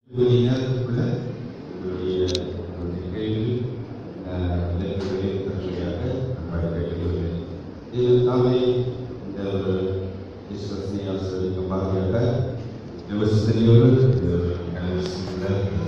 ஒரு நேரத்துக்குள்ள உங்களுடைய ஒரு நிகழ்வில் விளைவுகளை தருமையாக நம்ம கேட்டுக்கொள்கிறேன் இது நாமே இந்த ஒரு கிறிஸ்துமஸ் ஆசிரியருக்கு மாதிரியாக விவசாயியோடு இந்த ஒரு கடைசியில்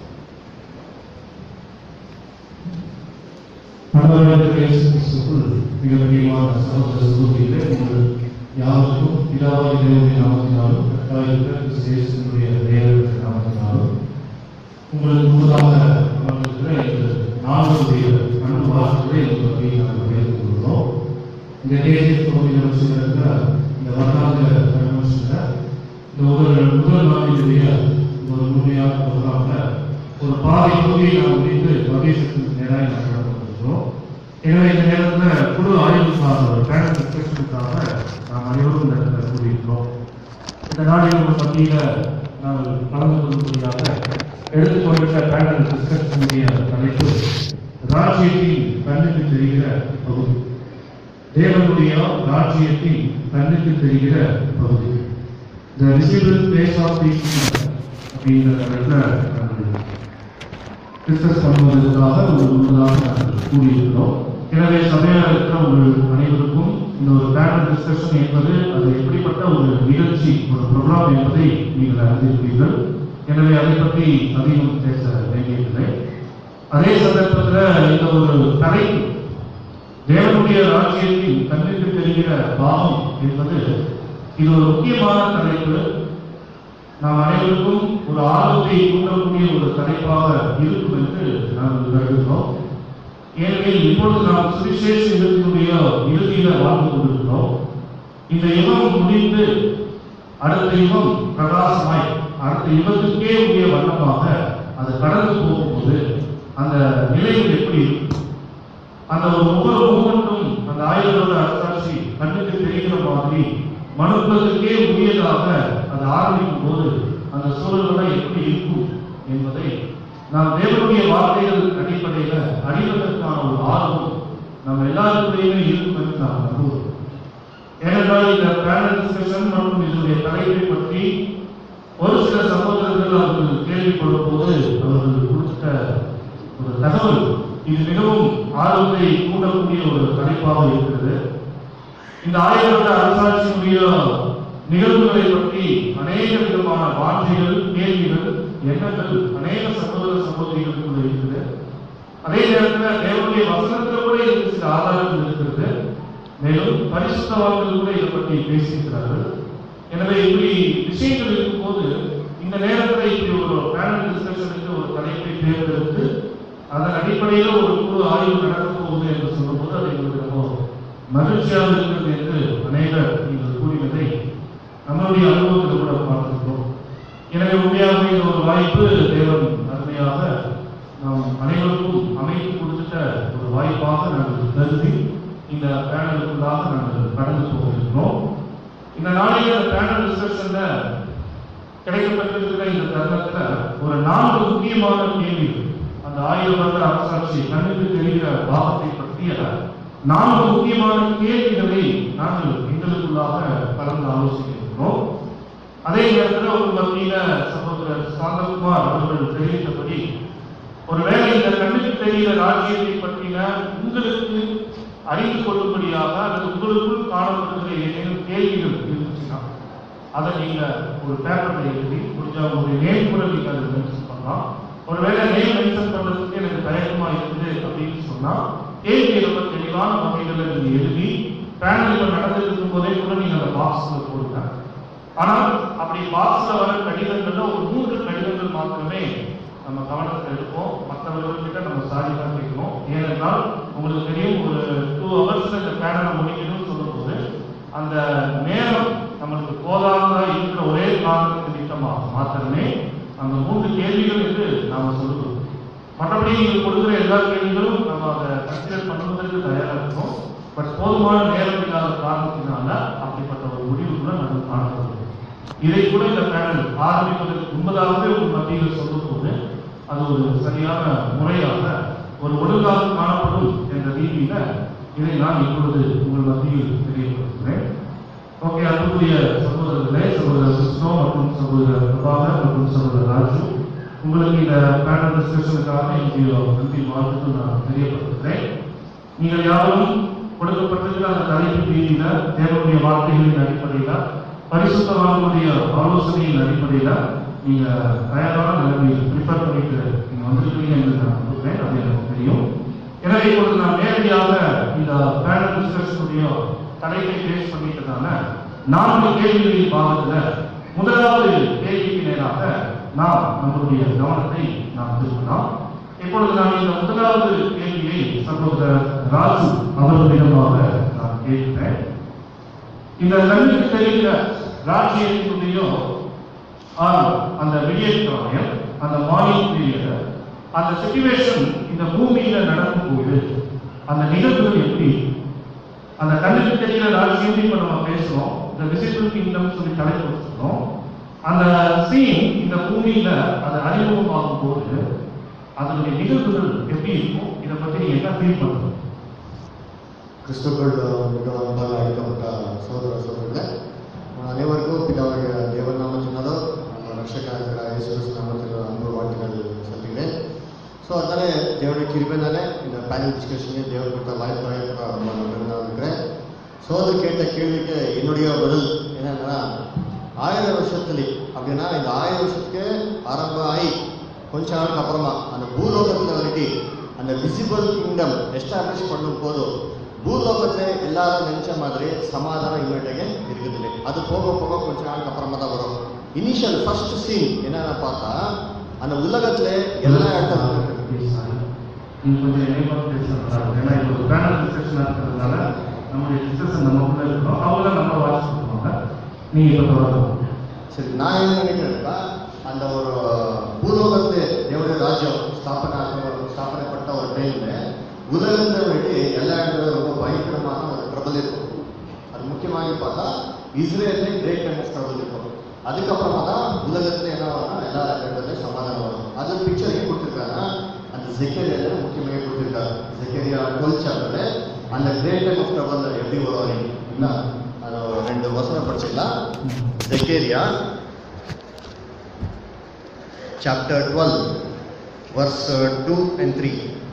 ஆண்டவராகிய இயேசு கிறிஸ்துவுக்குள் மிக பிரியமான சகோதர சகோதரிகளே உங்கள் யாருக்கும் பிதாவாகிய தேவனுடைய நாமத்தினாலும் கர்த்தராகிய கிறிஸ்து இயேசுவினுடைய தேவனுடைய நாமத்தினாலும் உங்களுக்கு முன்னதாக அமர்ந்திருக்கிற இந்த நாளுடைய அன்பு வார்த்தைகளை பற்றி நாங்கள் உயர்ந்து கொள்கிறோம் இந்த தேசிய பகுதியில் சொல்லிருக்கிற இந்த வருடாந்திர கன்வென்ஷனில் இந்த ஒரு முதல் நாளினுடைய ஒரு முழுமையான ப்ரோக்ராம்ல ஒரு பாதி பகுதியை நாம் முடித்து மகேஷத்துக்கு நேராக நாம் கடந்து கொண்டிருக்கிறோம் எனவே இந்த நேரத்தில் குழு ஆய்வுக்காக ஒரு பேனல் டிஸ்கஷனுக்காக நாம் அனைவரும் இந்த இடத்துல கூடியிருக்கிறோம் இந்த நாளில் உங்கள் மத்தியில் நாங்கள் கலந்து கொள்ளும்படியாக எடுத்துக்கொண்டிருக்க பேனல் டிஸ்கஷனுடைய தலைப்பு ராஜ்யத்தின் கண்ணுக்கு தெரிகிற பகுதி தேவனுடைய ராஜ்யத்தின் கண்ணுக்கு தெரிகிற பகுதி The visible face of the kingdom அப்படிங்கிற இடத்துல நாங்கள் டிஸ்கஸ் பண்ணுவதற்காக ஒரு முன்னதாக நாங்கள் கூறியிருக்கிறோம் எனவே சபையாக இருக்கிற உங்கள் அனைவருக்கும் இந்த ஒரு பேனல் டிஸ்கஷன் என்பது அது எப்படிப்பட்ட ஒரு நிகழ்ச்சி ஒரு ப்ரோக்ராம் என்பதை நீங்கள் அறிந்திருப்பீர்கள் எனவே அதை பற்றி அதிகம் பேச வேண்டியதில்லை அதே சந்தர்ப்பத்தில் இந்த ஒரு தலைப்பு தேவனுடைய ராஜ்யத்தின் கண்ணுக்கு தெரிகிற பாவம் என்பது இது ஒரு முக்கியமான தலைப்பு நாம் அனைவருக்கும் ஒரு ஆர்வத்தை தூண்டக்கூடிய ஒரு தலைப்பாக இருக்கும் என்று நாங்கள் கருதுகிறோம் ஏனெனில் இப்பொழுது நாம் சுவிசேஷ யுகத்தினுடைய இறுதியில வாழ்ந்து கொண்டிருக்கிறோம் இந்த யுகம் முடிந்து அடுத்த யுகம் பிரகாசமாய் அடுத்த யுகத்துக்கே உரிய வண்ணமாக அது கடந்து போகும்போது அந்த நிலையில் எப்படி இருக்கும் அந்த ஒரு ஒவ்வொரு மூமெண்ட்டும் அந்த ஆயுதோட அரசாட்சி கண்ணுக்கு தெரிகிற மாதிரி மனுக்குலத்துக்கே உரியதாக அது ஆரம்பிக்கும் போது அந்த சூழல்கள் எப்படி இருக்கும் என்பதை நாம் தேவனுடைய வார்த்தைகள் அடிப்படையில் அறிவதற்கான ஒரு ஆர்வம் நம்ம எல்லாருக்குள்ளேயுமே இருக்கும் என்று நாம் நம்புவோம் ஏனென்றால் இந்த பேனல் டிஸ்கஷன் மற்றும் இதனுடைய தலைப்பை பற்றி ஒரு சில சகோதரர்கள் அவர்கள் கேள்விப்படும் போது அவர்கள் கொடுத்த ஒரு தகவல் இது மிகவும் ஆர்வத்தை தூண்டக்கூடிய ஒரு தலைப்பாக இருக்கிறது இந்த ஆயிரத்த அரசாட்சியினுடைய நிகழ்வுகளை பற்றி அநேக விதமான வார்த்தைகள் கேள்விகள் எண்ணங்கள் அநேக சகோதர சகோதரிகளுக்குள்ள இருக்குது அதே நேரத்தில் தேவனுடைய வசனத்தில் கூட இதுக்கு சில ஆதாரங்கள் இருக்கிறது மேலும் பரிசுத்தவான்கள் கூட இதை பற்றி பேசியிருக்கிறார்கள் எனவே இப்படி விஷயங்கள் இருக்கும்போது இந்த நேரத்தில் இப்படி ஒரு பேனல் டிஸ்கஷனுக்கு ஒரு தலைப்பை தேர்ந்தெடுத்து அதன் அடிப்படையில் ஒரு குழு ஆய்வு நடக்கப் போகுது என்று சொல்லும்போது அதை எங்களுக்கு ரொம்ப மகிழ்ச்சியாக இருக்கிறது என்று அநேகர் நீங்கள் கூறினதை நம்மளுடைய அனுபவத்தில் கூட பார்த்திருக்கிறோம் எனவே உண்மையாக இந்த ஒரு வாய்ப்பு தேவன் அருமையாக நாம் அனைவருக்கும் அமைத்து கொடுத்துட்ட ஒரு வாய்ப்பாக நாங்கள் கருதி இந்த பேனலுக்குள்ளாக நாங்கள் கடந்து போகிறோம் இந்த நாளைய பேனல் டிஸ்கஷன்ல கிடைக்கப்பட்டிருக்கிற இந்த தருணத்துல ஒரு நான்கு முக்கியமான கேள்விகள் அந்த ஆயிரம் வருட அரசாட்சி கண்ணுக்கு தெரிகிற பாகத்தை பற்றிய நான்கு முக்கியமான கேள்விகளை நாங்கள் எங்களுக்குள்ளாக கலந்து ஆலோசிக்கிறோம் அதே நேரத்தில் ஒரு மத்தியில சகோதரர் சாந்தகுமார் அவர்கள் தெரிவித்தபடி ஒருவேளை இந்த கண்ணுக்கு தெரிகிற ராஜ்யத்தை பற்றின உங்களுக்கு அறிந்து கொள்ளும்படியாக அல்லது உங்களுக்குள் காணப்படுகிற ஏதேனும் கேள்விகள் இருந்துச்சுன்னா அதை நீங்க ஒரு பேப்பர்ல எழுதி முடிஞ்சா உங்களுடைய நேம் கூட நீங்க அதை மென்ஷன் பண்ணலாம் ஒருவேளை நேம் மென்ஷன் பண்றதுக்கு எனக்கு தயக்கமா இருக்குது அப்படின்னு சொன்னா கேள்வியை ரொம்ப தெளிவான வகைகளை நீங்க எழுதி பேனல்ல நடந்திருக்கும் போதே கூட நீங்க அந்த பாக்ஸ்ல போடுங்க ஆனால் அப்படி பாக்ஸ்ல வர கடிதங்கள்ல ஒரு மூன்று கடிதங்கள் மாத்திரமே நம்ம கவனத்தில் எடுப்போம் மற்றவர்கள்கிட்ட நம்ம சாரி தான் கேட்கணும் ஏனென்றால் உங்களுக்கு தெரியும் ஒரு டூ ஹவர்ஸ்ல இந்த பேனலை முடிக்கணும்னு சொல்லும்போது அந்த நேரம் நம்மளுக்கு போதாததா இருக்கிற ஒரே காரணத்தின் நிமித்தமாக மாத்திரமே அந்த மூன்று கேள்விகள் என்று நாம சொல்லுவோம் மற்றபடி நீங்கள் கொடுக்குற எல்லா கேள்விகளும் நம்ம அதை கன்சிடர் பண்ணுவதற்கு தயாராக இருக்கோம் பட் போதுமான நேரம் இல்லாத காரணத்தினால அப்படிப்பட்ட ஒரு முடிவுக்குள்ள நாங்கள் காணப்படுகிறோம் இதை கூட இந்த பேனல் ஆரம்பிப்பதற்கு முன்பதாகவே ஒரு மத்தியில் சொல்லும்போது அது ஒரு சரியான முறையாக ஒரு ஒழுங்காக காணப்படும் என்ற ரீதியில இதை நான் இப்பொழுது உங்கள் மத்தியில் தெரியப்படுத்துகிறேன் ஓகே அன்புக்குரிய சகோதரர்களே சகோதரர் கிருஷ்ணோ மற்றும் சகோதரர் பிரபாகர் மற்றும் சகோதரர் ராஜு உங்களுக்கு இந்த பேனல் டிஸ்கஷனுக்காக என்னுடைய நன்றி வாழ்த்துக்கள் நான் தெரியப்படுத்துகிறேன் நீங்கள் யாரும் கொடுக்கப்பட்டிருக்கிற அந்த தலைப்பு ரீதியில தேவனுடைய வார்த்தைகளின் அடிப்படையில பரிசுத்தவான்களுடைய ஆலோசனையின் அடிப்படையில நீங்க தயாரான நிலைமையில் ப்ரிப்பேர் பண்ணிட்டு நீங்க வந்திருக்கீங்க என்று நான் நம்புகிறேன் அது எனக்கு தெரியும் எனவே இப்பொழுது நான் நேரடியாக இந்த பேனல் டிஸ்கஷனுடைய தலைப்பை பேஸ் பண்ணிட்டதால நான்கு கேள்விகளின் பாகத்துல முதலாவது கேள்விக்கு நேராக நாம் நம்முடைய கவனத்தை நாம் திருப்பலாம் இப்பொழுது நான் இந்த முதலாவது கேள்வியை சகோதரர் ராஜு அவர்களிடமாக நான் கேட்கிறேன் இந்த கண்ணுக்கு தெரிந்த ராஜ்யத்தினுடைய ஆள் அந்த வெளியேற்றாயர் அந்த மானியம் பீரியட் அந்த சிச்சுவேஷன் இந்த பூமியில நடக்கும்போது அந்த நிகழ்வுகள் எப்படி அந்த கண்ணுக்கு தெரிகிற ராஜ்யம் இப்ப நம்ம பேசுறோம் இந்த விசிபிள் கிங்டம் சொல்லி தலைப்பு வச்சிருக்கோம் அந்த சீன் இந்த பூமியில அது அறிமுகமாகும் போது அதனுடைய நிகழ்வுகள் எப்படி இருக்கும் இதை பத்தி நீங்க என்ன ஃபீல் பண்றீங்க கிறிஸ்துக்கள் மிக அன்பால் அழைக்கப்பட்ட சகோதர சகோதரர்களே உங்கள் அனைவருக்கும் பிதாவுடைய தேவன் நாமத்தினாலோ நம்ம ரட்சகராக இயேசு கிறிஸ்து நாமத்தில் அன்பு வாழ்த்துக்கள் சொல்லுகிறேன் ஸோ அதனால தேவனுடைய கிருபைனால இந்த பேனல் டிஸ்கஷனே தேவன் கொடுத்த வாய்ப்பாக ரொம்ப நான் இருக்கிறேன் சோதர் கேட்ட கேள்விக்கு என்னுடைய பதில் என்னன்னா ஆயிரம் வருஷத்துல அப்படின்னா இந்த ஆயிரம் வருஷத்துக்கு ஆரம்பம் ஆகி கொஞ்ச நாளுக்கு அப்புறமா அந்த பூலோகத்தில் வரைக்கும் அந்த விசிபிள் கிங்டம் எஸ்டாப்ளிஷ் பண்ணும் போதும் பூலோகத்தில் எல்லாரும் நினைச்ச மாதிரி சமாதானம் இம்மேட்டுக்கு இருக்குதில்லை அது போக போக கொஞ்ச நாளுக்கு அப்புறமா தான் வரும் இனிஷியல் ஃபர்ஸ்ட் சீன் என்னன்னு பார்த்தா அந்த உலகத்துல எல்லா இடத்துல நீங்க கொஞ்சம் இணைப்பாக பேசலாம் ஏன்னா இது ஒரு பேனல் டிஸ்கஷன் இருக்கிறதுனால நம்முடைய டிஸ்கஷன் நமக்குள்ள இருக்கணும் அவங்க நம்ம வாட்ச் பண்ணுவாங்க நீங்க இப்ப தொடரலாம் சரி நான் என்ன நினைக்கிறேன்னா அந்த ஒரு பூலோகத்து தேவனுடைய ராஜ்யம் ஸ்தாபன ஸ்தாபனப்பட்ட ஒரு டைம்ல உலகத்தை விட்டு எல்லா இடத்துல ரொம்ப பயங்கரமான ஒரு ட்ரபிள் இருக்கும் அது முக்கியமாக பார்த்தா இஸ்ரேல்ல கிரேட் டைம் ஆஃப் ட்ரபிள் இருக்கும் அதுக்கப்புறமா தான் உலகத்துல என்ன வரும்னா எல்லா இடத்துலயும் சமாதானம் வரும் அது பிக்சர் ஏன் கொடுத்துருக்காங்க அந்த ஜெக்கேரியால முக்கியமாக கொடுத்துருக்காரு ஜெக்கேரியா டுவெல் சாப்டர்ல அந்த கிரேட் டைம் ஆஃப் ட்ரபிள் எப்படி வரும் என்ன அது ஒரு ரெண்டு வசனம் படிச்சுக்கலாம் Zechariah chapter 12 verse uh, 2 and 3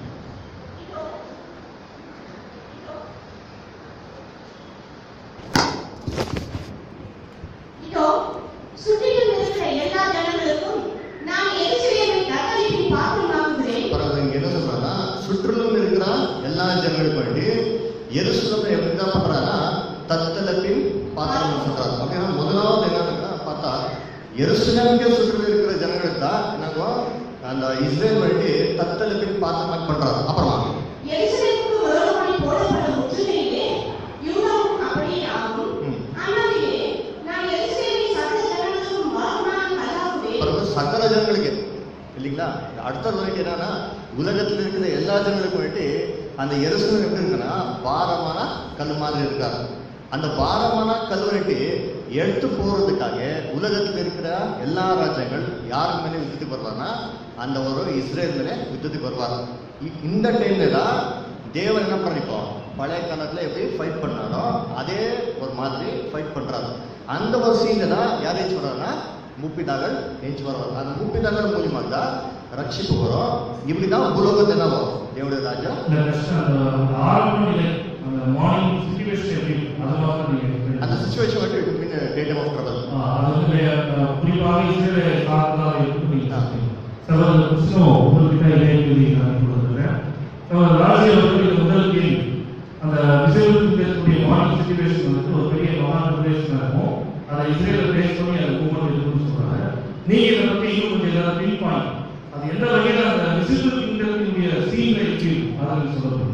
இதோ சுற்றிலும் இருக்கிற எல்லா ஜனங்களுக்கும் நான் எரிசிலேமை தத்தளிப்பின் பாத்திரமாகுகிறேன் பிறகு இங்க என்ன சொல்றாங்கன்னா சுற்றிலும் இருக்கிற எல்லா ஜனங்களுக்கும் வேண்டி எருசலம் எப்படி தான் பண்றாங்கன்னா தத்தலப்பின் பாத்திரம் சொல்றாரு அப்படின்னா முதலாவது என்னன்னா பார்த்தா எருசலேமுக்கே சுற்றிலும் இருக்கிற ஜனங்களுக்கு தான் என்னங்கோ அந்த இஸ்ரேல் வேண்டி தத்தலப்பின் பாத்திரம் பண்றாரு அப்புறமா எரிசிலேமுக்கு விரோதமாய் போடப்படும் முற்றுகையிலே யூதாவும் அப்படியே ஆகும் ம். அந்நாளிலே நான் எரிசிலேமை சகல ஜனங்களுக்கும் வாக்குமானம் அல்லாகுவேன் பிறகு சகல ஜனங்களுக்கு இல்லைங்களா அடுத்த வரைக்கும் என்னன்னா உலகத்தில் இருக்கிற எல்லா ஜனங்களுக்கும் வேண்டி அந்த எருசலம் எப்படி இருக்குன்னா பாரமான கல் மாதிரி இருக்காரு அந்த பாரமான கல் வேண்டி எடுத்து போறதுக்காக உலகத்தில் இருக்கிற எல்லா ராஜ்யங்கள் யார் மேலே யுத்தத்துக்கு வருவார்னா அந்த ஒரு இஸ்ரேல் மேலே யுத்தத்துக்கு வருவார் இ- இந்த டைம்ல தான் தேவன் என்ன பண்ணிப்போம் பழைய காலத்துல எப்படி ஃபைட் பண்ணாரோ அதே ஒரு மாதிரி ஃபைட் பண்றாரு அந்த ஒரு சீன்ல தான் யார் ஏச்சு வர்றாருன்னா முப்பிதாக்கள் ஏச்சு வருவாங்க அந்த முப்பிதாக்கள் மூலியமா தான் ரட்சிப்பு வரும் இப்படிதான் பூலோகத்தில் என்ன வரும் தேவனுடைய ராஜ்யம் இந்த question, அந்த ஆரம்ப நிலை அந்த மார்னிங் சிச்சுவேஷன் எப்படி அது மாதிரி நீங்க அந்த சுச்சுவேஷன் வந்து it mean date of trouble ஆ, அது வந்து அஹ், குறிப்பாக இஸ்ரேலை சார்ந்ததாக இருக்கும் நீங்க சொன்னீங்க. சகோதரர் கிருஷ்ணோ உங்கள்கிட்ட இதே கேள்வி நான் கொடுத்துருக்கேன் சகோதரர் ராஜி அவர்கள் இது முதல் கேள்வி அந்த விசைவுக்கு இருக்கக்கூடிய மார்னிங் சிச்சுவேஷன் வந்து ஒரு பெரிய மகான் சிச்சுவேஷன் இருக்கும் அதை இஸ்ரேல பேஸ் பண்ணி அது மூமெண்ட் இருக்குன்னு சொல்றாங்க நீங்க இதை பத்தி இன்னும் கொஞ்சம் ஏதாவது பின் பாயிண்ட் அது எந்த வகையில அந்த விசிபிள் கிங்டத்தினுடைய சீன்ல இருக்கு அதை சொல்ல முடியும்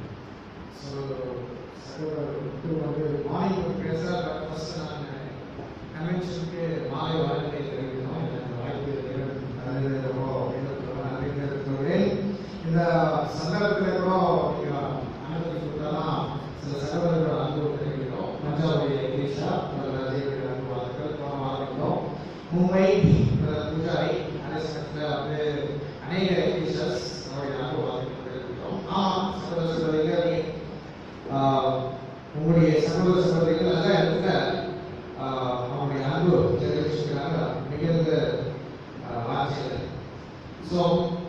So, சகோதரருக்கு வந்து மார்னிங் பேச ஃபர்ஸ்ட் நான் கன்வென்ஷனுக்கு மாலை வாழ்க்கை தெரிவிக்கணும் எனக்கு வாய்ப்பு தேவன் தந்தது ரொம்ப எனக்கு நன்றி தெரிவித்துள்ளேன் இந்த சந்தர்ப்பத்தில் கூட நீங்க அனுமதி கொடுத்தாலாம் சில சகோதரர்கள் அனுபவம் தெரிவிக்கிறோம் மஞ்சாவுடைய ஈஷா தேவனுடைய அன்பு வாழ்த்துக்கள் போன ஆரம்பித்தோம் மும்பை பூஜாரி அதே சமயத்தில் வந்து அநேக டீச்சர்ஸ் அவருடைய அன்பு வாழ்த்துக்கள் தெரிவிக்கிறோம் ஆமாம் சகோதர சகோதரிகள் ஆஹ் உங்களுடைய சகோதர சகோதரிகள் நல்ல இடத்துல ஆஹ் அவங்களுடைய அன்பு தெரிவிச்சிருக்கிறாங்க ஸோ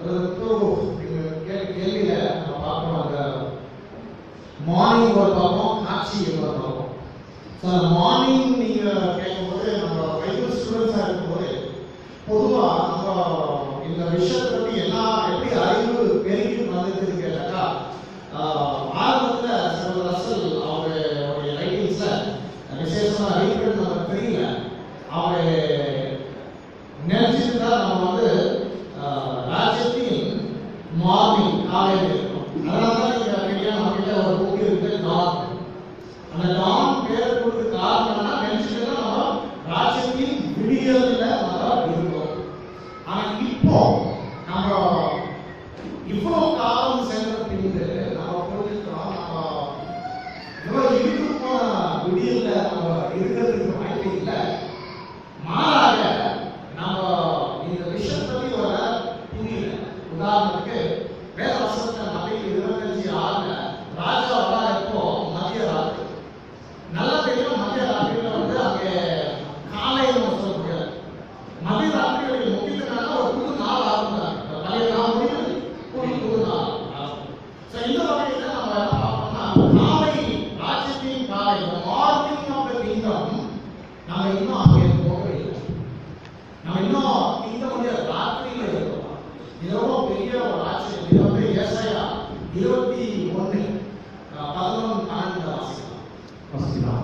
கேள்வியில நம்ம பார்க்கணும் அந்த மார்னிங் ஒரு பார்ப்போம் காட்சி ஒரு பார்ப்போம் ஸோ அந்த மார்னிங் நீங்க கேட்கும்போது நம்ம பைபிள் ஸ்டூடெண்ட்ஸாக இருக்கும்போது பொதுவா நம்ம இந்த விஷயத்தை பத்தி என்ன எப்படி அறிவு பெருகி வந்ததுன்னு கேட்டாக்கா ஆஹ், ஆரம்பத்துல சில ரசல் அவருடைய ரைட்டிங்ஸ்ல விசேஷமா ரீட் பண்ண நமக்கு தெரியல அவங்க நினைச்சிட்டு தான் நம்ம வந்து ஆஹ், ராஜ்யத்தின் மார்னிங் காலையில் இருக்கோம் அதனால தான் நீங்க பெரிய நம்ம கிட்ட ஒரு புக் இருக்கு டான் அந்த டான் பேர் கொடுத்து காரணம் என்னன்னா நினைச்சிட்டு தான் நம்ம ராஜ்யத்தின் விடியல்ல நம்ம இருக்கோம் ஆனா இப்போ நம்ம இவ்வளவு காலம் சென்ற பின்பு நம்ம புரிஞ்சுக்கிறோம் நம்ம இவ்வளவு இருக்கு போன விடியல்ல நம்ம இருக்கிறதுக்கு வாய்ப்பு இல்லை மாறாக நம்ம இந்த விஷயம் பத்தி வர புரியல உதாரணத்துக்கு வேத வசனத்தை மத்திய இருபத்தஞ்சு ஆறுல ராஜா வர இப்போ மத்திய ராத்திரி நல்ல தெரியும் மத்திய ராத்திரியில வந்து அங்கே காலையில் நம்ம சொல்ல முடியாது மத்திய ராத்திரியுடைய முக்கியத்துக்காக ஒரு புது நாள் ஆரம்பித்தாங்க பழைய நாள் முடிவு புது புது நாள் ஸோ இந்த வகையில நம்ம என்ன பார்க்கணும்னா காலை ராஜ்யத்தின் காலை மார்னிங் ஆஃப் த கிங்டம் நம்ம இன்னும் அங்கே போகவே இல்லை நம்ம இன்னும் இந்த முடியாத ராத்திரியில இருக்கோம் இது ரொம்ப பெரிய ஒரு ஆச்சரியம் இது வந்து ஏசாயா இருபத்தி ஒன்று பதினொன்று பன்னெண்டு வாசிக்கலாம் வாசிக்கலாம்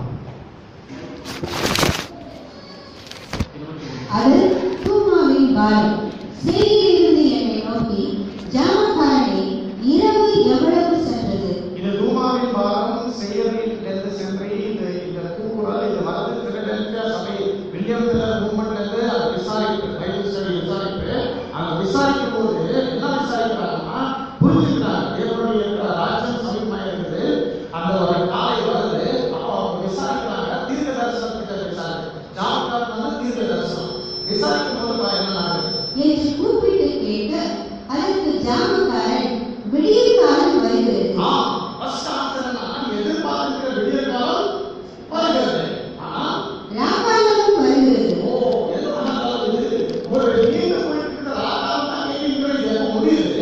அது தூமாவின் காலம் சேயிலிருந்து என்னை நோக்கி ஜாமக்காரனே இரவு எவ்வளவு சென்றது இது தூமாவின் பாரம் செயலில் இருந்து சென்று இந்த இந்த கூக்குரல் இது வரது பிலடெல்பியா சபை வில்லியம்ல மூமெண்ட்ல இருந்து அதை விசாரிப்பு பைபிள் ஸ்டடி விசாரிப்பு அங்க விசாரிக்கும் போது என்ன விசாரிக்கிறாங்கன்னா புரிஞ்சுக்கிறாங்க தேவனுடைய இருக்கிற ராஜ்யம் சமீபமா இருக்குது அந்த ஒரு காலை வருது அப்போ அவங்க விசாரிக்கிறாங்க தீர்க்க தரிசனத்துக்கு விசாரிப்பு ஜாமக்காரன் வந்து தீர்க்க தரிசனம் விசாரிக்கும் போது பா- என்ன நடக்குது என்று கூப்பிட்டு கேட்க அதற்கு ஜாமக்காரன் விடியற் காலம் வருகிறது ஆ, first answer என்னன்னா, எதிர்பார்க்கிற விடியற் காலம் வருகிறது. ஆனா, ராக்காலமும் வருகிறது ஓ, எது வேணாலும் இது ஒரு நீண்டு போயிட்டு இருக்கிற ராக்காலம் தான் கேள்விங்கிறது இது எப்ப முடியுது?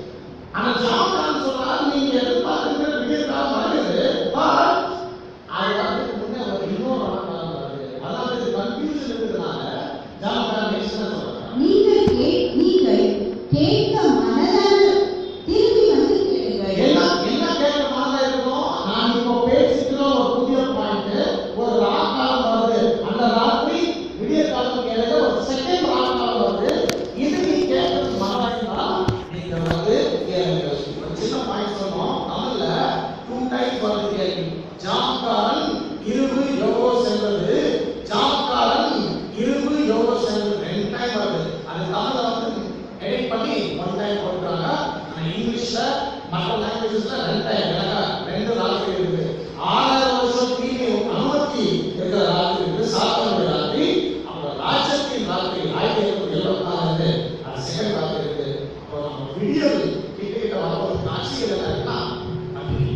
ஆனா, ஜாமக்காரன் சொல்றாரு, நீங்க எதிர்பார்க்கிற விடியற் காலம் வருகிறது. but அது வரதுக்கு முன்னே ஒரு இன்னொரு ராக்காலம் வருது. அதாவது இது confusion இருக்கிறதுனால, ஜாமக்காரன் next என்ன சொல்றாரு? நீங்கள் கே- நீங்கள் கேட்க மனதான திரும்பி வந்து கேளுங்கள் என்ன என்ன கேட்க மாதிரி இருக்கணும் நான் இப்போ பேசிக்கிற ஒரு புதிய பாயிண்ட் ஒரு ராக்காலம் வருது அந்த ராத்திரி விடிய காலம் கேளுங்க ஒரு செகண்ட் ராக்காலம் வருது இது நீ கேட்கறது மறந்தா நீங்க வந்து கேளுங்க ஒரு சின்ன பாயிண்ட் சொன்னோம் தமிழ்ல டூ டைம்ஸ் வருது கேள்வி ஜாமக்காரன் இருவு எவ்வளோ செல்வது ஜாமக்காரன் இருவு எவ்வளோ செல்வது ரெண்டு டைம் வருது அது தமிழ்ல வந்து எடிட் பண்ணி ஒன் டைம் போட்டுறாங்க ஆனா இங்கிலீஷ்ல மற்ற லாங்குவேஜஸ்ல ரெண்டு டைம் எனக்கு ரெண்டு ராத்திரி இருக்குது ஆறாயிரம் வருஷம் தீமை அனுமதி இருக்கிற ராத்திரி இருக்குது சாத்தானுடைய ராத்திரி அப்புறம் ராஜ்யத்தின் ராத்திரி ஆயிரத்தி எட்நூத்தி எழுபத்தி நாலு இருக்கு அது செகண்ட் ராத்திரி இருக்குது அப்புறம் நம்ம விடியல் கிட்ட கிட்ட வரும்போது காட்சிகள் என்ன இருக்குன்னா அக்னி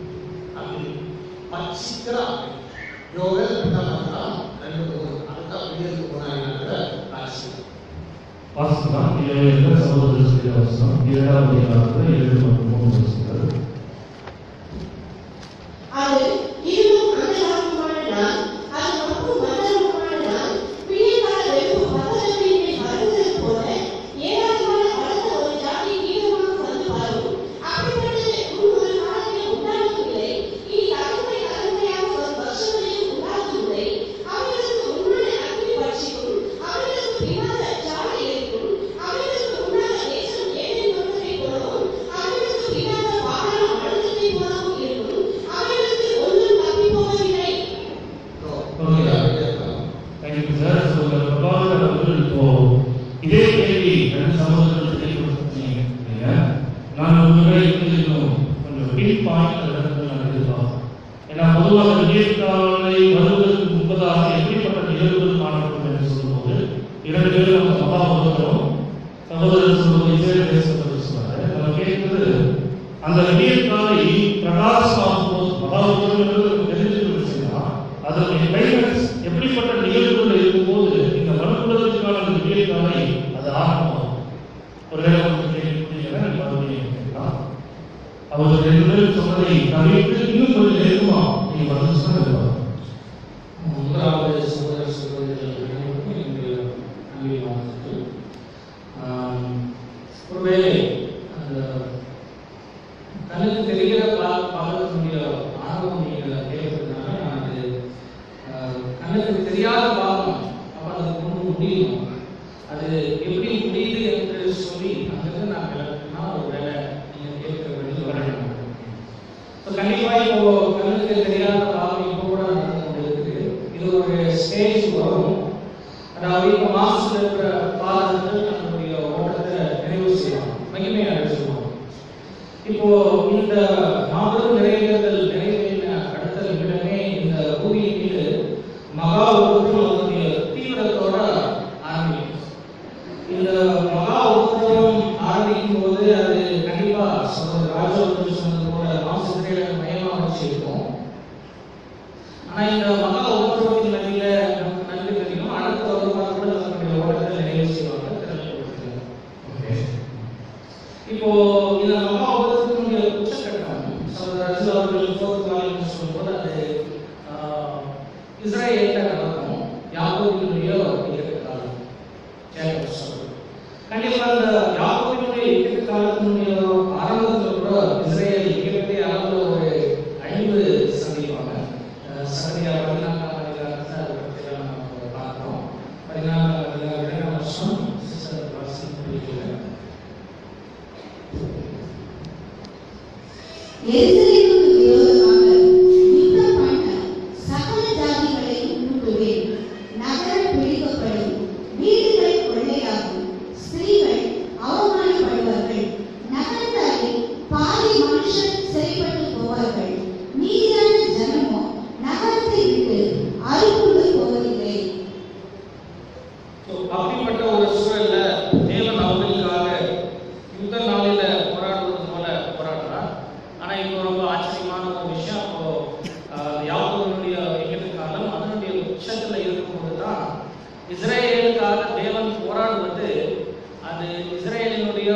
அக்னி பச்சிக்கிற அக்னி யோகல் பிதாமகா ரெண்டு மூணு அதுதான் விடியலுக்கு முன்னாடி நடக்கிற காட்சி வாசிக்கலாம் இளைய சகோதர சொல்லி வாசிக்கலாம் இரண்டாவது அதிகாரத்தில் ஏழு மற்றும் மூணு வசனங்கள் அது இருளும் அந்தகாரமுமானதால், அது மப்பும் மந்தமுமானதால், விடியற்கால வெறுப்பு பகலவெளியிலே மறைந்தது போல, ஏராளமான பலத்த ஒரு ஜாதி கீழமாக வந்து வரும். அப்படிப்பட்டது முன் ஒரு காலத்திலே உண்டானதில்லை. இனி தலைமுறை தலைமுறையாக வரும் வருஷங்களிலும் உண்டாவதில்லை. அவைகளுக்கு முன்னாலே அக்கினி பட்சிக்கும், அவைகளுக்கு பின்னால ஜாதி எரிக்கும், அவைகளுக்கு முன்னால தேசம் ஏழை மரத்தைப் போலவும், அவைகளுக்கு பின்னால பாதாளம் அழுத்தத்தைப் போலவும் இருக்கும். அவைகளுக்கு ஒன்றும் தப்பிப் போவதில்லை. தேங்க்யூ சார் ஸோ பிரபாகர் அவர்கள் இப்போ இதே கேள்வி ரெண்டு சகோதரர்கள் கேட்கப்பட்டீங்க இல்லையா நான் ஒரு முறை வந்து இன்னும் கொஞ்சம் பின் பாயிண்ட் இடத்துல நான் எதிர்பார்ப்பேன் ஏன்னா பொதுவாக விஜயகாலை வருவதற்கு முன்பதாக எப்படிப்பட்ட நிகழ்வுகள் காணப்படும் என்று சொல்லும்போது இரண்டு பேரும் நம்ம சபா ஒருத்தரும் சகோதரர் சொல்வது இசையில் பேசுவது சொன்னாரு நம்ம கேட்கிறது அந்த விடியற்காலை பிரகாசமாகும் போது மகாபுரம் தெரிஞ்சுக்க விஷயம் அதனுடைய கிளைமேக்ஸ் எப்படிப்பட்ட நிகழ்வுகள் இருக்கும்போது இந்த மனுக்குலத்திற்கான அந்த விடியற்காலை அது ஆரம்பமாகும் ஒருவேளை உங்களுக்கு கேள்வி புரியல நீங்க மறுபடியும் கேட்கலாம் அவர் ரெண்டு பேரும் சொன்னதை தவிர்த்து இன்னும் கொஞ்சம் நெருக்கமா நீங்க வந்து சொன்னது மூன்றாவது சகோதர சகோதரிகள் அனைவருக்கும் என்னுடைய அன்பின் வாழ்த்துக்கள் ஆம், ஒருவேளை அந்த கண்ணுக்கு தெரிகிற பா பாகத்தினுடைய ஆர்வம் நீங்கள் கேட்கறதுனால நான் அது ஆஹ், கண்ணுக்கு தெரியாத பாகம் அப்போ அது கொண்டு முடியும் அது எப்படி முடியுது என்று சொல்லி அங்கிருந்து நான் விளக்குனா ஒரு வேலை நீங்கள் கேட்க வேண்டியது வரணும் இப்போ கண்டிப்பா இப்போ கண்ணுக்கு தெரியாத பாவம் இப்போ கூட நடந்து கொண்டிருக்கு இது ஒரு ஸ்டேஜ் வரும் அதாவது இப்போ மாசத்துல இருக்கிற பாதங்கள் நம்மளுடைய ஓட்டத்தை நிறைவு செய்வாங்க மகிமையை அடைச்சிருவாங்க இப்போ இந்த மாபெரும் நிறைவேறுதல் நிறைவேறின அடுத்த நிமிடமே இந்த பூமியின் மீது மகா உலகம் அதனுடைய தீவிரத்தோட ஆரம்பிக்கும் இந்த மகா உத்தரவும் ஆரம்பிக்கும் போது அது கண்டிப்பா சகோதரர் ராஜோபுரம் சொன்னது போல மாசத்திலே மையமா வச்சிருக்கோம் ஆனா இந்த மகா உத்தரவின் நதியில நமக்கு நன்கு தெரியும் அடுத்த ஒரு வாரம் கூட நம்முடைய ஓட்டத்தை நிறைவு செய்வாங்க திறமை கொடுக்கிறாங்க. இப்போ இந்த மகா உலகத்தினுடைய உச்சக்கட்டம் சகோதரர் ரஜில் அவர்கள் ஃபோர்த் வால்யூம் சொல்லும்போது அது ஆஹ், இஸ்ரேல்ல நடக்கும் யாக்கோபினுடைய இயக்க காலம் ஜேக்கப் சொல்றது. கண்டிப்பா இந்த யாக்கோபினுடைய இயக்க காலத்தினுடைய ஆரம்பத்துல கூட இஸ்ரேல் மிகப்பெரிய அளவுல ஒரு அழிவு சந்திப்பாங்க அஹ், சகரியா பதினான்காம் அதிகாரத்தை அதை பற்றி எல்லாம் நம்ம பார்க்கிறோம் பதினான்காம் அதிகாரம் இரண்டாம் வருஷம் சிஸ்டர் வாசி பிடிக்கல எருசலேமுக்கு விரோதமாக யுத்தம் பண்ண சகல ஜாதிகளையும் கூட்டுவேன். நகரம் பிடிக்கப்படும், வீடுகள் கொள்ளையாகும், ஸ்திரீகள் அவமானப்படுவார்கள். நகரத்தாரில் பாதி மனுஷர் சிறைப்பட்டு போவார்கள். மீதியான ஜனமோ நகரத்தை விட்டு அறுப்புண்டு போவதில்லை So, அப்படிப்பட்ட ஒரு சூழல்ல தேவன் அவர்களுக்காக யுத்த நாளில போராடுவது போல போராடுறார் ஆனா இப்போ ரொம்ப ஆச்சரியமான ஒரு விஷயம் இப்போ ஆஹ், யாக்கோபினுடைய இயக்க காலம் அதனுடைய உச்சத்துல இருக்கும்போது தான் இஸ்ரேலுக்காக தேவன் போராடுவது அது இஸ்ரேலினுடைய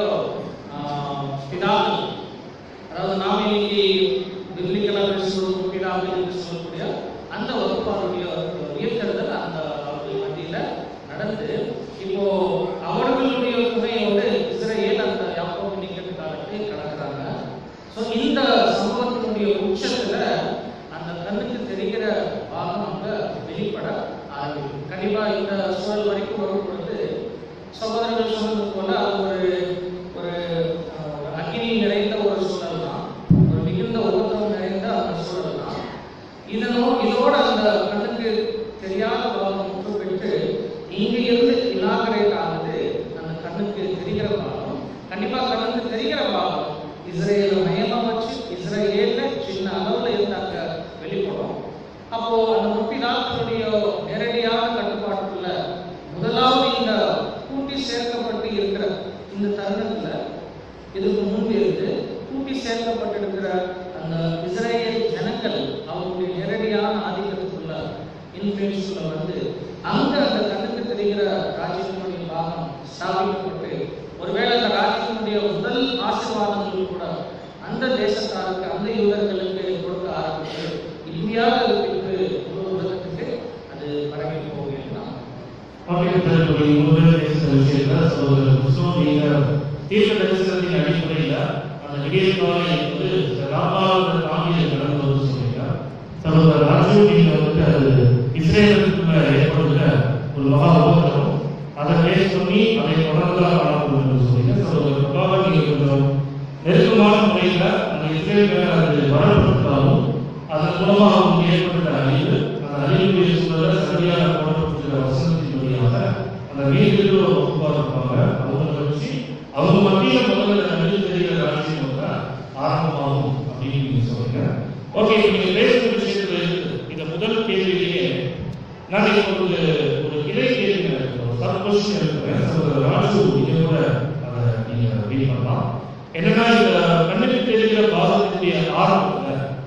ஆஹ், பிதாக்கள் அதாவது நாம இன்னைக்கு பிப்ளிக்கலா சொல்லும் பிதாக்கள் என்று சொல்லக்கூடிய அந்த வகுப்பாருடைய உயர்த்தறுதல் அந்த அவர்கள் மத்தியில நடந்து இப்போ அவர்களுடைய துணையோடு இஸ்ரேல் அந்த யாக்கோபு நீக்கத்து காலத்தை கடக்கிறாங்க ஸோ இந்த சம்பவத்தினுடைய உச்சத்துல அந்த கண்ணுக்கு தெரிகிற பாகம் அங்க வெளிப்பட ஆரம்பிக்கும் கண்டிப்பா இந்த சூழல் வரைக்கும் வரும் பொழுது சகோதரர்கள் சொன்னது போல அது ஒரு ஒரு அஹ், அக்னி நிறைந்த ஒரு சூழல் தான் ஒரு மிகுந்த உபத்திரம் நிறைந்த அந்த சூழல் தான் இதனோ இதோட அந்த கண்ணுக்கு தெரியாத பாகம் முற்று பெற்று இங்க இருந்து இனாகரேட் ஆகுது அந்த கண்ணுக்கு தெரிகிற பாகம் கண்டிப்பா கண்ணுக்கு தெரிகிற பாகம் இஸ்ரேல மையமா வச்சு இஸ்ரேல்ல சின்ன அளவுல இருந்து அங்க வெளிப்படும் அப்போ அந்த முப்பிதாக்களுடைய நேரடியான கட்டுப்பாட்டுக்குள்ள முதலாவது இந்த கூட்டி சேர்க்கப்பட்டு இருக்கிற இந்த தருணத்துல இதுக்கு முன்பு இருந்து கூட்டி சேர்க்கப்பட்டிருக்கிற அந்த இஸ்ரேல் ஜனங்கள் அவங்களுடைய நேரடியான ஆதிக்கத்துக்குள்ள இன்ஃபுளுன்ஸ்குள்ள வந்து அங்க அந்த கண்ணுக்கு தெரிகிற ராஜ்யத்தினுடைய பாகம் ஸ்தாபிக்கப்பட்டு ஒருவேளை அந்த ராஜ்யத்தினுடைய முதல் ஆசீர்வாதங்கள் கூட அந்த தேசத்தாருக்கு அந்த யூதர்களுக்கு கொடுக்க ஆரம்பித்து இப்படியாக இருக்கு முழு உலகத்துக்கு அது பரவி போகும் நாம் பாண்டியத்தில் முதல் பேசுகிற விஷயத்துல சகோதரர் கிறிஸ்துவ நீங்க தீர்க்க தரிசனத்தின் அடிப்படையில அந்த விடிய காலை என்பது ராமாவோட தாங்கியை கடந்து வந்து சொன்னீங்க சகோதரர் ராஜு நீங்க வந்து அது இஸ்ரேலுக்கு ஏற்படுகிற ஒரு மகா உபத்திரம் அதை பேஸ் பண்ணி அதை தொடர்ந்துதான் காணப்படும் என்று சொன்னீங்க சகோதரர் பிரபாகா நீங்க கொஞ்சம் நெருக்கமான முறையில அந்த இஸ்ரேல் மேல அது வரப்பட்டாலும் அதன் மூலமாக அவங்களுக்கு ஏற்பட்ட அழிவு அந்த அழிவுடைய சூழல சரியாக போடப்பட்டிருக்கிற வசனத்தின் வழியாக அந்த வீட்டுக்கு ஒரு ஒப்பாக இருப்பாங்க அவங்களை வச்சு அவங்க மத்தியில முதல்ல இந்த அழிவு தெரிகிற ராஜ்யம் வந்து ஆரம்பமாகும் அப்படின்னு நீங்க சொல்றீங்க ஓகே இப்ப நீங்க பேசுற விஷயத்துல இருந்து இந்த முதல் கேள்வியிலேயே நான் இப்போ ஒரு ஒரு இலை கேள்வி ஒரு சப் கொஸ்டின் இருக்கிறேன் சகோதரர் ராஜு நீங்க கூட அதை நீங்க ரீட் பண்ணலாம் என்னன்னா இந்த கண்ணுக்கு தெரிகிற பாதத்தினுடைய ஆரம்பத்துல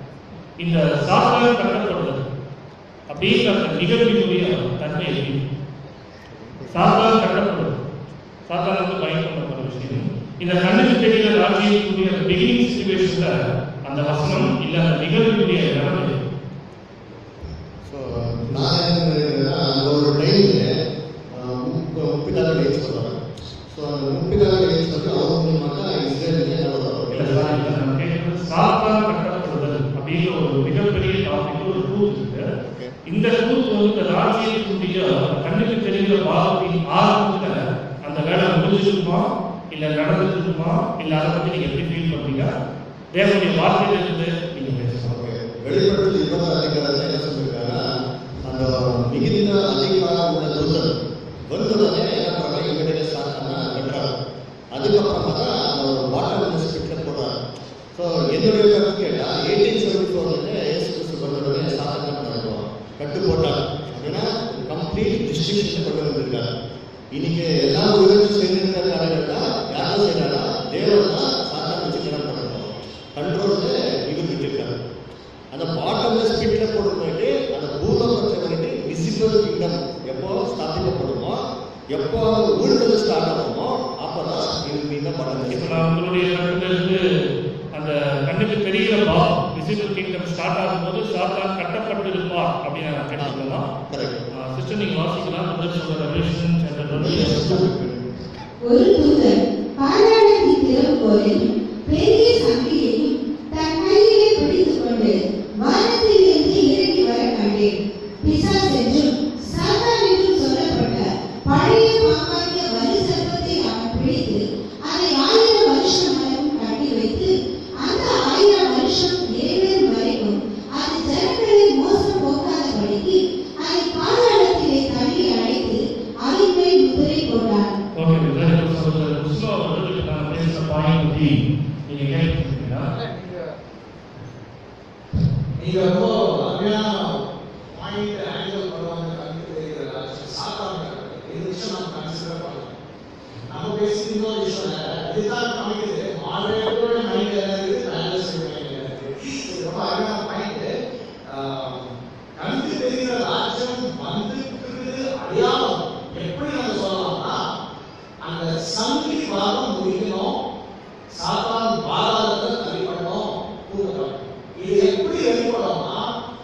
இந்த சாத்தான் கட்டப்படுறது அப்படின்ற அந்த நிகழ்வினுடைய தன்மை எப்படி சாத்தான் கட்டப்படுறது சாத்தான் வந்து பயன்படுத்தப்படுறது ஒரு விஷயம் இந்த கண்ணுக்கு தெரிகிற ராஜ்யத்துடைய பிகினிங் சிச்சுவேஷன்ல அந்த வசனம் இல்ல அந்த நிகழ்வுடைய நடந்து ஸோ நான் என்ன நினைக்கிறேன்னா அந்த ஒரு டைமில் முப்பிதாக ஏஜ் சொல்கிறாங்க ஸோ அந்த முப்பிதாக ஏஜ் சொல்லி அவங்க மூலியமாக இஸ்ரேல் என்ன வரும் இல்ல சார், இல்ல, நான் கேட்கிறது சாத்தான் கட்டப்படுதல் அப்படிங்கிற ஒரு மிகப்பெரிய டாபிக் ஒரு ட்ரூத் இருக்கு Okay. இந்த ட்ரூத் வந்து இந்த ராஜ்யத்துடைய கண்ணுக்கு தெரிகிற பாவத்தின் ஆரம்பத்துல அந்த வேலை முடிஞ்சிருக்குமா இல்ல நடந்துருக்குமா இல்ல அதை பத்தி நீங்க எப்படி ஃபீல் பண்றீங்க தேவனுடைய வார்த்தையில இருந்து நீங்க பேசலாம் ஓகே வெளிப்படுத்தல் இருபதாம் அதிகாரத்தில் என்ன சொல்லியிருக்காங்கன்னா அந்த மிகுந்த அதிகமாக உள்ள தூதர் வந்தவுடனே என்ன பண்ணுறாங்க இவருடைய சாத்தான கட்டுறாங்க அதுக்கப்புறமா தான் அந்த ஒரு வாட்டர் ஸ்பிரிட்டில் போடுறாங்க ஸோ என்னுடைய கருத்து கேட்டால் எயிட்டீன் செவன்டி ஃபோர்லேருந்து ஏசு கிறிஸ்து வந்தவுடனே சாத்தனை பண்ணுறோம் கட்டு போட்டாங்க அப்படின்னா கம்ப்ளீட் டிஸ்ட்ரிக்ஷன் கொண்டு வந்திருக்காங்க இன்னைக்கு எல்லா உலகத்தையும் செய்திருக்கிற காலகட்டம் யாரும் செய்யறாங்க தேவன் தான் சாத்தான் வச்சு என்ன பண்ணணும் கண்ட்ரோல்ல இவர் விட்டுருக்காரு அந்த பாட்டம்லெஸ் பிட்ல போடும்போது அந்த பூலோகத்தை வந்துட்டு விசிபிள் கிங்டம் எப்போ ஸ்தாபிக்கப்படுமோ எப்போ ஊழல் ஸ்டார்ட் ஆகுமோ அப்பதான் இவங்க என்ன பண்ண இப்ப முடியும் நான் உங்களுடைய கருத்துல இருந்து அந்த கண்ணுக்கு தெரிகிற பாவம் விசிபிள் கிங்டம் ஸ்டார்ட் ஆகும்போது சாத்தான் கட்டப்பட்டு இருப்பார் அப்படின்னு நான் கேட்டுக்கலாமா கரெக்ட் சிஸ்டர் நீங்க வாசிக்கலாம் முதல் சொல்ற ரெவலேஷன் சாப்டர் 20 ஒரு தூதன் பாதாளத்தின் திறவுகோலையும் பெரிய சங்கிலியையும் தன் கையிலே பிடித்துக் கொண்டு வானத்திலிருந்து இறங்கி வர கண்டேன் பிசாஸ் என்றும் சாத்தான் என்றும் சொல்லப்பட்ட பழைய பாம்பாகிய வலு சர்ப்பத்தை அவன் பிடித்து அதை ஆயிரம் வருஷம் வரைக்கும் கட்டி வைத்து அந்த ஆயிரம் வருஷம் நிறைவேறும் வரைக்கும் அது ஜனங்களை மோசம் போக்காதபடிக்கு அதை பாதாளத்திலே தள்ளி அடைத்து அதன் மேல் முதிரை போட்டான் ஓகே விதாயக சகோதரர் குஸ்லோ அவர்களுக்கு நான் பேசுற பாயிண்ட் பத்தி நீங்க கேட்டுருக்கீங்களா நீங்க ரொம்ப அருமையான பாயிண்ட் ஆங்கிள் பண்ணுவாங்க கண்ணுக்கு தெரிகிற சாத்தாங்க இது விஷயம் நம்ம கன்சிடர் பண்ணலாம் நம்ம பேசி இன்னொரு விஷயம் இல்ல. இதுதான் காமிக்குது மாடரேட்டரோட மைண்ட் என்ன இருக்குது பேலன்ஸ் மைண்ட் என்ன இருக்குது இது ரொம்ப அருமையான பாயிண்ட் கண்ணுக்கு தெரிகிற ராஜ்யம் வந்திருக்கிறது அடையாளம் எப்படி நம்ம சொல்லலாம்னா அந்த சங்கிலி பாகம் முடிக்கணும் சாத்தான் பாதாளத்தை தள்ளிப்படணும் தூங்கப்படணும் இது எப்படி வெளிப்படும்னா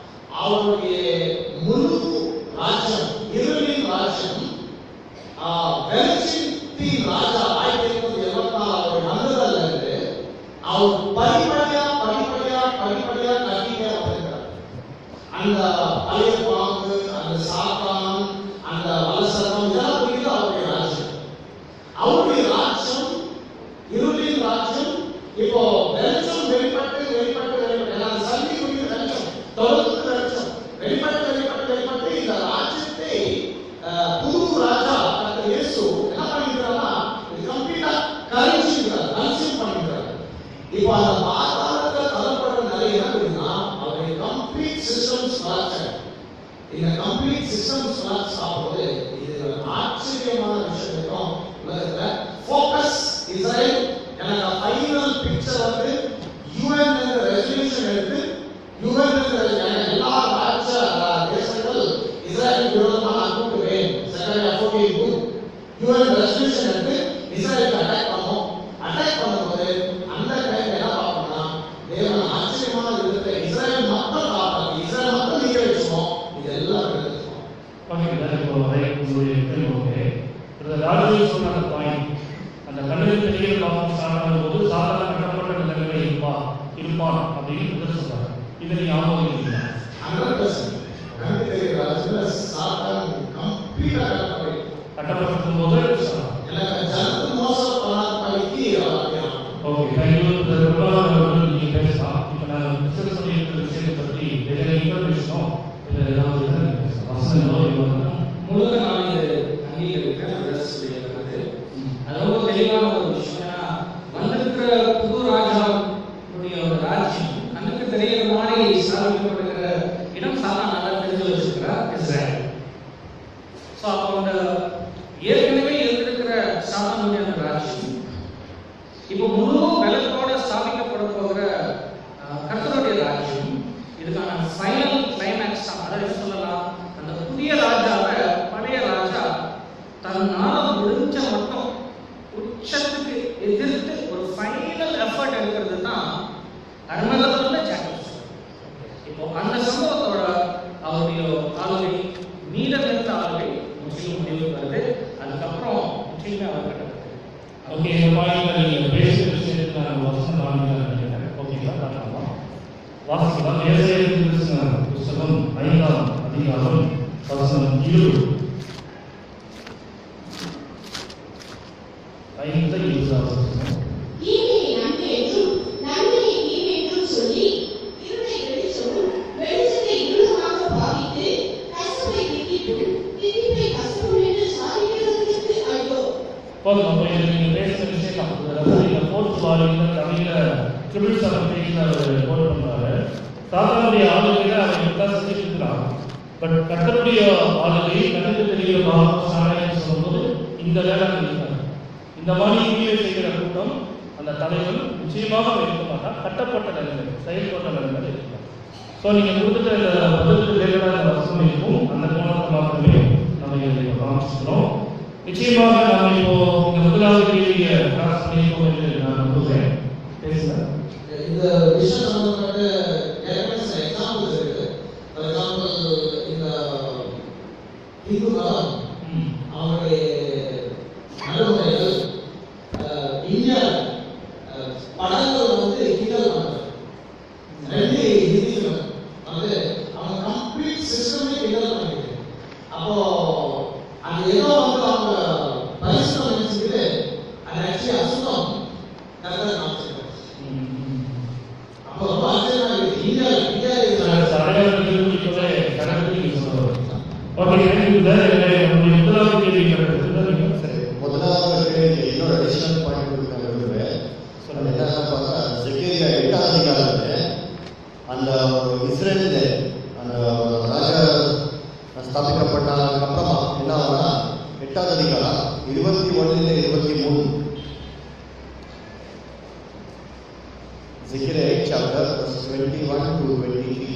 அவருடைய முழு ராஜ்யம் இருளின் ராஜ்யம் ஆஹ், வெளிச்சத்தின் ராஜா ஆயிரத்தி எட்நூத்தி எழுபத்தி நாலு அவருடைய வந்ததுல இருந்து அவர் படிப்படியா படிப்படியா படிப்படியா கட்டிட்டே வந்திருக்கிறார் அந்த பழைய பாம்பு அந்த சாத்தான் அந்த வலசரம் இதெல்லாம் புரியுது அவருடைய ராஜ்யம் அவருடைய ராஜ்யம் இருளின் ராஜ்யம் இப்போ வெளிச்சம் வெளிப்பட்டு வெளிப்பட்டு வெளிப்பட்டு ஏன்னா அந்த சந்தி புரியுது வெளிச்சம் தொடர்ந்து வெளிச்சம் வெளிப்பட்டு வெளிப்பட்டு வெளிப்பட்டு இந்த ராஜ்யத்தை அஹ், புது ராஜா அந்த இயேசு என்ன பண்ணிக்கிறாரா இது கம்ப்ளீட்டா கரைச்சிக்கிறார் கன்சியூம் பண்ணிக்கிறார் இப்போ அந்த பாதாளத்தை தரப்படுற நிலை என்ன அப்படின்னா அவருடைய கம்ப்ளீட் சிஸ்டம் ஸ்ட்ரக்சர் இந்த கம்ப்ளீட் சிஸ்டம் ஸ்ட்ரக்சர் ஆகும்போது இது ஒரு ஆச்சரியமான விஷயம் இருக்கும் உலகத்துல ஃபோக்கஸ் இஸ்ரேல் எனக்கு ஃபைனல் பிக்சர் வந்து யுஎன் ரெசல்யூஷன் எடுத்து யுஎன் எல்லா ராஜ்ய தேசங்கள் இஸ்ரேல் விரோதமாக நான் கூப்பிடுவேன் second affording good UN resolution எடுத்து இஸ்ரேலுக்கு அட்டாக் பண்ணோம் அட்டாக் பண்ணும்போது அந்த டைம் என்ன பார்க்கணும்னா தேவன் ஆச்சரியமான விதத்தை இஸ்ரேல் மக்கள் காப்பாற்றி இஸ்ரேல் மக்கள் நீக்க வச்சுக்கோம் இதெல்லாம் விழுந்துச்சோம் ஓகே விதாயக இப்போ வரை உங்களுடைய கேள்வி ஓகே ராஜேஷ் சொன்ன அந்த பாயிண்ட் அந்த கண்ணுக்கு தெரிகிற பாவம் ஸ்டார்ட் ஆகும்போது சாதாரண கட்டப்பட்ட நிலைமையில இருப்பான் இருப்பான் அப்படின்னு முதல் சொல்றாங்க இதை நீங்க ஆமோதிக்கிறீங்களா ஹண்ட்ரட் பர்சன்ட் கண்டு தெரிகிற ராஜ்யத்துல சாத்தான் கம்ப்ளீட்டா கட்டப்படி கட்டப்பட்டிருக்கும் போது சொல்றாங்க. எனக்கு ஜனத்து மோசம் பண்ணாத படிக்கு அவர் ஓகே தேங்க்யூ பிரபலாளர்கள் நீங்க பேசலாம் இப்போ நான் பிசினஸ் சொல்லியிருக்கிற விஷயத்தை பற்றி வேற எங்க பேசணும் இல்லை ஏதாவது இருந்தா நீங்க பேசலாம். வசனங்களோ இல்லை முழுக்க நான் இது அங்கீகரிக்கிறேன் பிரதர்ஸ் உடைய கருத்து அது ரொம்ப தெளிவான ஒரு விஷயம் ஏன்னா வந்திருக்கிற புது ராஜாவுடைய ஒரு ராஜ்யம் கண்ணுக்கு தெரிகிற மாதிரி ஸ்தாபிக்கப்படுகிற இடம் சாதான் நல்லா தெரிஞ்சு வச்சிருக்கிறார் இஸ்ரேல் ஸோ அப்போ அந்த ஏற்கனவே இருந்திருக்கிற சாதானுடைய அந்த ராஜ்யம் இப்போ முழு பலத்தோட ஸ்தாபிக்கப்பட போகிற அஹ், கர்த்தருடைய ராஜ்யம் இதுக்கான ஃபைனல் கிளைமேக்ஸ் தான் அதாவது என்ன சொல்லலாம் அந்த புதிய ராஜாவை பழைய ராஜா தன்னால் முடிஞ்ச மட்டும் உச்ச நடந்ததுன்னா கர்மகத்தோட சாக்கல்ஸ் இப்போ அந்த சம்பவத்தோட அவருடைய ஆளுகை மீதம் இருந்த ஆளுகை முற்றிலும் முடிவுக்கு வருது அதுக்கப்புறம் முற்றிலுமே அவர் கட்டப்பட்டது ஓகே இந்த பாயிண்ட்ல நீங்க பேசுற விஷயத்துல நான் வசனம் வாங்கிக்கிறேன் நினைக்கிறேன் ஓகேங்களா பார்க்கலாம் வாசிக்கலாம் ஏசாயா புஸ்தகம் ஐந்தாம் அதிகாரம் வசனம் இருபது ஐந்து இருபதாவது வசனம் தீமையை நன்மை என்றும் நன்மையை தீமை என்றும் சொல்லி இருளை வெளிச்சமும் வெளிச்சத்தை இருளுமாக பாவித்து கசப்பை திட்டிப்பும் திட்டிப்பை கசப்பும் என்று சாதிக்கிறவர்களுக்கு ஐயோ போதும் அப்போ இது நீங்க பேசுற விஷயம் தான் அதாவது இந்த ஃபோர்த் வால்யூம்ல தமிழ்ல ட்ரிபிள் செவன் பேஜ்ல அவர் கோட் பண்றாரு சாத்தானுடைய ஆளுகையில அவன் இப்பதான் செஞ்சுட்டு இருக்கிறான் பட் கர்த்தருடைய ஆளுகை கண்ணுக்கு தெரிகிற பாவம் சாராயம் சொல்லும்போது இந்த வேலை அங்க இருக்காது இந்த மாதிரி கீழே செய்கிற கூட்டம் அந்த தலைவன் நிச்சயமாக இருக்க மாட்டான் கட்டப்பட்ட நிலைமை செயல்பட்ட நிலைமையில இருக்கலாம் ஸோ நீங்க கொடுத்துட்ட இந்த பதிலுக்கு ரிலேட்டடாக இந்த வசனம் இருக்கும் அந்த கோணத்தை மாத்திரமே நம்ம இதை காமிச்சிக்கிறோம் நிச்சயமாக நாம் இப்போ இந்த முதலாவது கேள்வியை கிராஸ் பண்ணியிருக்கோம் என்று நான் நம்புகிறேன் பேசுங்க இந்த விஷயம் சம்பந்தப்பட்ட ஏற்கனவே சில எக்ஸாம்பிள்ஸ் இருக்கு ஃபார் எக்ஸாம்பிள் இந்த இந்து மதம் ம். அவங்களுடைய நடைமுறைகள் அஹ், இந்தியா அஹ், படங்கள் வந்து கிண்டல் பண்றது ரெண்டு ஹிந்திகள் வந்து அவங்க கம்ப்ளீட் சிஸ்டமே கிண்டல் பண்ணிருக்கு அப்போ அது ஏதோ வந்து அவங்க பரிசுத்தம் நினைச்சுக்கிட்டு அது ஆக்சுவலி அசுத்தம் கரெக்டாக காமிச்சிருக்காங்க ம். அப்போ ரொம்ப ஆச்சரியமா இருக்கு இந்தியா இந்தியா நான் சரையான கேள்வி இப்பவே கணக்கு நீங்க சொல்லுவாங்க ஓகே தேங்க்யூ சார் நம்முடைய முதலாவது கேள்வி கணக்கு நீங்க சரி முதலாவது கேள்வி இன்னொரு அடிஷனல் பாயிண்ட் கொடுக்க விரும்புகிறேன் அது என்னன்னா பார்த்தா செக்யூரியா எட்டாம் அதிகாரத்துல அந்த இஸ்ரேலில் அந்த ராஜா ஸ்தாபிக்கப்பட்டதுக்கு அப்புறமா என்ன ஆகும்னா எட்டாவது அதிகாரம் இருபத்தி ஒன்றுல இருபத்தி மூணு Zechariah 8 chapter verse 21 to 23.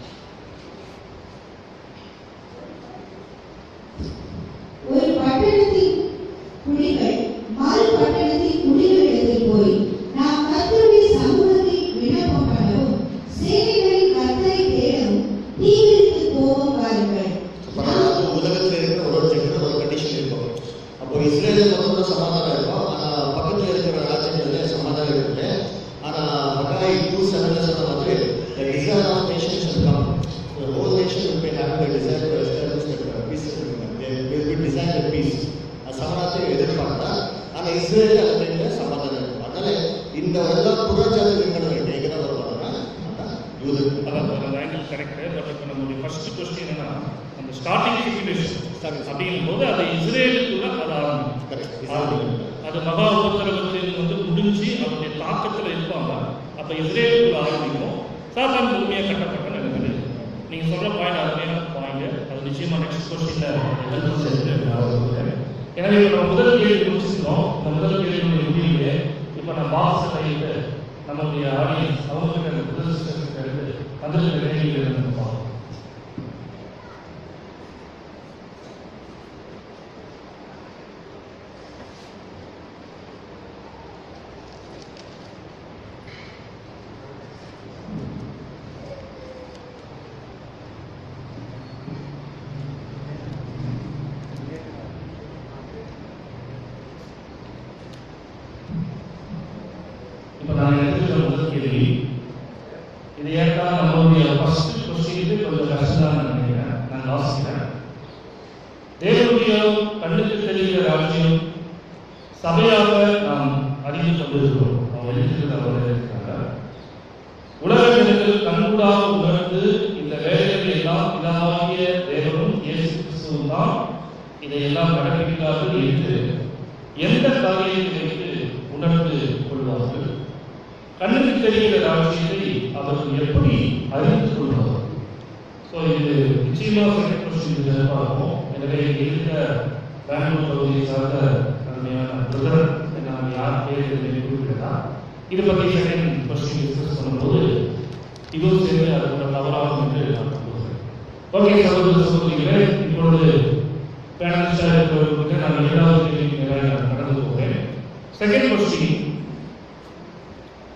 ஒரு பட்டணத்தின் குடிகள் மறு பட்டணத்தின் குடிகளிடத்தில் போய் நாம் கர்த்தருடைய சமூகத்தில் விண்ணப்பம் பண்ணவும் சேவைகளின் கர்த்தரை தேடவும் தீவிரித்து போவோம் வாருங்கள் பரவாயில்ல உலகத்தில் இருக்கிற ஒரு ஒரு ஜெகத்தில் ஒரு கண்டிஷன் இருக்கும் அப்போ இஸ்ரேலில் முதல்ல சமாதானம் இருக்கும் ஆனால் பக்கத்தில் இருக்கிற ராஜ்யங்கள்ல சமாதானம் இருக்கு ஆனால் மக்காய் டூ செவன்ல சொன்ன மாதிரி the desire of nations will come the whole nation will be having a desire to establish the peace they will be designed a peace அது சமாதானத்தை எதிர்பார்த்தா ஆனால் இஸ்ரேலில் அந்த டைம்ல சமாதானம் இருக்கும் அதனால இந்த வருடம் புறச்சாலை விண்கலம் எங்கே தான் வருவாங்கன்னா அதான் யூது அதான் அந்த ஆங்கிள் கரெக்ட் பட் இப்போ நம்மளுடைய ஃபர்ஸ்ட் கொஸ்டின் என்னன்னா அந்த ஸ்டார்டிங் சிச்சுவேஷன் அப்படிங்கும் போது அது இஸ்ரேலுக்குள்ள அது ஆரம்பிக்கும் Correct. ஆரம்பிக்கும். அது மகா உபத்திரவத்தில் வந்து முடிஞ்சு அதனுடைய தாக்கத்தில் இருப்பாங்க அப்போ இஸ்ரேலுக்குள்ள ஆரம்பிக்கும் சாத்தான் முழுமையாக கட்டப்பட்ட நிலைமையில் இருக்கும். நீங்க சொல்ற பாயிண்ட் அருமையான பாயிண்ட் அது நிச்சயமா நெக்ஸ்ட் கொஸ்டின்ல எனவே இப்போ நம்ம முதல் கேள்வி முடிச்சிருக்கோம் இந்த முதல் கேள்வியுடைய முடிவு இப்போ நம்ம பாக்ஸ் கையில் நம்மளுடைய ஆடியன்ஸ் அவங்க கிட்ட இந்த முதல் சிஸ்டர் கிட்ட இருந்து வந்திருக்கிற கேள்விகளை நம்ம பார்ப்போம் இப்போ நான் எடுத்துக்கிற முதல் கேள்வி இது ஏற்கனவே நம்மளுடைய ஃபர்ஸ்ட் கொஸ்டினுக்கு கொஞ்சம் கஷ்டம் நினைக்கிறேன் நான் வாசிக்கிறேன் தேவனுடைய கண்ணுக்கு தெரிகிற ராஜ்யம் சபையாக நாம் அறிந்து கொண்டிருக்கிறோம் அவங்க எழுதிட்டு அவர் இருக்கிறாங்க உலக ஜனங்கள் கண்கூடாக உணர்ந்து இந்த வேலைகளை எல்லாம் பிதாவாகிய தேவனும் இயேசு கிறிஸ்துவும் தான் இதையெல்லாம் கடைபிடிக்கிறார்கள் என்று எந்த காரியத்தை வைத்து உணர்ந்து கொள்வார்கள் கண்ணுக்கு தெரிகிற ராஜ்யத்தை அவர்கள் எப்படி அறிந்து கொள்வார்கள் ஸோ இது நிச்சயமாக செகண்ட் கொஸ்டின் எதிர்பார்ப்போம் எனவே இங்கே இருக்கிற பெங்களூர் பகுதியை சார்ந்த அருமையான பிரதர் நான் யார் பேர் என்று குறிப்பிட்டதா இதை பற்றி செகண்ட் கொஸ்டின் டிஸ்கஸ் பண்ணும்போது இதுவும் சேர்ந்து அது ஒரு தவறாகும் என்று நான் நம்புகிறேன் ஓகே சகோதர சகோதரிகளே இப்பொழுது பேனலிஸ்டாக இருக்கிறவர்களுக்கு நான் இரண்டாவது கேள்வி நேராக நான் கடந்து போகிறேன் செகண்ட் கொஸ்டின்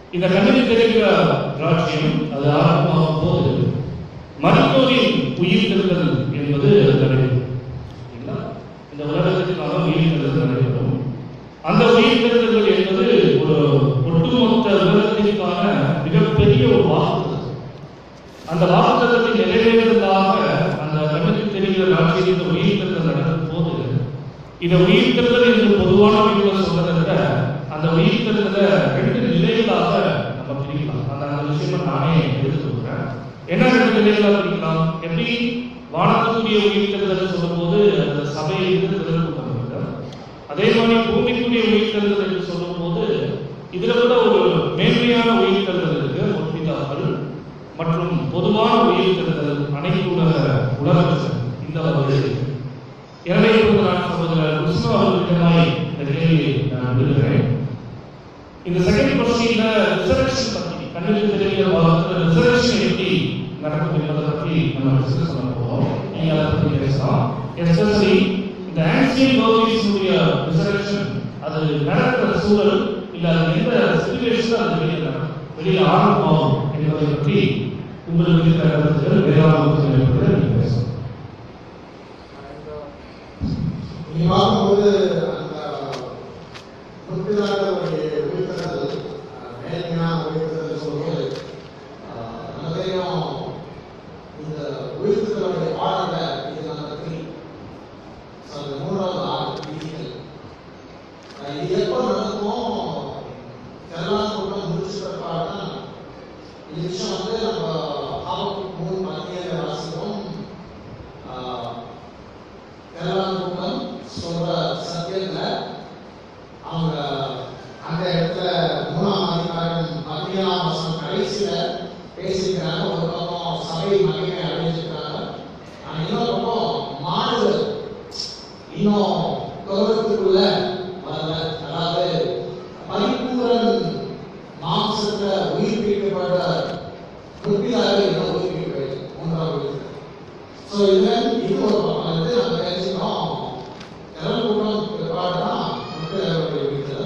இந்த கண்ணில் தெரிகிற ராஜ்யம் அது ஆரம்பமாகும் போது மருத்துவரின் உயிர் தெழுதல் என்பது நடைபெறும் இல்லைங்களா? இந்த உலகத்திற்கான உயிர் தெழுதல் நடைபெறும் அந்த உயிர் தெழுதல் என்பது ஒரு ஒட்டுமொத்த உலகத்திற்கான மிகப்பெரிய ஒரு வாக்கு அந்த வாக்குத்தத்தை நிறைவேறுவதாக அந்த கண்ணுக்கு தெரிகிற ராஜ்யத்தில் உயிர் தெழுதல் நடக்கும் போது இதை உயிர் தெழுதல் என்று பொதுவான வழியில் சொல்றதை விட அந்த உயிர் தெழுதலை ரெண்டு நிலைகளாக நம்ம பிரிக்கலாம் அந்த அந்த விஷயமா நானே எடுத்து கொடுக்குறேன் என்ன ரெண்டு நிலைகளாக பிரிக்கலாம் எப்படி வானத்துக்குரிய உயிர் தெழுதல் சொல்லும்போது அந்த சபையிலிருந்து திறக்கப்பட்டவர்கள் அதே மாதிரி பூமிக்குரிய உயிர் தெழுதல் என்று சொல்லும்போது இதுல கூட ஒரு மேன்மையான உயிர் தெழுதல் இருக்கு முற்பிதாக்கள் மற்றும் பொதுவான உயிர் தெழுதல் அனைத்து உலக உலக இந்த வகை இருக்கு எனவே இப்போது நான் சகோதரர் கிருஷ்ண அவர்களிடமாய் இந்த கேள்வியை நான் விடுகிறேன் இந்த செகண்ட் கொஸ்டின்ல ரிசர்வேஷன் பத்தி கண்ணுக்கு தெரிகிற வாரத்தில் ரிசர்வேஷன் எப்படி நடக்கும் என்பதை பற்றி நம்ம டிஸ்கஸ் பண்ண போறோம் நீங்க அதை பத்தி பேசலாம் எஸ்பெஷலி இந்த ஆன்சியன் பர்விஸுடைய ரிசர்வேஷன் அது நடக்கிற சூழல் இல்ல அது எந்த சிச்சுவேஷன் அது வெளியே நடக்கும் வெளியே ஆரம்பமாகும் என்பதை பற்றி உங்களுக்கு இருக்கிற கருத்துக்கள் வேதாந்தத்தில் இருப்பதை நீங்க பேசலாம் நீ பார்க்கும்போது அந்த முற்பிதாக்களுடைய உயிர்த்தல் மேன்மையான உயிர்த்தல் சொல்லும்போது ஆஹ், நமக்கு தெரியும் இந்த உயிர்த்தலுடைய ஆர்டர்ல இது நம்ம த்ரீ அந்த மூணாவது ஆறு விதிகள் ஆஹ், இது எப்போ நடக்கும் எல்லாம் கூட்டம் முடிச்சுட்டப்பாதான் இந்த விஷயம் வந்து நம்ம ஆபத்து மூணு மத்திய வாசிக்கும் ஆஹ், எல்லாம் கூட்டம் சொல்ற சத்தியத்துல அவங்க அந்த இடத்துல மூணாம் அதிகாரம் பதினேழாம் வருஷம் கடைசியில பேசிக்கிறாங்க ஒரு பக்கம் சபை மகிமை அடைஞ்சிருக்காங்க ஆனா இன்னொரு பக்கம் மாடு இன்னும் கௌரவத்துக்குள்ள வரல அதாவது பரிபூரன் மாம்சத்துல உயிர்ப்பிக்கப்பட்ட முற்பிதாக இன்னும் உயிர்ப்பிக்கப்பட்டு மூன்றாவது உயிர் ஸோ இதன் இது ஒரு பக்கம் வந்து நம்ம பேசினோம் கடல் கூட்டம் பிற்பாடுதான் முற்பிதாவுடைய வீட்டில்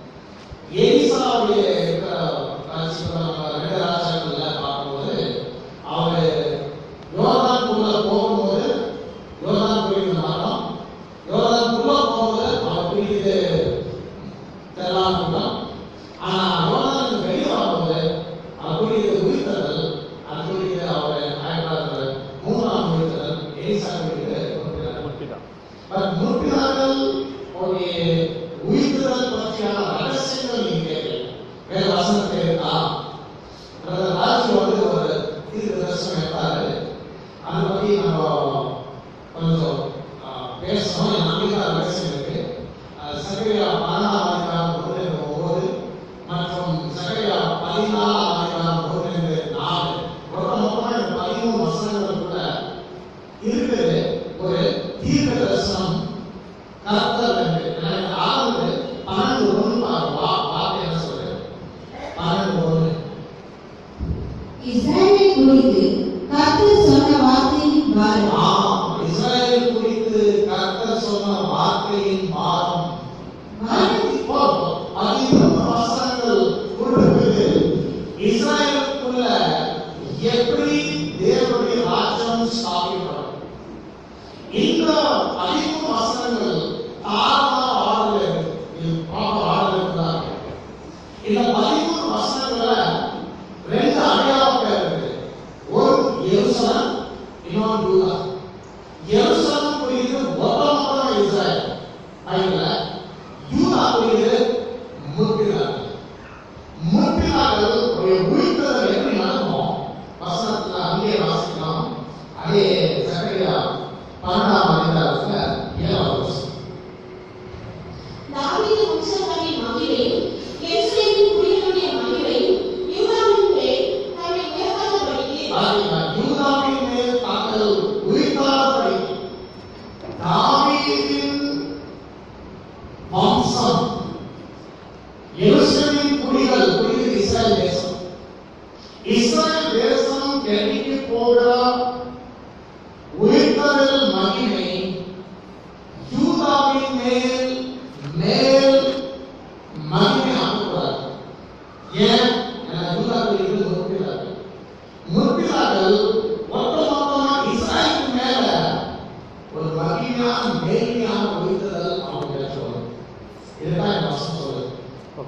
ஏலிசாவுடைய இருக்கிற காட்சிகளை நம்ம ரெண்டு ராஜாக்கள்ல பார்க்கும்போது அவர் யோர்தான்குள்ள போகும்போது யோர்தான் புரியுது மரம் யோர்தான்குள்ள போகும்போது அவர் புரியுது தெல்லாம் கூட்டம் ஆனா யோர்தான் வெளியே வரும்போது அவர் புரியுது உயிர்த்தல் அது புரியுது அவர் ஆயிரத்தி மூணாம் உயிர்த்தல் ஏலிசா புரியுது முற்பிதா பட் முற்பிதாக்கள் ஒரு உயிர்த்தல் பற்றியான ரகசியங்கள் நீங்க கேட்கல வேற வசனத்தை இருக்கா பிரதர் ராஜு வந்து ஒரு தீர்க்க தரிசனம் எடுத்தாரு அதை பத்தி நம்ம கொஞ்சம் ஆஹ், பேசணும் என் நம்பிக்கை ரகசியம் இருக்கு ஆஹ், சகரியா பதினாலாம் அதிகாரம் ஒன்று ஒன்பது மற்றும் சகரியா பதினாலாம் அதிகாரம் ஒன்று நாலு மொத்த மொத்தமா இந்த பதிமூணு வசனங்களுக்குள்ள இருக்குது ஒரு தீர்க்க தரிசனம் கர்த்தர் என்று எனக்கு ஆனது பன்னெண்டு ஒன்று வா வார்த்தை என்ன சொல்றது பன்னெண்டு ஒன்று இஸ்ரவேலை குறித்து கர்த்தர் சொன்ன வார்த்தையின் பாரம் ஆம் இஸ்ரவேல் குறித்து கர்த்தர் சொன்ன வார்த்தையின் பாரம் இப்போ பதிமூணு வசனங்கள் கொடுக்குது இஸ்ரவேலுக்குள்ள எப்படி தேவனுடைய ராஜ்யம் ஸ்தாபிக்கப்படும் இந்த பதிமூணு வசனங்கள் தாராள ஆறுதல் இருக்கு இது ப்ராப்பர் ஆறுதல் இருந்தாங்க இந்த பதிமூணு வசனங்கள்ல ரெண்டு அடையாளம் பேர் இருக்கு ஒரு எருசலம் இன்னொன்று யூதா எருசலம் குறித்து ஒப்பந்தமான இஸ்ரேல் பைபிள்ல யூதா குறித்து முற்பிதாக்கள் முற்பிதாக்கள் ஒரு உயிர்த்தல் எப்படி நடக்கும் வசனத்துல அங்கே வாசிக்கலாம் அதே சக்கரையா பன்னெண்டாம் அதிகாரத்துல ஏழாவது வசனம் தாவீது வம்சத்தாரின் மகிமையும் எருசலேமின் குடிகளுடைய மகிமையும் யூதாவின் மேல் தன்னை உயர்த்தாதபடிக்கு பாத்தீங்களா? யூதாவின் மேல் தாங்கள் உயிர்த்தாதபடி தாவீதின் வம்சம் எருசலேமின் குடிகள் குடிகள் இஸ்ரேல் தேசம் இஸ்ரேல் தேசம் கெட்டிக்கு போகிற உயிர்த்தல் மகிமை யூதாவின் மேல் மேல் மகிமை ஆகக்கூடாது ஏன்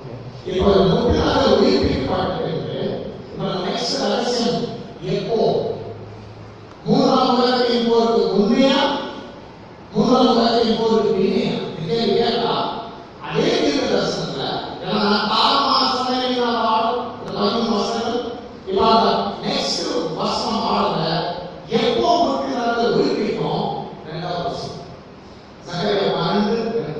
இப்போ முப்பினால உயிர்ப்பிக்கப்பட்டிருக்கு இப்போ நெக்ஸ்ட் ரகசியம் எப்போ மூன்றாம் உலகத்தின் போருக்கு முன்னையா மூன்றாம் உலகத்தின் போருக்கு பின்னையா இந்த கேள்வி கேட்டா அதே தீர்க்க தரிசனத்துல ஏன்னா நான் காலமா சொன்னேன் நான் ஆடும் இந்த பதிமூணு வருஷங்கள் இப்போ அந்த நெக்ஸ்ட் வருஷம் ஆடல எப்போ முப்பினால உயிர்ப்பிக்கும் ரெண்டாவது வருஷம் சகரிய பன்னெண்டு ரெண்டு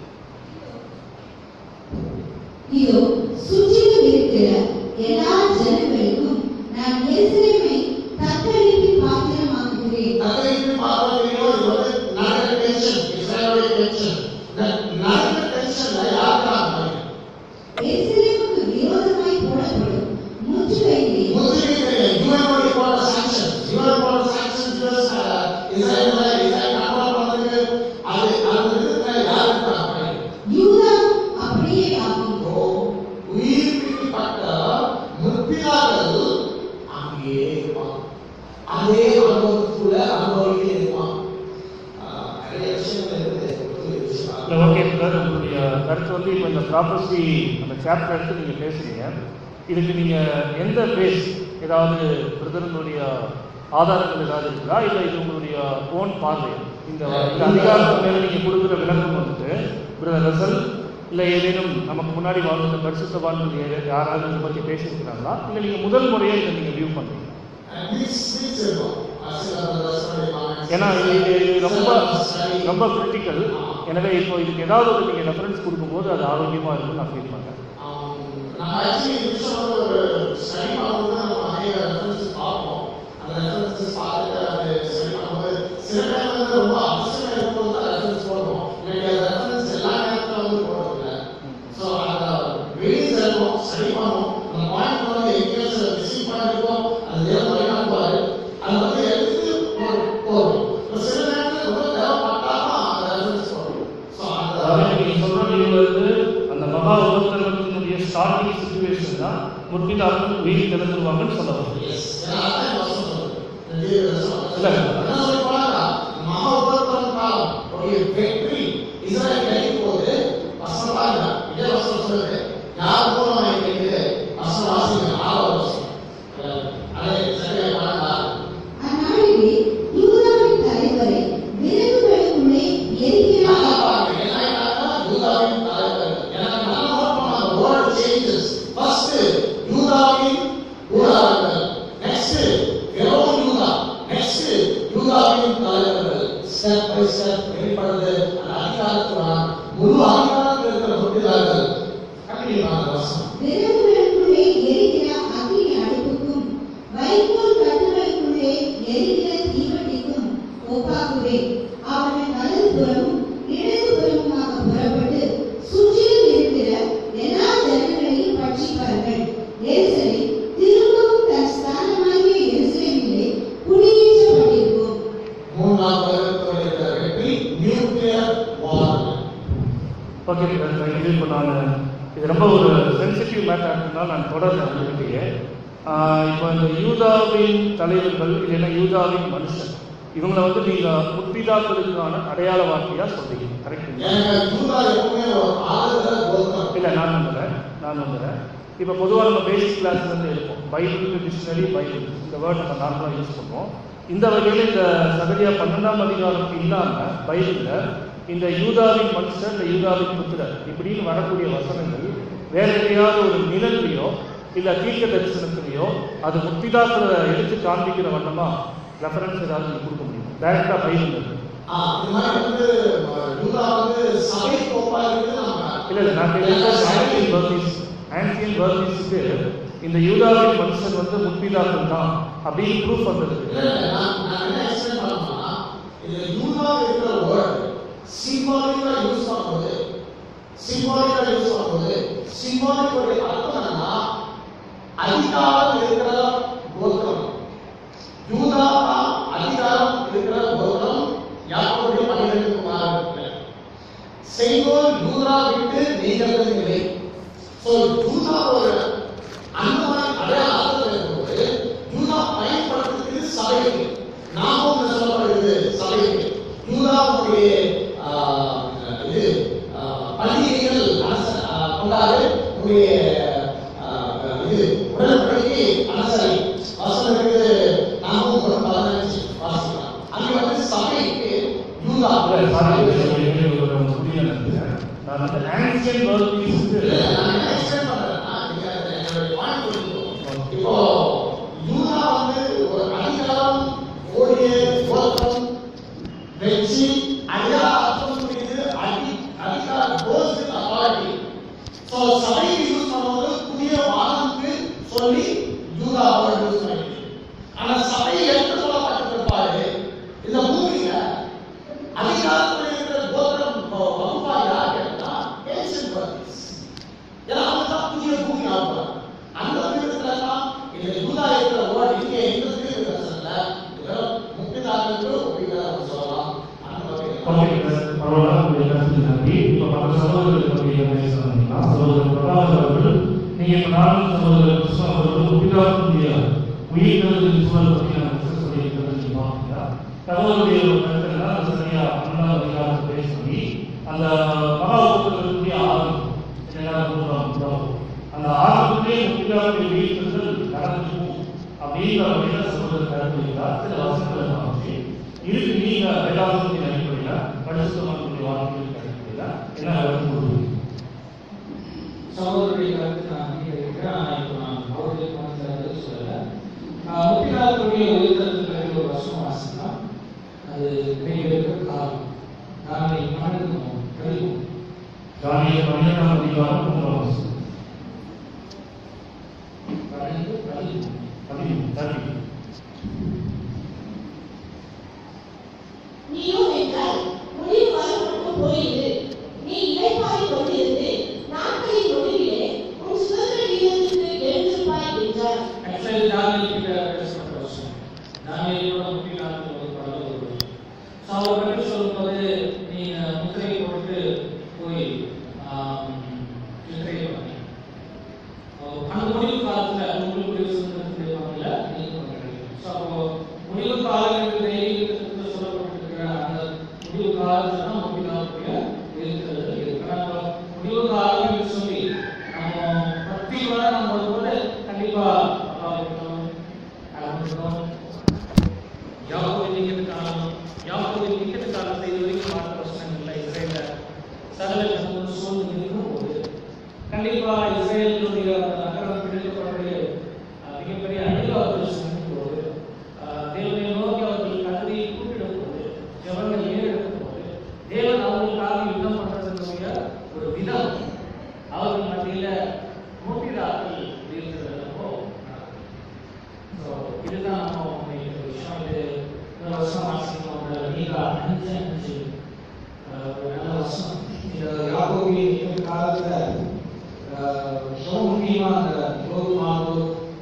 இதோ சுற்றிலும் இருக்கிற எல்லா ஜனங்களுக்கும் நான் எருசலேமை தத்தளிப்பின் பாத்திரமாக்குகிறேன் தத்தளிப்பு பாத்திரத்திலோ இது வந்து நடக்கிற டென்ஷன் இஸ்ரேலுடைய டென்ஷன் நடக்கிற டென்ஷன்ல யாருக்காக பயன் எருசலேமுக்கு விரோதமாய் போடப்படும் முற்றுகையிலே முஸ்லிம்களுடைய யுஎன்ஓடி போட்ட சாங்ஷன் யுஎன் போட்ட sanction plus Israel Israel control பண்ணதுக்கு அது அது இருக்கிற யாருக்காக பயன் யூதாவும் அப்படியே ஆகும் உயிர்ப்பிக்கப்பட்ட முற்பிதாக்கள் அங்கே இருப்பான் அதே அனுபவத்துக்குள்ள அனுபவிக்க இருப்பான் ஆஹ் நிறைய விஷயங்கள் இருக்குது புதிய விஷயம். இல்லை ஓகே சார் உங்களுடைய கருத்து வந்து இப்போ இந்த ப்ராப்பர்சி அந்த சாப்டர் எடுத்து நீங்கள் பேசுறீங்க இதுக்கு நீங்கள் எந்த பேஸ் ஏதாவது பிரதரனுடைய ஆதாரங்கள் ஏதாவது இருக்குதா இல்லை இது உங்களுடைய ஓன் பார்வை இந்த இந்த அதிகாரத்து மேலே நீங்கள் கொடுக்குற விளக்கம் வந்துட்டு பிரதர் ரசல் இல்லை ஏதேனும் நமக்கு முன்னாடி வாழ்ந்த பரிசுத்தவான்கள் ஏ- யாராவது இதை பற்றி பேசியிருக்கிறாங்களா இல்லை நீங்கள் முதல் முறையாக இதை நீங்கள் வியூ பண்ணுறீங்க And mix- mix இருக்கும். அரசியல் அந்த ரசனை comments. ஏன்னா இது இது இது ரொம்ப Study. ரொம்ப கிரிட்டிக்கல் எனவே இப்போ இதுக்கு ஏதாவது ஒரு நீங்கள் ரெஃபரன்ஸ் கொடுக்கும்போது அது ஆரோக்கியமாக இருக்கும்னு நான் ஃபீல் பண்ணுறேன் ஆம், நம்ம actually இந்த விஷயம் வந்து ஒரு study பண்ணும்போது நம்ம நிறைய references பார்ப்போம். அந்த references பார்த்துட்டு அது study பண்ணும்போது சில time வந்து ரொம்ப அவசியமா இருக்கும்போது தான் reference போடுவோம். இல்லாட்டி அந்த reference எல்லா நேரத்துல வந்து போடுறதில்ல. So, அந்த readings இருக்கும், study பண்ணுவோம். அந்த point வந்து எங்கேயாச்சும் receive பண்ணிருக்கோம், அது தேவன் வழி நடத்துவாரு. அது வந்து எடுத்து போ- போடுவோம். இப்ப சில நேரத்துல ரொம்ப தேவைப்பட்டாதான் அந்த reference போடுவோம். So, அந்த அதாவது நீங்கள் சொல்கிற நீங்கள் வந்து அந்த மகா உபத்திரவத்தினுடைய ஸ்டார்டிங் சுச்சுவேஷன் தான் முற்பிதாக்கள் உயிர் திறந்துருவாங்கன்னு சொல்ல வரீங்க Yes. ஏன்னா அதான் வசனம் சொல்லுது. இந்த தீர்க்க தரிசனம். இல்ல. என்ன சொல்லி போனாக்கா, மகா உபத்திரவம் காலம் உடைய வெற்றி இஸ்ரேல் கிடைக்கும் போது வசனம் பாருங்க. இதே வசனம் சொல்லுது. யார் மூலமா கிடைக்குது? வசனம் வாசிங்க. ஆறாவது வசனம். அஹ், அதை சரியா பாருங்க. அந்நாளிலே யூதாவின் தலைவரை விறகுகளுக்குள்ளே நல்லா எரிக்கிறார் பாருங்க. என்ன ஆயிட்டாங்கன்னா, யூதாவின் தலைவர். எனக்கு நல்லா note பண்ண அந்த word changes. First, யூதாவின் ஊரார்கள். Next, வெறும் யூதா. Next, யூதாவின் தலைவர்கள். Step by step வெளிப்படுது. அந்த அதிகாரத்துடன் முழு அதிகாரத்தில் இருக்கிற முட்டிதார்கள். Continue பண்ணுங்க வசனம். விறகுகளுக்குள்ளே எரிகிற அக்னி அடுப்புக்கும் வைக்கோல் கட்டுகளுக்குள்ளே எரிகிற தீவட்டிக்கும் ஒப்பாக்குவேன் அவர்கள் வலதுபுறமும் இடதுபுறமுமாக புறப்பட்டு சுற்றிலும் இருக்கிற எல்லா ஜனங்களையும் பட்சிப்பார்கள் எருசலேம் திரும்பவும் தன் ஸ்தானமாகிய எருசலேமிலே குடியேற்றப்பட்டிருக்கும் மூன்றாம் உலகத்தில் இருக்கிற வெற்றி நியூக்ளியர் வார் ஓகே சார் இது இப்போ நான் இது ரொம்ப ஒரு சென்சிட்டிவ் மேட்டர் இருக்கிறதுனால நான் தொடர்ந்து உங்ககிட்டயே ஆஹ் இப்போ இந்த யூதாவின் தலைவர்கள் இல்லைன்னா யூதாவின் மனுஷன் இவங்களை வந்து நீங்கள் முற்பிதாக்களுக்கான அடையாள வார்த்தையாக சொல்றீங்க கரெக்டுங்களா எனக்கு யூதா எப்பவுமே ஒரு ஆளுகிற கோத்திரம் இல்லை நான் நம்புறேன் நான் நம்புறேன் இப்போ பொதுவாக நம்ம பேசிக் கிளாஸ்லேருந்து இருப்போம் பைபிளுக்கு டிக்ஷனரி பைபிள் இந்த வேர்ட் நம்ம நார்மலாக யூஸ் பண்ணுவோம் இந்த வகையில் இந்த சகரியா பன்னெண்டாம் அதிகாரம் இல்லாமல் பைபிளில் இந்த யூதாவின் மனுஷர் இந்த யூதாவின் புத்திரர் இப்படின்னு வரக்கூடிய வசனங்கள் வேற எங்கேயாவது ஒரு நிழல்லையோ இல்லை தீர்க்க தரிசனத்திலையோ அது முத்திதாக்களை எடுத்து காண்பிக்கிற வண்ணமா ரெஃபரன்ஸ் ஏதாவது நீங்க கொடுக்க முடியும் டைரக்டாக பைபிள் இருக்கு ஆ, இந்த மாதிரி வந்து அஹ், யூதா வந்து சபை கோப்பா இருக்குது நம்ம இல்ல இல்ல நான் கேட்கறது ஆன்சியன் வர்சிஸ் ஆன்சியன் வர்சிஸ்க்கு இந்த யூதாவின் மனுஷன் வந்து முற்பிதாக்கள் தான் அப்படின்னு ப்ரூஃப் இல்ல, பண்றதுக்கு இல்ல, நான் நான் என்ன எக்ஸ்பிளைன் பண்ணணும்னா இதுல யூதா இருக்கிற வேர்ட் சிம்பாலிக்கா யூஸ் பண்ணும்போது சிம்பாலிக்கா யூஸ் பண்ணும்போது சிம்பாலிக்கோட அர்த்தம் என்னன்னா அதிகாரம் இருக்கிற கோத்திரம் யூதா தான் அதிகாரம் இருக்கிற கோத்திரம் யாக்கோபுடைய பன்னிரண்டு குமாரர்கள் செய்வோர் யூதா விட்டு நீங்கவில்லை சோ யூதா ஒரு அந்த மாதிரி அடையாளத்தில் இருக்கும்போது யூதா பயன்படுத்துறது சபைக்கு நாமும் என்ன சொல்லப்படுகிறது சபைக்கு யூதாவுடைய ஆஹ், இது ஆஹ், பண்டிகைகள் அரச- ஆஹ், கொண்டாடு உங்களுடைய ஆஹ், இது உடன்படிக்கை அனுசரி வசனம் இருக்குது நாமும் ஒரு பதினஞ்சு வாசிக்கலாம் அங்க வந்து சபைக்கு யூதா இல்ல, சாரி, இது ஒரு புதிய நினைக்கிறேன். நான் அந்த ancient world peace க்கு இல்ல, நான் என்ன explain பண்றேன்னா, நீங்க என்னுடைய point புரிஞ்சுக்கணும். இப்போ யூதா வந்து ஒரு அதிகாரம் ஓடிய கோத்திரம் வெற்றி அதிகார அர்த்தம் புரியுது அதி அதிகார goes with authority. So, சபையை யூஸ் பண்ணும்போது புதிய வாதத்துக்கு சொல்லி யூதா அவர்கள் யூஸ் பண்ணிருக்கு ஆனா சபையை எடுத்து சொல்லப்பட்ட பிற்பாடு இந்த பூமியில அதிகாரத்தில் இருக்கிற கோத்திரம் வகுப்பா யார் கேட்டா ஏன்ஷியன் பர்டிஸ் ஏன்னா அவங்க தான் புதிய பூமி ஆகுறாங்க அந்த விதத்துல தான் இந்த யூதா இருக்கிற வேர்ட் இங்க எங்க இருக்கு பிரச்சனை இல்ல முக்கியதாரர்களுக்கு ஒப்பிக்கிறார் சொல்லலாம் அந்த ஓகே, வகையில் சார். பரவாயில்ல, உங்களுடைய கருத்துக்கு நன்றி. இப்ப மற்ற சகோதரர்கள் பற்றி என்ன பேச வந்தீங்கன்னா, சகோதரர் பிரபாகர் அவர்கள், நீங்க இப்ப நானும் சகோதரர் கிருஷ்ணா அவர்கள் உபிதாசனுடைய உயிர்த்தெழுதலின் சூழல் பற்றியான discuss பண்ணியிருக்கிறதை நீங்க பார்த்தீங்களா? சகோதரருடைய ஒரு கருத்து என்னன்னா, அது சரியா பன்னெண்டாவது அதிகாரத்தை பேஸ் பண்ணி, அந்த மகா உபத்திரவத்தினுடைய ஆரம்பம், இல்லைன்னா மூன்றாம் உறவு. அந்த ஆரம்பத்திலே உபிதாவுடைய உயிர்த்தெழுதல் நடந்துக்கும் அப்படின்ற வகையில சகோதரர் கருத்து வைக்கிறார். சில வசனங்களை நான் வச்சு இதுக்கு நீங்க வேதாந்தத்தின் அடிப்படையில பரிசுத்தமானவருடைய வார்த்தைகளின் அடிப்படையில என்ன கருத்து கொடுக்குறீங்க சகோதரருடைய கருத்து நான் அங்கீகரிக்கிறேன் ஆனால் இப்போ நான் அவருடைய கருத்து சொல்லலை முப்பினாருடைய உயிர்த்தலுக்கு பிறகு ஒரு வருஷம் வாசிக்கலாம் அது நிறைவேற்ற காலம் நாளை மனதும் கழிவும் தானியல் பன்னிரெண்டாம் அதிகாரம் மூன்றாம் வசனம் பன்னெண்டு பதிமூணு பதிமூணு தள்ளி நீயும் என்றால் முடிவு வரவனுக்கு போயிரு நீ இளைப்பாறிக் கொண்டிருந்து நாட்களின் முடிவிலே உன் சுதந்திர வீதத்துக்கு எழுந்திருப்பாய் என்றார் ஆக்சுவலி தானியல் கிட்ட பேசப்பட்ட வருஷம் தானியலோட முப்பினாருக்கு ஒரு படம் ஒரு வருஷம் ஸோ அவர் பற்றி சொல்லும்போது நீங்க முத்திரை போட்டு போய் ஆம், முத்திரை பண்ணி அந்த முடிவு காலத்துல உங்களுக்கு முடிவு சுதந்திரத்துக்கு வாங்கல நீங்க பண்ணுறீங்க ஸோ அப்போ முடிவு காலங்கள் தெய்வீகத்துக்கு சொல்லப்பட்டிருக்கிற அந்த முடிவு காலத்துல தான் முப்பினாருடைய இருக்கிறது இருக்கு ஆனா நம்ம முடிவு காலம் என்று சொல்லி நம்ம பக்தியோட நம்ம வரும்போது கண்டிப்பா அப்பா இருக்கட்டும் அண்ணன் இருக்கட்டும் யாக்கோபின் நிக்கத்து காலம் யாக்கோபின் நிக்கத்து காலத்தை இது வரைக்கும் பார்த்த பிரச்சனை இல்லை இஸ்ரேல சகல ஜனங்களும் சூழ்ந்து இருக்கும் போது கண்டிப்பா இஸ்ரேலுடைய அந்த நகரம் பிடிக்கப்பட்டு அஹ், மிகப்பெரிய அழிவார்கள் செல்லும் போது அஹ், தேவனை நோக்கி அவர்கள் கதறி கூப்பிடும் போது ஜெபங்கள் ஏறெடுக்கும் போது தேவன் அவர்களுக்காக யுத்தம் பண்றதுடைய ஒரு விதம் அவர்கள் மத்தியில மூட்டிராக்கள் இருக்கிறதப்போ ஸோ இதுதான் நம்ம இந்த விஷயம் இது இந்த வருஷம் வாசிக்கணும் நீங்க அஞ்சு அஞ்சு அஹ், ஒரு நல்ல வருஷம் இந்த யாக்கோபி இந்த காலத்துல அஹ், ரொம்ப முக்கியமா அந்த ரோமாவு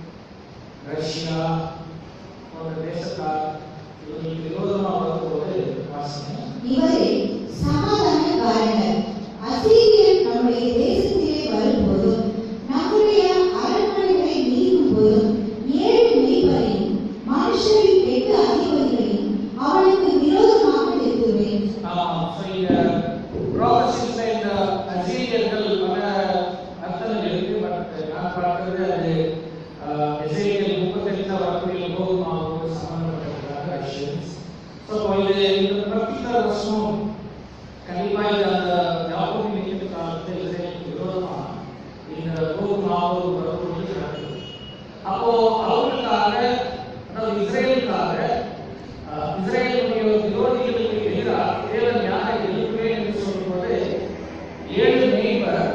ரஷ்யா போன்ற தேசத்தார் இவங்களுக்கு விரோதமா வரும்போது வாசிங்க இவரே சமாதானக்காரனர் அசீரியர் நம்முடைய தேசத்திலே வரும்போதும் நம்முடைய அரண்மனைகளை நீக்கும் போதும் ஏழு மெய்ப்பரையும் மனுஷரின் எட்டு அதிபதிகளையும் அவனுக்கு விரோதமாக நிறுத்துவேன் ஆமாம் ஸோ இந்த ப்ராஃபஸிஸில் இந்த அசீரியர்கள் பல அர்த்தங்கள் இருக்கு பட் நான் பார்க்கறது அது எசேக்கியல் முப்பத்தெட்டில் வரக்கூடிய கோபமாவோடு சம்பந்தப்பட்டிருக்கிறாங்க ரஷ்யன்ஸ் ஸோ இது இந்த பர்டிகுலர் வருஷம் கண்டிப்பாக இது அந்த யாபகம் நிகழ்ந்த காலத்தில் இஸ்ரேலுக்கு விரோதமா இந்த கோபமாவோடு வரக்கூடிய நடக்குது அப்போ அவர்களுக்காக அதாவது இஸ்ரேலுக்காக அஹ், இஸ்ரேலுடைய விரோதிகளுக்கு எதிராக தேவன் யாரை எழுப்புவேன் என்று சொல்லும்போது ஏழு நெய்பர்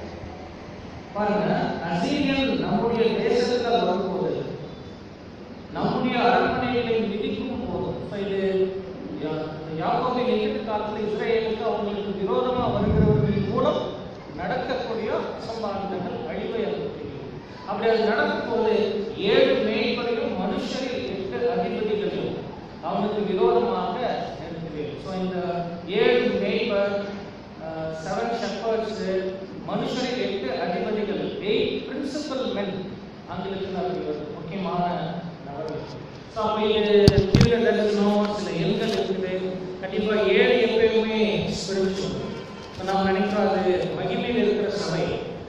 பாருங்க அசீரியன் நம்முடைய தேசத்துல வரும்போது நம்முடைய அரண்மனைகளை மிதிக்கும் போதும் இப்ப இது யா- யாக்கோபின் எகிப்து காலத்துல இஸ்ரேலுக்கு அவங்களுக்கு விரோதமா வருகிறவர்களின் மூலம் நடக்கக்கூடிய அசம்பாவிதங்கள் அழிவை அது குறிக்கிறது. அப்படி அது நடக்கும்போது ஏழு மேய்ப்பரையும் மனுஷரில் எட்டு அதிபதிகளையும் அவனுக்கு விரோதமாக நிறுத்துவேன் ஸோ இந்த ஏழு மேய்ப்பர் செவன் ஷெப்பர்ட்ஸ் மனுஷரில் எட்டு அதிபதிகள் எயிட் பிரின்சிபல் மென் ஆங்கிலத்தில் அது ஒரு முக்கியமான நபர்கள் ஸோ அப்போ இது தீர்க்க தரிசனம் சில எண்கள் இருக்குது கண்டிப்பாக ஏழு எப்பயுமே ஸ்பிரிச்சுவல் இப்போ நாம் நினைக்கிறோம் அது மகிமையில் இருக்கிற சபை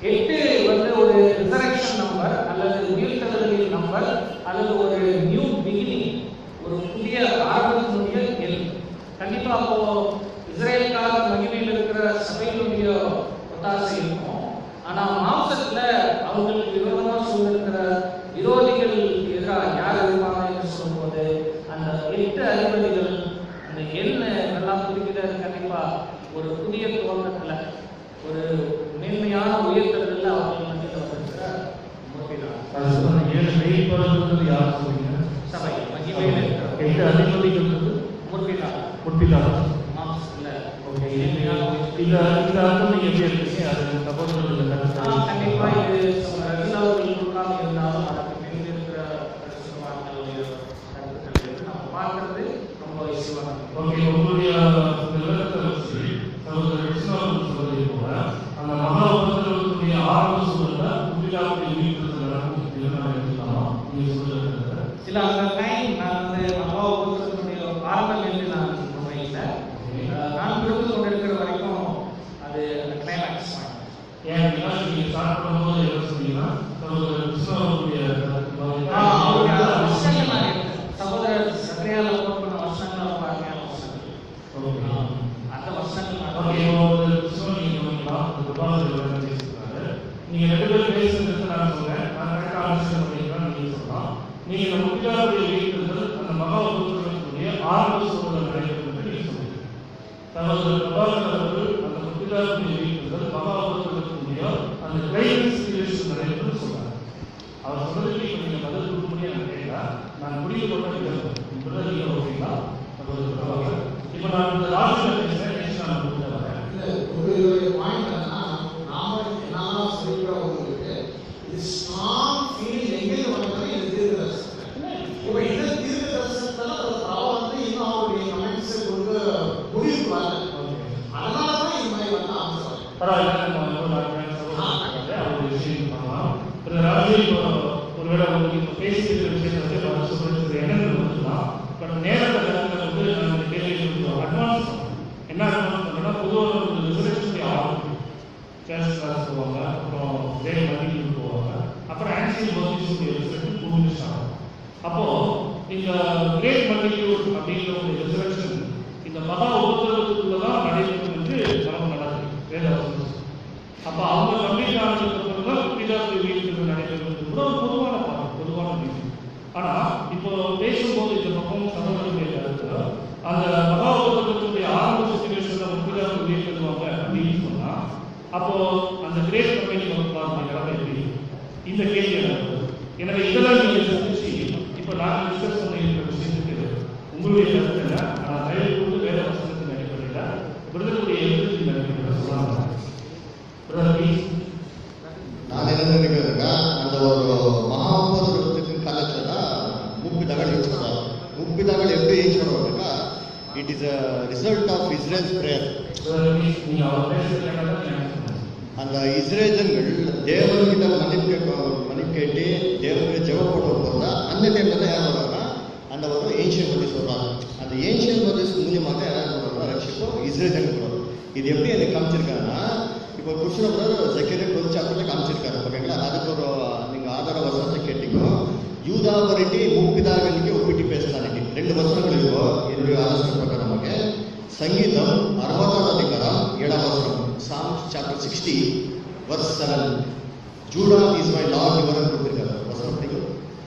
எட்டு வந்து ஒரு ரிசரக்ஷன் நம்பர் அல்லது உயிர்த்தெழுதலின் நம்பர் அல்லது ஒரு நியூ பிகினிங் ஒரு புதிய ஆரம்பத்தினுடைய எண் கண்டிப்பா அப்போ இஸ்ரேலுக்காக மகிமையில் இருக்கிற சபையினுடைய ஒத்தாசை இருக்கும் ஆனா மாம்சத்துல அவங்களுக்கு விரோதமா சூழ்ந்திருக்கிற விரோதிகள் எதிராக யார் இருப்பாங்க என்று சொல்லும்போது அந்த எட்டு அதிபதிகள் அந்த எண் எல்லாம் குறிக்கிறது கண்டிப்பா ஒரு புதிய தோற்றத்துல ஒரு மேன்மையான உயர்த்தல்ல அவர்கள் மத்தியில் வந்திருக்கிற முறைதான் அது சொன்ன ஏழு மெய்ப்பொருள்ன்றது யார் சொல்றீங்க சபை மகிமையில் இருக்கிற எட்டு அதிபதிகள் முற்பிதா முற்பிதாரா மாம்சத்துல ஓகே மேன்மையான உயர்த்தல். இந்த இந்த அர்த்தம் நீங்க எப்படி எடுத்தீங்க அது சகோதரர்கள் ஆ, கண்டிப்பா இது ரசிகர்கள் கொடுக்காம இருந்தாலும் அதுக்கு பின் இருக்கிற பரிசுத்தவான்களுடைய கருத்துக்கள் இருக்கு. நம்ம பார்க்கறது ரொம்ப இசுவான ஓகே உங்களுடைய விளக்கத்தை வச்சு சகோதரர் கிருஷ்ணாவன் சொல்வதை போல அந்த மகா உபத்திரவத்துடைய ஆரம்ப சூழல்ல புதிதாவுடைய உயிர்ப்பு நடக்கும் எடுத்துக்கலாமா நீங்க சொல்லுறது இல்ல அந்த டைம் நான் வந்து மகா உபத்திரத்தினுடைய ஆரம்பம் என்று நான் முன்வைக்கல அஹ், நான் பிறந்து கொண்டிருக்கிற வரைக்கும் அது அந்த கிளைமேக்ஸ் ஏன் அப்படின்னா நீங்க ஸ்டார்ட் பண்ணும்போது என்ன சொன்னீங்கன்னா சகோதரர் கிருஷ்ணாவுடைய அவருடைய வசனங்கள் நான் எடுத்தேன். சகோதரர் சத்ரியால ஓட் பண்ண வசனங்கள் ரொம்ப அருமையான வசனங்கள் ஓகே அந்த வசனங்கள் நான் ஓகே இப்போ ஒரு கிருஷ்ணன் நீங்க கவனிக்கலாம் அந்த பிரபாகர் விளக்கம் பேசியிருக்காரு நீங்க ரெண்டு பேரும் பேசுறது நான் சொல்றேன் நான் கரெக்டாக ஆலோசனை பண்ணிக்கலாம் நீங்க சொல்லலாம் நீங்க இந்த முக்கியாவுடைய வீட்டுகள் அந்த மகா உபத்திரவத்துடைய ஆரம்ப சூழல் நடைபெறும் என்று நீங்க சொல்லுங்க சகோதரர் பிரபாகர் அவர்கள் அந்த முக்கியாவுடைய வீட்டுகள் மகா உபத்திரவத்துடைய அந்த கிளைமேக்ஸ் சிச்சுவேஷன் நடைபெறும் சொல்றாங்க அவர் சொன்னதுக்கு இப்போ நீங்க பதில் கொடுக்க முடியாது நான் கேட்கல நான் முடிவு கொண்டு இப்பதான் நீங்க ஓகேங்களா சகோதரர் பிரபாகர் இப்போ நான் இந்த ராஜ்யம் பேசுறேன் நெக்ஸ்ட் நான் கொடுத்து வரேன் இல்ல, உங்களுடைய point என்னன்னா, நாம என்னெல்லாம் சொல்லிக்கிறோம் உங்களுக்கு, இது strong feeling எங்கிருந்து வந்தது? இது தீர்க்கதரிசனம். இப்ப இந்த தீர்க்கதரிசனத்துல ஒரு தவறு வந்து இன்னும் அவருடைய comments வந்து முடிவுக்கு வரல. அதனாலதான் இந்த மாதிரி வந்து answer. பரவாயில்ல நம்ம இன்னொரு நாலு பேர் சகோதரர் அவருடைய விஷயம் பண்ணலாம் திரு ராஜு இப்போ ஒருவேளை உங்களுக்கு இப்போ பேசிட்டு இருக்கிற விஷயத்தை வந்து நான் சொல்றது எண்ணங்கள் வந்துடலாம் பட் நேரத்தை நேரத்தில் வந்து நான் இந்த கேள்வி அட்வான்ஸ் என்ன அட்வான்ஸ் பண்ணா பொதுவாக ஒரு ரிசர்வேஷனுடைய ஆகும் சேர்ஸ் கிளாஸ் போவாங்க அப்புறம் வேலை மதிப்பு போவாங்க அப்புறம் ஆன்சியல் மோசிஸுடைய ரிசர்வேஷன் பூமிஷ் ஆகும் அப்போ இந்த கிரேட் மல்டிடியூட் அப்படிங்கிற ஒரு ரிசர்வேஷன் இந்த மகா உபத்திரவத்துக்குள்ள தான் நடைபெறும் என்று பலம் நடக்குது வேதவசனம் அப்ப அவங்க கம்ப்ளீட் ஆனதுக்கு அப்புறம் தான் பிதாவுடைய வீட்டுக்கு நடைபெறுவது கூட ஒரு பொதுவான பாடம் பொதுவான விஷயம் ஆனா இப்போ பேசும்போது இந்த பக்கம் சகோதரருடைய கருத்து அந்த மகா உபத்திரவத்துடைய ஆரம்ப சுச்சுவேஷன்ல பிதாவுடைய வீட்டு எழுதுவாங்க அப்படின்னு சொன்னா அப்போ அந்த கிரேட் கம்பெனி மக்களுடைய நிலைமை எப்படி இருக்கும்? இந்த கேள்வி எனக்கு வருது. எனவே இதெல்லாம் நீங்க சிந்திச்சு இப்ப நான் டிஸ்கஸ் பண்ணியிருக்கிற விஷயத்துக்கு உங்களுடைய கருத்து என்ன நான் தயவு கூர்ந்து வேத வசனத்தின் அடிப்படையில் விருதுடைய எழுத்தின் அடிப்படையில் சொல்லலாம் பிரதர் ப்ளீஸ் நான் என்ன நினைக்கிறதுன்னா அந்த ஒரு மகாபோதத்துக்கு காலத்துல தான் முப்பிதாக்கள் யூஸ் பண்ணுவாங்க முப்பிதாக்கள் எப்படி யூஸ் பண்ணுவாங்கன்னா it is a result of Israel's prayer brother please நீங்க அவர் பேசுறது கேட்டா எனக்கு சொல்லுங்க. அந்த இஸ்ரேஜன்கள் தேவன்கிட்ட மன்னிப்பு கேட்க மன்னிப்பு கேட்டு தேவனுக்கு ஜெபம் போட போகிறதா அந்த டைம்ல தான் யார் வர்றாங்கன்னா அந்த ஒரு ஏன்ஷியன் பத்தி சொல்றாங்க அந்த ஏன்ஷியன் பத்தி மூலியமாக யார் பண்ணுவாங்க ரட்சிப்போ இஸ்ரேஜன்கள் வரும் இது எப்படி எனக்கு காமிச்சிருக்காங்கன்னா இப்போ கிருஷ்ண பிரதர் செகண்ட் டுவெல்த் சாப்டர்ல காமிச்சிருக்காரு ஓகேங்களா அதுக்கு ஒரு நீங்க ஆதார வசனத்தை கேட்டீங்க யூதாவரிட்டி முப்பிதாக்களுக்கு ஒப்பிட்டு பேசலாనికి ரெண்டு வசனங்கள் இருக்கோ என்னுடைய ஆலோசனை பிரகாரமாக సంగీతం అరవతాం అధికారం ఏడవ వచనం Psalms chapter sixty verse seven Judah is my lawgiver అని కొట్టిருக்காரு వచనం படிங்க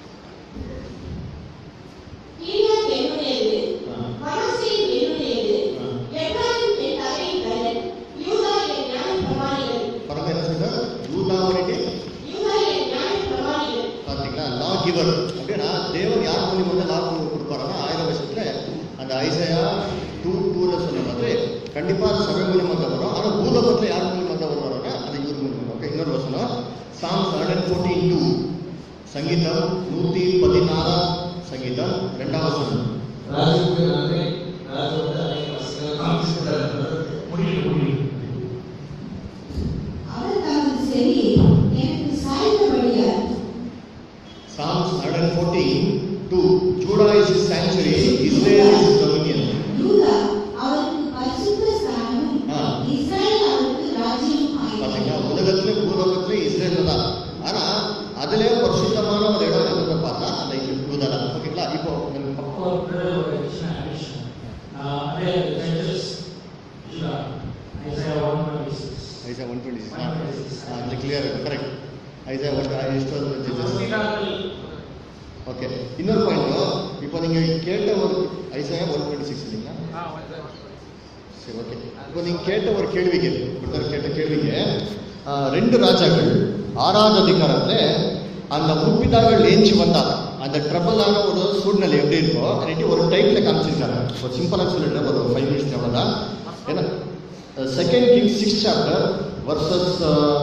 கீழே என்னுடையது ஆ. மனசே என்னுடையது ஆ. எப்ராயிம் என் தலையின் கலன் யூதா என் ஞான பிரமாணிகள் பாருங்க என்ன சொல்றாரு யூதாவரிட்டி யூதா என் ஞான பிரமாணிகள் பார்த்தீங்களா லா கிவர் அப்படின்னா தேவன் யார் மூலியமாக லா கொடுப்பாருன்னா ஆயிரம் வருஷத்துல அந்த ஐசையா டூ டூல சொன்ன மாதிரி கண்டிப்பா அது சபை மூலியமாக தான் வரும் ஆனால் பூலோகத்தில் யார் மூலியமாக தான் வருவாங்க அது இவர் மூலியமாக ஓகே இன்னொரு வசனம் சாம்ஸ் ஹண்ட்ரட் ஃபோர்டீன் டூ சங்கீதம் நூற்றி பதினாறாம் சங்கீதம் ரெண்டாம் வசனம் ராஜுக்கு நன்றி ராஜு வந்து அநேக வசனங்களை காமிச்சிருக்கிறார். முடியுது முடியுது அவர் தமது செவி எனக்கு சாய்ந்தபடியால் Psalms 114, 2. Judah is his sanctuary, Israel is his dominion. யூதா அவருக்கு பரிசுத்த ஸ்தானமும் ஆ. இஸ்ரேல் அவருக்கு ராஜ்யமும் பார்த்தீங்களா ஆயிற்று உலகத்துல பூலோகத்துல அது கிளியர் கரெக்ட் ஐசா ஒன் ಎಷ್ಟು முப்பிதாக்கள் ஓகே இன்னொரு பாயிண்ட் இப்போ நீங்க கேட்ட ஒரு ஐசாயா ஒன் டுவெண்ட்டி சிக்ஸ் இல்லைங்களா ஆ, வந்து. சரி ஓகே இப்போ நீங்க கேட்ட ஒரு கேள்விக்கு ஒருத்தர் கேட்ட கேள்விக்கு ஆ, ரெண்டு ராஜாக்கள் ஆறாவது அதிகாரத்துல அந்த முப்பிதாக்கள் ஏஞ்சி வந்தாங்க அந்த ட்ரபிளான ஒரு சூழ்நிலை எப்படி இருக்கோ அன்னைக்கு ஒரு டைப்ல காமிச்சிருக்காங்க ஒரு சிம்பிளாக சொல்லிடுறேன் ஒரு ஃபைவ் மினிட்ஸ் அவ்வளோதான் ஏன்னா second king six chapter verses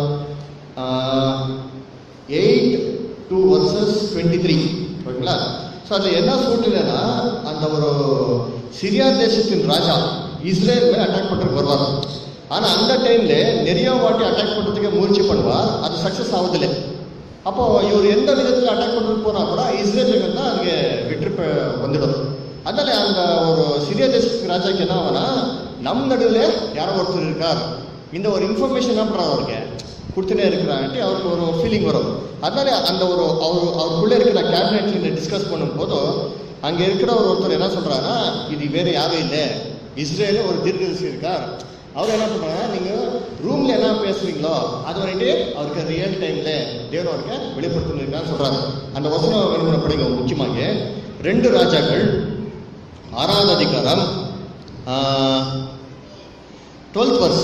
eight two verses twenty three ஓகேங்களா ஸோ அதில் என்ன சூழ்நிலைன்னா அந்த ஒரு சிரியா தேசத்தின் ராஜா இஸ்ரேல் மேலே அட்டாக் பண்ணுறதுக்கு வருவார் ஆனால் அந்த டைம்ல நிறைய வாட்டி அட்டாக் பண்ணுறதுக்கு முயற்சி பண்ணுவார் அது சக்ஸஸ் ஆகுதில்லை அப்போ இவர் எந்த விதத்தில் அட்டாக் பண்ணுறதுக்கு போனால் கூட இஸ்ரேலுக்கு தான் அங்கே வெற்றி பெ- வந்துடும் அதனால அந்த ஒரு சிறிய தேசத்துக்கு ராஜாக்கு என்ன ஆகும்னா நம் நடுவில் யாரோ ஒருத்தர் இருக்கார் இந்த ஒரு இன்ஃபர்மேஷன் என்ன பண்ணுறாரு அவருக்கு கொடுத்துனே இருக்கிறான்ட்டு அவருக்கு ஒரு ஃபீலிங் வரும் அதனால அந்த ஒரு அவர் அவருக்குள்ளே இருக்கிற கேபினெட்ல டிஸ்கஸ் பண்ணும்போது அங்கே இருக்கிற ஒரு ஒருத்தர் என்ன சொல்றாருன்னா இது வேற யாரும் இல்லை இஸ்ரேல ஒரு தீர்க்கதரிசி இருக்கார் அவர் என்ன பண்றாங்க நீங்க ரூம்ல என்ன பேசுறீங்களோ அது வந்துட்டு அவருக்கு ரியல் டைம்ல தேவன் அவருக்கு வெளிப்படுத்திருக்கான்னு சொல்றாங்க அந்த வசனம் வேணும்னு படிங்க முக்கியமாக ரெண்டு ராஜாக்கள் ஆறாவது அதிகாரம் டுவெல்த் வர்ஸ்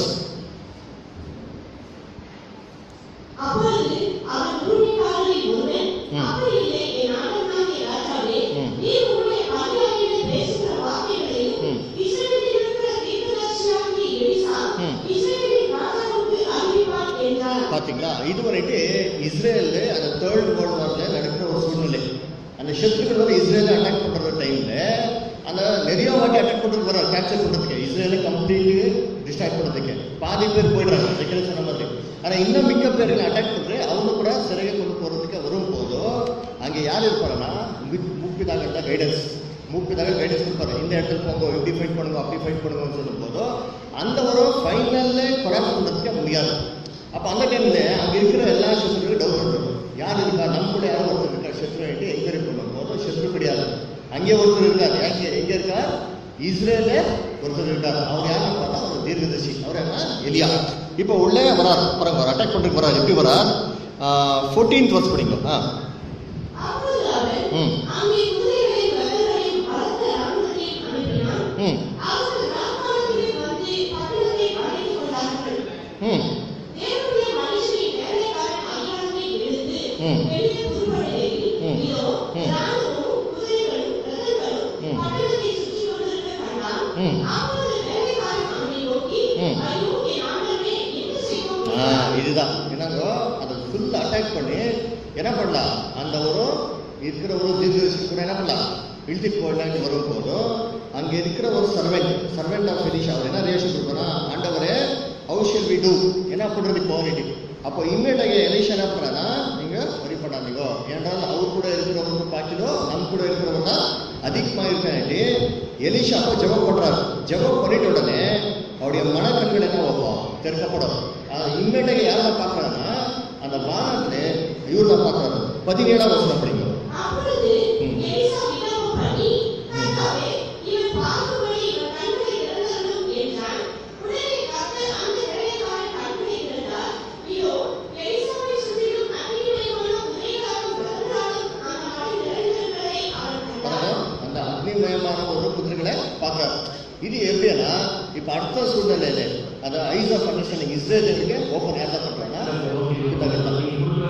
அப்பொழுது அவன் ஊழியக்காரரில் ஒருவன், ம். அப்படி இல்லை, என் ஆண்டவனாகிய ராஜாவே, ம். நீர் உம்முடைய பகைவரிடம் பேசுகிற வார்த்தைகளையும், ம். இஸ்ரவேலில் இருக்கிற தீர்க்கதரிசியாகிய எலிசா, ம். இஸ்ரவேலின் ராஜாவுக்கு அறிவிப்பான் என்றார். பாத்தீங்களா இது வந்துட்டு இஸ்ரேல்ல அந்த தேர்ட் வேர்ல்டு வார்ல நடக்கிற ஒரு சூழ்நிலை அந்த சத்ருக்கள் வந்து இஸ்ரேலை அட்டாக் பண்ற டைம்ல அந்த நிறைய வாட்டி அட்டாக் பண்றதுக்கு வர கேப்சர் பண்றதுக்கு இஸ்ரேலை கம்ப்ளீட் டிஸ்ட்ராக்ட் பண்றதுக்கு பாதி பேர் போயிடுறாங்க வைக்கிற சொன்ன மாதிரி ஆனா இன்னும் மிக்க பேர்களை அட்டாக் பண்ற அவங்க கூட சிறையை கொண்டு போறதுக்கு வரும் போதோ அங்க யார் இருப்பாருன்னா மூப்பிதாக தான் கைடன்ஸ் மூப்பிதாக கைடன்ஸ் கொடுப்பாரு இந்த இடத்துல போங்க இப்படி ஃபைட் பண்ணுங்க அப்படி ஃபைட் பண்ணுங்கன்னு சொல்லும் போதோ அந்த ஒரு ஃபைனல்ல கொலாப்ஸ் பண்றதுக்கு முடியாது அப்ப அந்த டைம்ல அங்க இருக்கிற எல்லா சத்ருக்கும் டவுட் இருக்கும் யார் இருக்கா நம்ம கூட யாரும் ஒருத்தர் இருக்கா சத்ரு ஆகிட்டு என்கரேஜ் பண்ணும் போது சத்ரு கிடையாது அங்கே ஒருத்தர் இருக்கார் எங்க எங்க இருக்கார் இஸ்ரேல ஒருத்தர் இருக்கார் அவர் யாரும் பார்த்தா அவர் தீர்க்கதரிசி அவர் என்ன எலியா இப்போ உள்ளே வரார் பாருங்க ஒரு அட்டாக் பண்றதுக்கு வரார் எப்படி வரார் ஃபோர்டீன்த் வருஷம் படிங்க ஆ அப்பொழுது அவன், ம். அங்கே குதிரைகளையும் ரதங்களையும் பலத்த இராணுவத்தையும் அனுப்பினான். ம் அவர்கள் ராக்காலத்திலே வந்து பட்டணத்தை அடைத்துக் கொண்டார்கள். ம் தேவனுடைய மனுஷனின் வேலைக்காரன் அடியாளனை எடுத்து, ம். வெளியே புறப்படுகையில், ம். இதோ, ம். இராணுவமும் குதிரைகளும் ரதங்களும் ம். பட்டணத்தை சுற்றிக் கொண்டிருக்க கண்டான். ம். அப்பொழுது வேலைக்காரன் அவனை நோக்கி, ம். ஐயோ, என் ஆண்டவனே, என்ன செய்வோம் ஆ, என்றான். இதுதான் என்னங்கோ அதை ஃபுல் அட்டாக் பண்ணி என்ன பண்ணலாம் அந்த ஒரு இருக்கிற ஒரு தீர்க்கதரிசி கூட என்ன பண்ணலாம் இழுத்துட்டு போடலான்னு வரும்போதும் அங்க இருக்கிற ஒரு சர்வெண்ட் சர்வெண்ட் ஆஃப் ஃபெலிஷ் அவர் என்ன ரியாக்ஷன் கொடுப்பாரா ஆண்டவரே ஹவு ஷெல் வி டூ என்ன பண்றது இப்போ already அப்போ இம்மீடியட்டாக எலிஷா என்ன பண்றானா நீங்க வரி பண்ணாதீங்க ஏன்றால் அவர் கூட இருக்கிறவங்க பார்க்கிதோ நம்ம கூட இருக்கிறவங்க தான் அதிகமா இருக்காண்டி எலிஷா அப்போ ஜெபம் பண்றாரு ஜெபம் பண்ணிட்ட உடனே அவருடைய மனக்கண்கள் என்ன வைப்போம் திறக்கப்படும் இம்மீடியட்டாக யாரை பார்க்கறான்னா அந்த வானத்துல இவர் தான் பார்க்கறாரு பதினேழாம் வசனம் படிங்க அப்பொழுது ம். எலிசா விண்ணப்பம் பண்ணி, கர்த்தாவே, இவன் பார்க்கும்படி இவன் கண்களை திறந்தருளும் என்றான். உடனே கர்த்தர் அந்த வேலைக்காரன் கண்களை திறந்தார். இதோ, எலிசாவை சுற்றிலும் அக்கினிமயமான குதிரைகளாலும் ரதங்களாலும் அந்த மலை நிறைந்திருக்கிறதை அவன் பாருங்க கண்டான். அந்த அக்னிமயமான ஒரு குதிரைகளை பார்க்கறாரு இது எப்படின்னா இப்ப அடுத்த சூழ்நிலையில அந்த ஐஸ் ஆஃப் அண்டர்ஸ்டாண்டிங் இஸ்ரேலுக்கு ஓப்பன் யார் தான் பண்றாங்கன்னா புத்தகங்கள் தான்.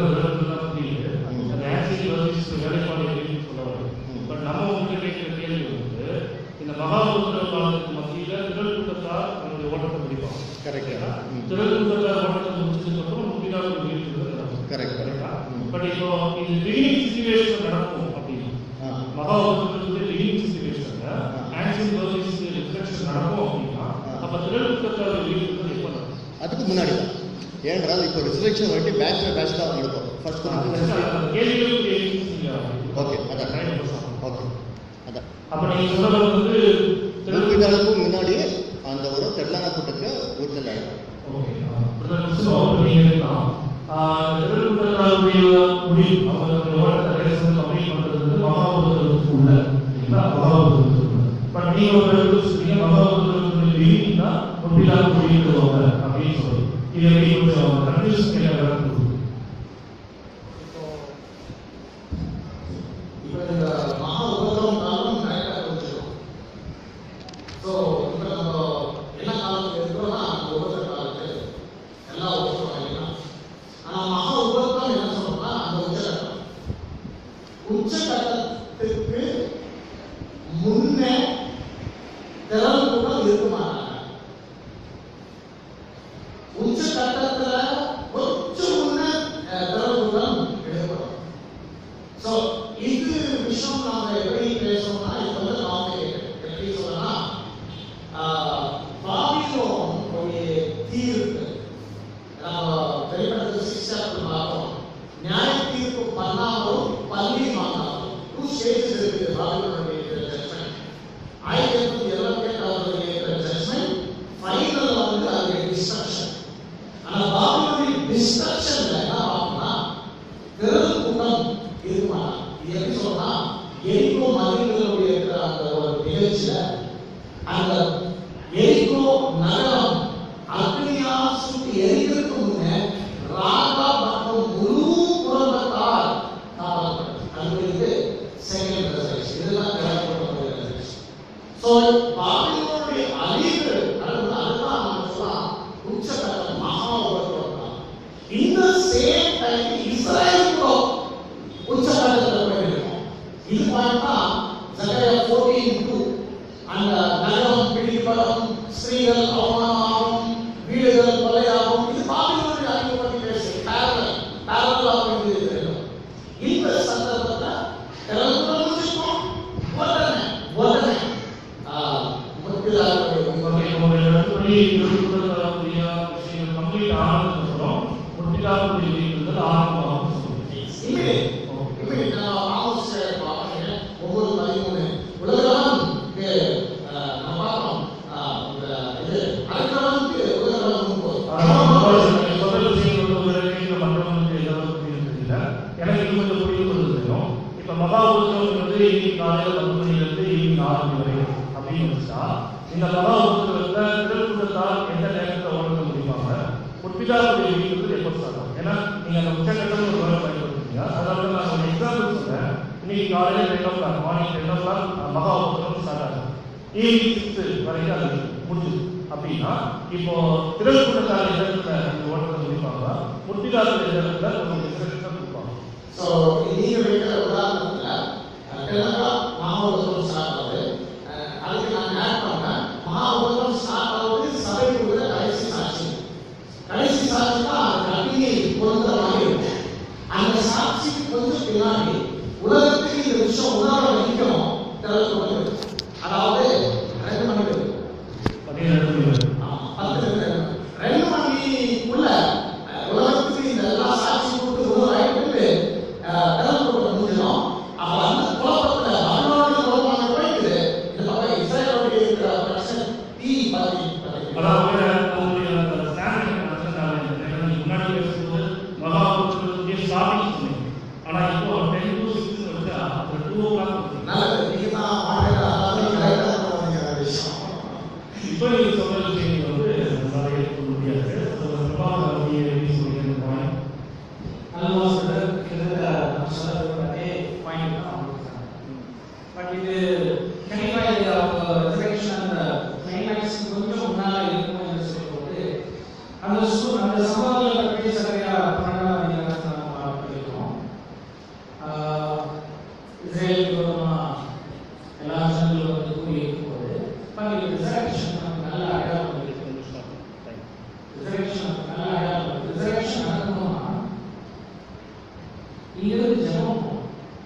பட் நம்ம உங்ககிட்ட கேட்கிற கேள்வி வந்து இந்த மகாபுத்திர காலத்துக்கு மத்தியில திரள் கூட்டத்தார் நம்முடைய ஓட்டத்தை முடிப்பாங்க Correct. ம். திரள் கூட்டத்தார் ஓட்டத்தை முடிச்சதுக்கு அப்புறம் முக்கியமாக வீட்டுக்கு நடக்கும் Correct, correct. ம். பட் இப்போ இது பிகினிங் சிச்சுவேஷன் நடக்கும் அப்படின்னா ஆ. மகாபுத்திரத்துக்கு பிகினிங் சிச்சுவேஷன்ல ஆன்சன் பர்சன்ஸ் ரிஃப்ளெக்ஷன் நடக்கும் அப்படின்னா அப்ப திரள் கூட்டத்தார் வீட்டுக்கு எப்போ நடக்கும் அதுக்கு முன்னாடி தான் ஏன்றால் இப்போ ரிசர்வேஷன் வந்துட்டு பேட்ச் பை பேட்ச் தான் நடக்கும் ஃபர்ஸ்ட் கேள்விகளுக்கு ஓகே அதான் ஓகே அதான் அப்ப நீங்க சொல்றது வந்து திரள் முப்பிதாளுக்கும் முன்னாடி அந்த ஒரு தெல்லான கூட்டத்துக்கு ஊர்த்தல் ஓகே பிரதர் கிறிஸ்துவ அப்படிங்கன்னா திருக்குறளுடைய முடிவு அவங்க ஓட்டத்தை ரேசன் கம்ப்ளீட் பண்றது வந்து மகாபுரத்துக்கு உள்ள இல்லைங்களா மகாபுரத்துக்கு உள்ள பட் நீங்க ஒரு சொல்றீங்க மகாபுரத்துக்கு பிகினிங் தான் முப்பிலாக முடிவுவாங்க அப்படின்னு சொல்லி இது எப்படி கொஞ்சம் கன்ஃபியூஷன் கேட்க இப்போ இந்த மகா உபதிரவம் காலம் கரெக்டாக புரிஞ்சிடும் ஸோ இப்போ நம்ம என்ன காலத்துக்கு இருக்கிறோம்னா அந்த உபதிர காலத்துக்கு எல்லா உபதிரம் ஆகிக்கலாம் ஆனால் மகா உபதிரம் என்ன சொல்லணும்னா அந்த உச்சகட்டம் உச்சகட்டத்துக்கு முன்னே திறன் கூட இருக்க மாட்டாங்க உச்சகட்டத்துல கொஞ்சம் முன்னே அஹ், திறன் கூட எடுக்கப்படும் ஸோ இது விஷயம் நாம எப்படி பேசணும்னா இது வந்து காம்ப்ளிகேட்டட் எப்படி சொல்லலாம் பாபிலோன் உடைய தீர்ப்பு நம்ம வெளிப்படத்தில் சிக்ஸ் சாப்டர் பார்த்தோம் நியாய தீர்ப்பு பண்ணாலும் பள்ளி வாங்காலும் டூ ஸ்டேஜஸ் இருக்குது பாபிலோனுடைய ஜட்மெண்ட் ஆயிரத்தி எட்நூத்தி எழுபத்தி எட்டாவது ஜட்மெண்ட் ஃபைனல் வந்து அது டிஸ்ட்ரக்ஷன் ஆனா பாபிலோனுடைய டிஸ்ட்ரக்ஷன்ல என்ன பார்க்கணும்னா பெரும் கூட்டம் இருக்குமா இது எப்படி சொல்லணும்னா எரிக்கோ மதில்களுடைய இருக்கிற அந்த ஒரு நிகழ்ச்சியில அந்த எரிக்கோ நகரம் அக்னியா சுட்டு எரிக்கிறதுக்கு முன்னே ராகா மற்றும் முழு குடும்பத்தார் காப்பாற்றப்பட்டது அது வந்து செகண்ட் ரெசர்வேஷன் இதெல்லாம் தேவைப்பட்ட ரெசர்வேஷன் ஸோ பாபிலோனுடைய அழிவு நடந்தது அதுதான் நம்ம சொல்லலாம் உச்சகட்ட மகா உபத்திரம் இந்த சேம் டைம் இஸ்ரேல் கூட உச்சகட்டத்தில் போயிருக்கும் இது பார்த்தா ஜகரியா 14 அந்த நகரம் பிடிக்கப்படும் ஸ்திரீகள் அவமானமாகும் வீடுகள் கொலையாகும் இது பாபிலோனுடைய அழிவு பற்றி பேசு பேரல் பேரலாக இது தெரியும் இந்த சந்தர்ப்பத்தை திறந்து முடிச்சுக்கணும் உடனே உடனே முத்திராளுடைய ஓகே ஒரு இடத்துப்படி திருக்குறள் வரக்கூடிய விஷயங்கள் கம்ப்ளீட் ஆனதுக்கு அப்புறம் முட்டிலாவுடைய வீடுகள் ஆரம்பமாகும் சொல்லுங்க இமிடியேட் இமிடியேட் நான் ஆமோஸ் பாருங்க ஒவ்வொரு பதிமூணு உலகம் நம்ம பார்த்தோம் ஆஹ், இந்த இது அடுத்தவனுக்கு உலகம் முன்போது சொல்ற விஷயங்கள் வந்து ஒரு இடத்துல மற்றவங்களுக்கு எல்லாரும் புரியுது தெரியல எனக்கு இது கொஞ்சம் புரியுது தெரியும் இப்ப மகா உற்சவம் வந்து ஈவினிங் காலையில பத்து மணில இருந்து ஈவினிங் ஆறு மணி வரை அப்படின்னு வச்சா இந்த மகா உற்சவத்துல திருக்குறத்தால் எந்த நேரத்துல உணர்த்த முடியுமாங்க உட்பிதாவுடைய வீட்டுக்கு எப்போ ஸ்டார்ட் ஆகும் ஏன்னா நீங்க அந்த உச்சக்கட்டம் ஒரு வேலை பயன்படுத்துறீங்க அதாவது நான் ஒரு எக்ஸாம்பிள் சொல்றேன் இன்னைக்கு காலையில ten o'clock morning ten o'clock மகா உற்சவம் ஸ்டார்ட் ஆகும் ஈவினிங் சிக்ஸ் வரைக்கும் அது முடிஞ்சுது அப்படின்னா இப்போ திருக்கூட்டத்தால் எந்த இடத்துல இந்த ஓட்டத்தை முடிப்பாங்க முத்திதாரர் எந்த இடத்துல கொஞ்சம் டிஃபரன்ஸாக கொடுப்பாங்க ஸோ நீங்க வைக்கிற உதாரணத்துல அஹ், தெலுங்கா மகாபலிபுரம் ஸ்டார்ட் ஆகுது அஹ், அதுக்கு நான் ஆட் பண்ணேன் மகாபலிபுரம் ஸ்டார்ட் ஆகுது சபைக்குள்ள கடைசி சாட்சி கடைசி சாட்சி தான் அந்த அக்னியை பொருந்த மாதிரி இருக்கும் அந்த சாட்சிக்கு கொஞ்சம் பின்னாடி உலகத்துக்கு இந்த விஷயம் உணர வைக்கணும் திறந்து கொண்டு அதாவது ரெண்டு மணிக்கு அதே நேரத்தில் ஆமா, பத்து நிமிடம். ரெண்டு மணிக்குள்ள அஹ், உலகத்துக்கு இந்த எல்லா சாட்சி கொடுத்து உணவு ஆயிட்டு திறந்து முடிஞ்சிடும் அப்ப அந்த குழப்பத்துல அவனோட குழப்பாங்க போயிட்டு இந்த பக்கம் இஸ்ரேலோடைய இருக்கிற பிரச்சனை தீ பத்தி அதாவது அவங்களுடைய அந்த ஸ்டாண்டர்ட் நான் முன்னாடி பேசும்போது மகா உற்சவத்துடைய ஸ்டார்டிங் சொன்னீங்க ஆனா இப்போ டென் டு சிக்ஸ் வந்து அந்த டூ ஓ கிளாக் நல்லது நீங்க தான் மாட்டேன் அதாவது கரெக்டா பண்ணுவாங்க அந்த விஷயம் இப்போ நீங்க சொல்ற விஷயங்கள் வந்து நம்மளால ஏற்றுக்க முடியாது அது ஒரு பிரபாகர் அவருடைய எப்படி சொல்லியிருந்த பாயிண்ட் ஆல்மோஸ்ட் கிட்டத்தட்ட நான் சொன்னது அதே பாயிண்ட் தான் அவங்க பட் இது கண்டிப்பா இது அவங்க ரிசர்வேஷன் அந்த கிளைமேக்ஸ் கொஞ்சம் முன்னால இருக்கும் என்று சொல்லும்போது அந்த சு அந்த சம்பவங்களை பற்றி சரியா பன்னெண்டாம் அதிகாரத்தில் நம்ம பார்க்கிறோம் ஆஹ் இஸ்ரேலுக்கு விரோதமா எல்லா ஜனங்களும் வந்து கூறி இருக்கும்போது பங்கு ரிசர்வேஷன் நமக்கு நல்ல அடையாளம் இருக்கு ரிசர்வேஷன் நல்ல அடையாளம் இருக்கு ரிசர்வேஷன் நடக்கணும்னா இங்கிருந்து ஜெபம் போகணும்.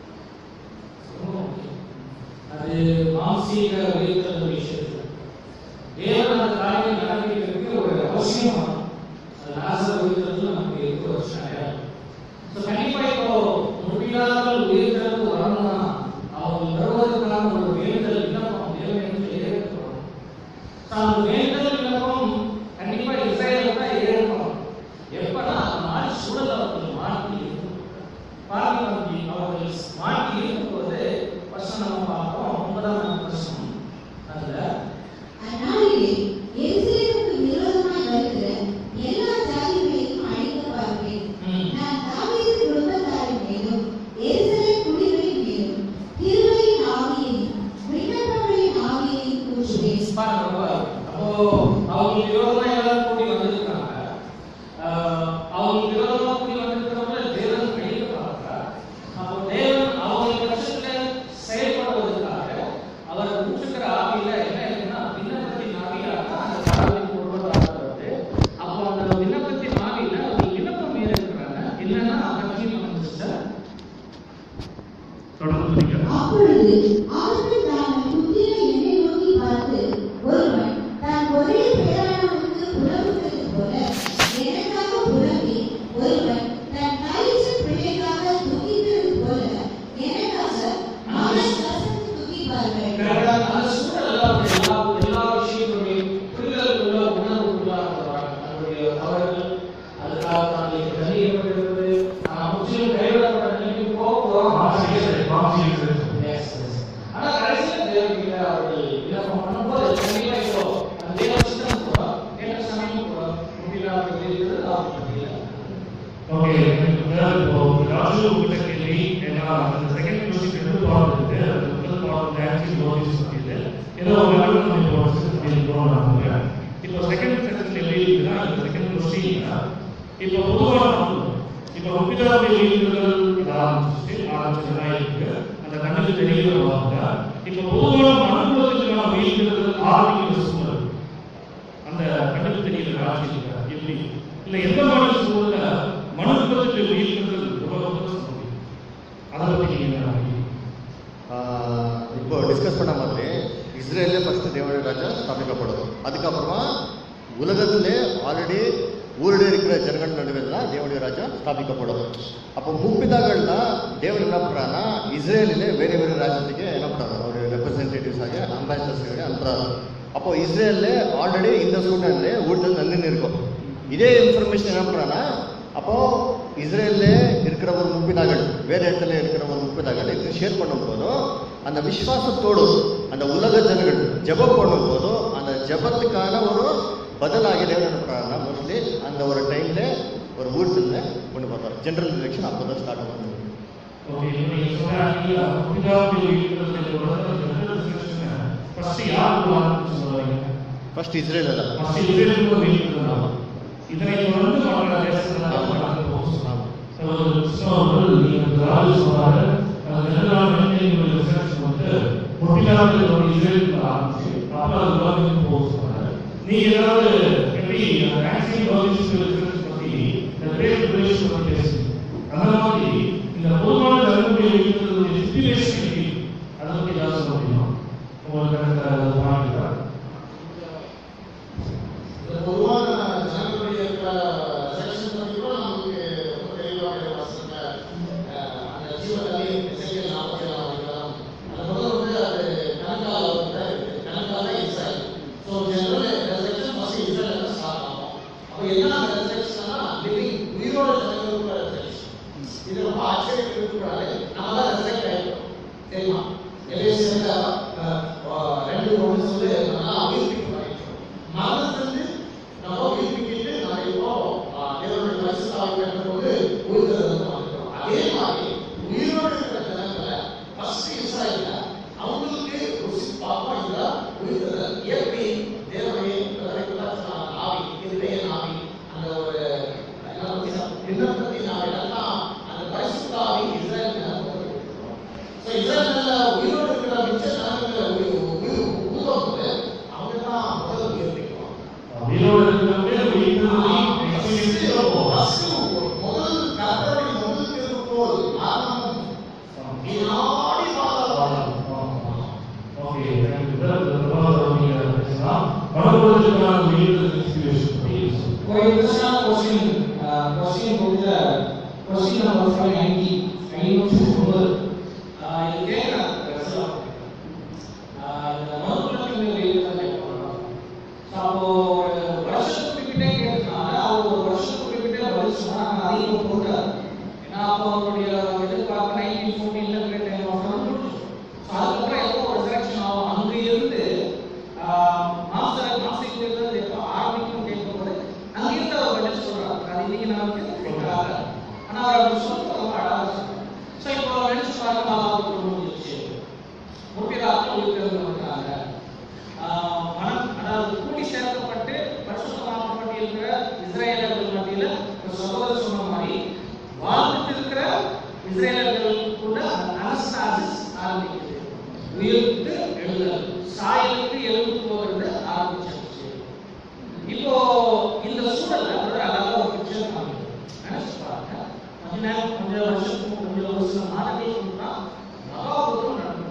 ஜெபம் முக்கியம். அது மாம்சீக உயிர்த்தல் விஷயத்துல தேவன் அந்த காரியம் நடக்கிறதுக்கு ஒரு அவசியம் வேணும். அது லாசர் உயிர்த்தல் நமக்கு இருக்க ஒரு அடையாளம் ஸோ கண்டிப்பா இப்போ முடியாமல் உயிர்த்தல் வரணும்னா அவங்க வருவதற்கான ஒரு வேண்டுதல் விண்ணப்பம் தேவனுக்கு ஏற்படும் அந்த வேண்டுதல் விண்ணப்பம் கண்டிப்பா இஸ்ரேல தான் ஏற்படும் எப்பனா அந்த மாதிரி சூழல் அவர்கள் மாற்றி இருக்கும் பார்வதி அவர்கள் மாற்றி இருக்கும்போது வருஷம் நம்ம பார்த்தோம் ஒன்பதாம் வருஷம் அப்பொழுது அவர்கள் தாங்கள் குந்தின என்னை நோக்கி பார்த்து ஒருவன் தான் ஒரே பேரானவனுக்கு புலம்புகிறது போல எனக்காக புலம்பி ஒருவன் தன் தாயிற்று பிள்ளைக்காக துக்கிக்கிறது போல எனக்காக மனசாசனம் துக்கிப்பார்கள் கரெக்டா? அந்த சூழல்ல அவங்க எல்லா எல்லா விஷயங்களுடைய புரிதலுக்குள்ள உணர்வுக்குள்ளாக வராங்க. அவருடைய தவறுகள், அதுக்காக தான் இன்னைக்கு தண்டிக்கப்பட்டிருக்கிறது. நான் முற்றிலும் கைவிடப்பட்ட நிலைக்கு போக போறோம். ஆசிரியர் ஆசிரியர் Yes, yes. ஆனா கடைசியில தேவன்கிட்ட அவர்கள் விண்ணப்பம் பண்ணும்போது கண்டிப்பா இப்போ அந்த தேவ சித்தம் கூட கேட்ட சமயம் கூட முடியலாக இருக்கிறது அவர் பற்றியில ஓகே இப்போ ராஜு உங்ககிட்ட கேள்வி ஏன்னா அந்த செகண்ட் கொஸ்டின் ரெண்டு பாடம் இருக்கு அது முதல் பாடம் டேக்ஸி நோட்டீஸ் பண்ணிட்டு ஏதோ ஒரு லெவலில் நம்ம இப்போ பண்ணிருக்கோம் நாங்க இப்போ செகண்ட் செக்ஷன் எப்படி இருக்குன்னா இந்த செகண்ட் கொஸ்டின் இப்போ பொதுவான நோக்கம் இப்போ முப்பிதாவுடைய உயிர்கள் ஆரம்பிச்சு ஆரம்பிச்சதா இருக்கு அந்த கண்ணுக்கு தெரிகிற வாங்க இப்போ பொதுவான மனக்குலத்துக்கான உயிர்கள் ஆரம்பிக்கிற சூழல் அந்த கண்ணுக்கு தெரிகிற ராசி எப்படி இல்ல எந்த மாதிரி சூழல்ல மனுக்குலத்துக்கு உயிர்கள் ரொம்ப ரொம்ப சொல்லுங்க அதை பத்தி நீங்க என்ன நினைக்கிறீங்க? ஆஹ் இப்போ டிஸ்கஸ் பண்ண மாதிரி இஸ்ரேல்ல ஃபர்ஸ்ட் தேவனுடைய ராஜா ஸ்தாபிக்கப்படும் அதுக்கப்புறமா உலகத்திலே ஆல்ரெடி ஊரில் இருக்கிற ஜனங்கள் நடுவில் தான் தேவனுடைய ராஜா ஸ்தாபிக்கப்படும் அப்போ முப்பிதாக்கள் தான் தேவன் என்ன பண்ணுறாங்கன்னா இஸ்ரேலிலே வேறு வேறு ராஜ்யத்துக்கு என்ன பண்ணுறாரு ஒரு ரெப்ரசன்டேட்டிவ்ஸ் ஆக அம்பாசிடர்ஸ் அனுப்புறாரு அப்போ இஸ்ரேல்ல ஆல்ரெடி இந்த சூழ்நிலையிலே ஊழல் நல்லுன்னு இருக்கும் இதே இன்ஃபர்மேஷன் என்ன பண்ணுறாங்கன்னா அப்போ இஸ்ரேல்ல இருக்கிற ஒரு முப்பிதாக்கள் வேற இடத்துல இருக்கிற ஒரு முப்பிதாக்கள் இது ஷேர் பண்ணும்போதும் அந்த விசுவாசத்தோடு அந்த உலக ஜனங்கள் ஜெபம் பண்ணும்போதும் அந்த ஜெபத்துக்கான ஒரு பதிலாக தேவன் என்ன பண்றாருன்னா மோஸ்ட்லி அந்த ஒரு டைம்ல ஒரு ஊர்த்துல கொண்டு போறாரு ஜெனரல் எலெக்ஷன் அப்போ தான் ஸ்டார்ட் ஆகும் ஓகே இப்போ நீங்க சொன்னாங்க முப்பிதாவுடைய உயிர்கள் ஃபர்ஸ்ட் யாருக்கு ஆரம்பிச்சு சொல்றீங்க ஃபர்ஸ்ட் இஸ்ரேல் தான் ஃபர்ஸ்ட் இஸ்ரேலுக்கு உயிர்கள் தான் இதனை தொடர்ந்து மற்ற தேசத்துல நடந்து போகும் ஆமா. சகோதரர் கிருஷ்ணா அவர்கள் நீங்க ராஜு சொன்னாரு அந்த ஜனநாயக நீங்க ரிசர்ச் வந்து முப்பிதாவுடைய ஒரு இஸ்ரேலுக்கு ஆரம்பிச்சு அப்ப அது உலகத்துக்கு போக சொன்னாரு நீங்க ஏதாவது எப்படி மேக்ஸிமம் லாஜிஸ்டிக் ரிசர்ச் பத்தி இந்த கிரேட் ரிலேஷன் பத்தி பேசுங்க அந்த மாதிரி இந்த பொதுவான ஜனங்களுடைய இருக்கிறதுடைய இன்ஸ்பிரேஷன் எப்படி அதை பத்தி ஏதாவது சொல்ல முடியுமா உங்களுக்கு அந்த பாயிண்ட் இருக்கா இந்த பொதுவான ஜனங்களுடைய செக்ஷன் பத்தி கூட நமக்கு ரொம்ப தெளிவாக வசனங்க அந்த ஜீவனே இசைகள் நாற்பத்தி ஏழாம் அதிகாரம் அந்த முதல் வந்து அது கணக்கால வந்து கணக்கால Israel so general recession first Israel தான் ஸ்டார்ட் ஆகும் அப்போ என்ன அந்த ரெசெக்ஷன்னா லிவிங் உயிரோட ஜனங்களுக்குள்ள ரெசெக்ஷன் இது ரொம்ப ஆச்சரியம் இருக்கக்கூடாது நம்ம தான் ரெசெக்ட் ஆகிட்டோம் தெரியுமா எலேசியர்ல ரெண்டு ஒன்று சொல்லி நல்லா உயிர்ப்பிக்க பண்ணிட்டோம் மரணத்திலிருந்து நம்ம உயிர்ப்பிக்கிட்டு நம்ம இப்போ ஆஹ், தேவனுடைய பரிசுத்தாவின் போது உயிர்த்தெழுந்து வந்துட்டோம் அதே மாதிரி உயிரோடு இருக்கிற ஜனங்களை ஃபர்ஸ்ட் இஸ்ராயல்ல அவங்களுக்கு ருசி பார்ப்போம் இதுல உயிர்த்தெழுதல் எப்படி தேவனுடைய விளைவுகளான ஆவி இருதய ஆவி அந்த ஒரு விண்ணப்பத்தின் ஆவி எல்லாம் அந்த பரிசுத்தாவி இஸ்ராயல் மேல போட்டுருக்கிறோம் ஸோ இஸ்ரேல்ல உயிரோடு இருக்கிற மிச்ச ஜனங்களை உயிர் உயிர் ஊதும் போது அவங்க தான் முதல் உயிர்ப்பிக்கும் உயிரோடு இருக்கிறவங்க உயிர்த்தெழுதலையும் experience போகும் முதல் கர்த்தருடைய முதல் திருப்போல் மரணம் வினாடி பாதாளம் ஓகே நீங்க பேசலாம் மனோபலத்துக்கான உயிர்கள் இன்ஸ்பிரேஷன் பத்தி சொல்லுங்க. ஒரு இன்ட்ரெஸ்டான கொஸ்டின் கொஸ்டின் கொடுத்த கொஸ்டின் நம்பர் ஃபைவ் நைன்டி ஐநூற்றி ஒன்பது இது கேட்குறாங்க சொல்லலாம் இந்த மருத்துவத்தின் மேல் இருக்கிறது அப்போ ஒரு வருஷத்துக்கிட்டே கேட்டுனால அவர் ஒரு வருஷத்துக்கிட்டே பதில் சொன்னா நாங்கள் அதிகம் போட்டார் ஏன்னா அப்போ அவருடைய எதிர்பார்ப்பு நைன்டீன் ஃபோர்டீன்ல கிரேட் டைம் ஆஃப் அதுக்கப்புறம் எப்போ ஒரு செலக்ஷன் ஆகும் அங்க இருந்து மாஸ்டர் மாஸ்டர் இருந்து எப்போ ஆரம்பிக்கும் கேட்கும்போது அங்க இருந்து அவர் பதில் சொல்றாரு அது இன்னைக்கு நமக்கு கேட்கறாரு ஆனா அவர் அப்படி சொல்றது ரொம்ப அழகா ஸோ இப்போ நினைச்சு பாருங்க நாலாவது குடும்பம் முடிஞ்சிச்சு முப்பிதாக்கள் உயிர்த்தெழுந்து வந்தாங்க ஆஹ் மனம் அதாவது கூடி சேர்க்கப்பட்டு பரிசுத்தமாக்கப்பட்டு இருக்கிற இஸ்ரேலர்கள் மத்தியில ஒரு சகோதரர் சொன்ன மாதிரி வாழ்ந்துட்டு இருக்கிற இஸ்ரேலர்கள் கூட அனஸ்டாசிஸ் ஆரம்பிக்குது உயிர்த்து எழுதல் சாயலுக்கு எழுந்து போகிறது ஆரம்பிச்சிருச்சு இப்போ இந்த சூழல்ல ஒரு அழகா ஒரு பிக்சர் காமிக்கும் நினைச்சு பாருங்க கொஞ்ச நேரம் கொஞ்ச வருஷத்துக்கு கொஞ்சம் ஒரு சில மாதங்களுக்கு முன்னா மகாபுரம் நடந்தது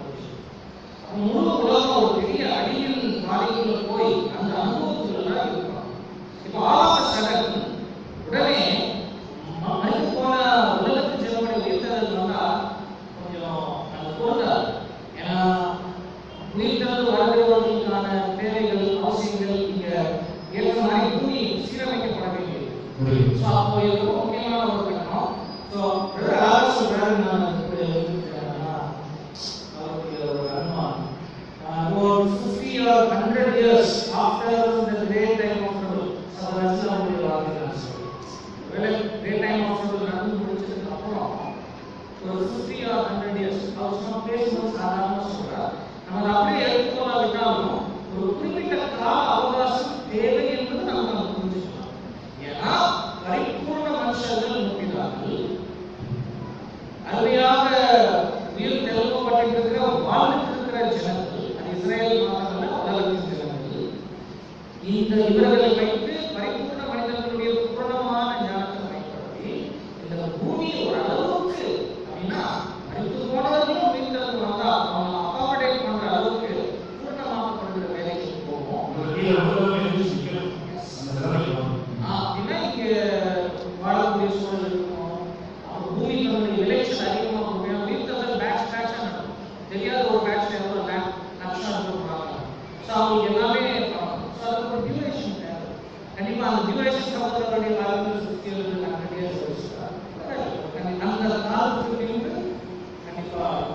ஸோ அப்போ இது ரொம்ப முக்கியமான ஒரு கட்டணம் ஸோ யாரும் சொல்றாரு நான் இப்படி எழுதிருக்கிறேன்னா அவருக்கு ஒரு அனுமானம் about 50 or 100 years after the great time of trouble சபரத்தில் அவங்களுடைய வார்த்தைகள் சொல்லி வேலை great time of trouble நடந்து முடிச்சதுக்கு அப்புறம் ஒரு 50 or 100 years அவர் சும்மா பேசும்போது சாதாரணமாக சொல்றார் நம்ம அதை அப்படியே எடுத்துக்கொள்ளாவிட்டாலும் ஒரு குறிப்பிட்ட கால அவகாசம் தேவை என்பது நம்ம நம்ம புரிஞ்சுக்கலாம் ஏன்னா பரிபூர்ண மனுஷர்கள் முக்கினார்கள் அருமையாக உயிர் தெளிவப்பட்டிருக்கிற வாழ்ந்துட்டு இருக்கிற ஜனங்கள் அது இஸ்ரேல் மாத்திரமல்ல உலகத்தின் ஜனங்கள் இந்த இவர்களை வைத்து பரிபூர்ண மனிதர்களுடைய பூரணமான ஞானத்தை பயன்படுத்தி இந்த பூமி ஓரளவுக்கு அப்படின்னா மறித்து போனவர்களும் மீண்டும் வந்தா அவங்க அகாமடேட் பண்ற அளவுக்கு பூர்ணமாக்கப்படுகிற வேலைக்கு போவோம் கீழே உள்ளவங்க எதுவும் சிக்கல் அந்த நிலைமைக்கு வரும். அப்படின்னா இங்க வாழக்கூடிய சூழல் இருக்கும் அப்போ பூமி நம்மளுடைய விளைச்சல் அதிகமாக முடியும் வீட்டில் பேட்ச் பேட்சாக நடக்கும் தெரியாத ஒரு பேட்ச்ல எவ்வளோ லேண்ட் லட்சம் எடுத்துருப்பாங்க ஸோ அவங்களுக்கு எல்லாமே ஸோ அதுக்கு ஒரு டியூரேஷன் தேவை கண்டிப்பாக அந்த டியூரேஷன் சம்பந்தப்படைய வாழ்க்கை சுற்றி எழுது ஹண்ட்ரட் இயர்ஸ் அந்த காலத்துக்கு பின்பு கண்டிப்பாக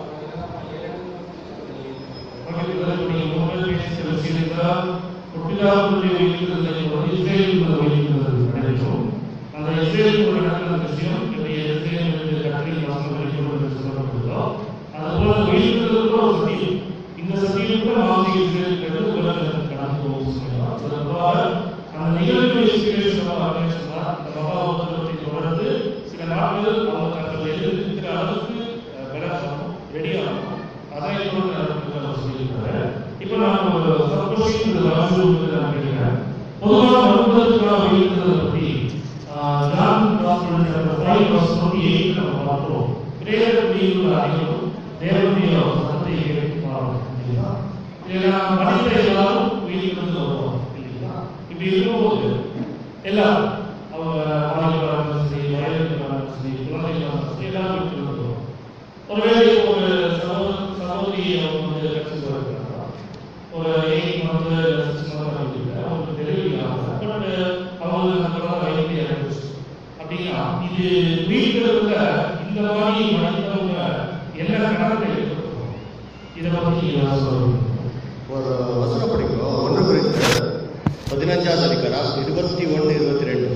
பக்கத்தில் வரக்கூடிய மக்கள் பேசுகிற விஷயங்கள் ஒட்டுகாவுடைய இருக்கிறதை ஒரு இஸ்ரேல் வைக்கிறது நடைபெறும் அந்த இஸ்ரேல் ஒரு நடக்கிற விஷயம் எப்படி இஸ்ரேல் என்று கட்டளை வாசல் வைக்கப்படும் என்று சொல்லப்படுதோ அதுபோல வைக்கிறதுக்கு ஒரு சக்தி இந்த சக்தியில் கூட மாதிரி இஸ்ரேல் என்று உலகம் கடந்து போகும் சொல்லலாம் அதுபோல அந்த நிகழ்வு எக்ஸ்பீரியன்ஸ் நம்ம அப்படின்னு சொன்னா அந்த மகா உத்தரவை தொடர்ந்து சில நாட்கள் அவங்க தங்கள் எதிர்க்கிற அளவுக்கு விளக்கம் ரெடியாகும் அதான் இதோட நான் சொல்லியிருக்காரு இப்போ நான் ஒரு சப்போஸிங் இந்த வாசலுக்கு நான் கேட்கிறேன் பொதுவாக மருத்துவத்துக்காக இருக்கிறத பற்றி John doctor chapter five verse twenty eight நம்ம பார்த்தோம் கிரேட்டர் மீது அனைவரும் தேவனுடைய சத்தத்தை கேட்டு பாருங்க இல்லையா இதை நான் படித்த எல்லாரும் உயிரிழந்து வருவோம் இல்லையா இப்படி இருக்கும்போது எல்லாரும் அவங்க மாணவர்களாக சரி வயதுகளாக சரி குழந்தைகளாக சரி எல்லாரும் வீட்டுக்கு வருவோம் ஒருவேளை ஒரு சகோதர சகோதரி அவங்க வந்து கட்சி வருகிறாங்க ஒரு எயிட் மந்த் சிக்ஸ் மந்த் இல்லை அவங்களுக்கு டெலிவரி ஆகல பட் அவங்களுக்கு நம்மளால வயது இறந்துச்சு அப்படின்னா இது வீட்டில் இருக்க இந்த மாதிரி மனிதவங்க என்ன கணக்கு எடுத்துக்கணும் இதை பற்றி நான் சொல்லுங்க ஒரு வசனம் படிக்கிறோம் ஒன்று குறித்து பதினஞ்சாவது அதிகாரம் இருபத்தி ஒன்று இருபத்தி ரெண்டு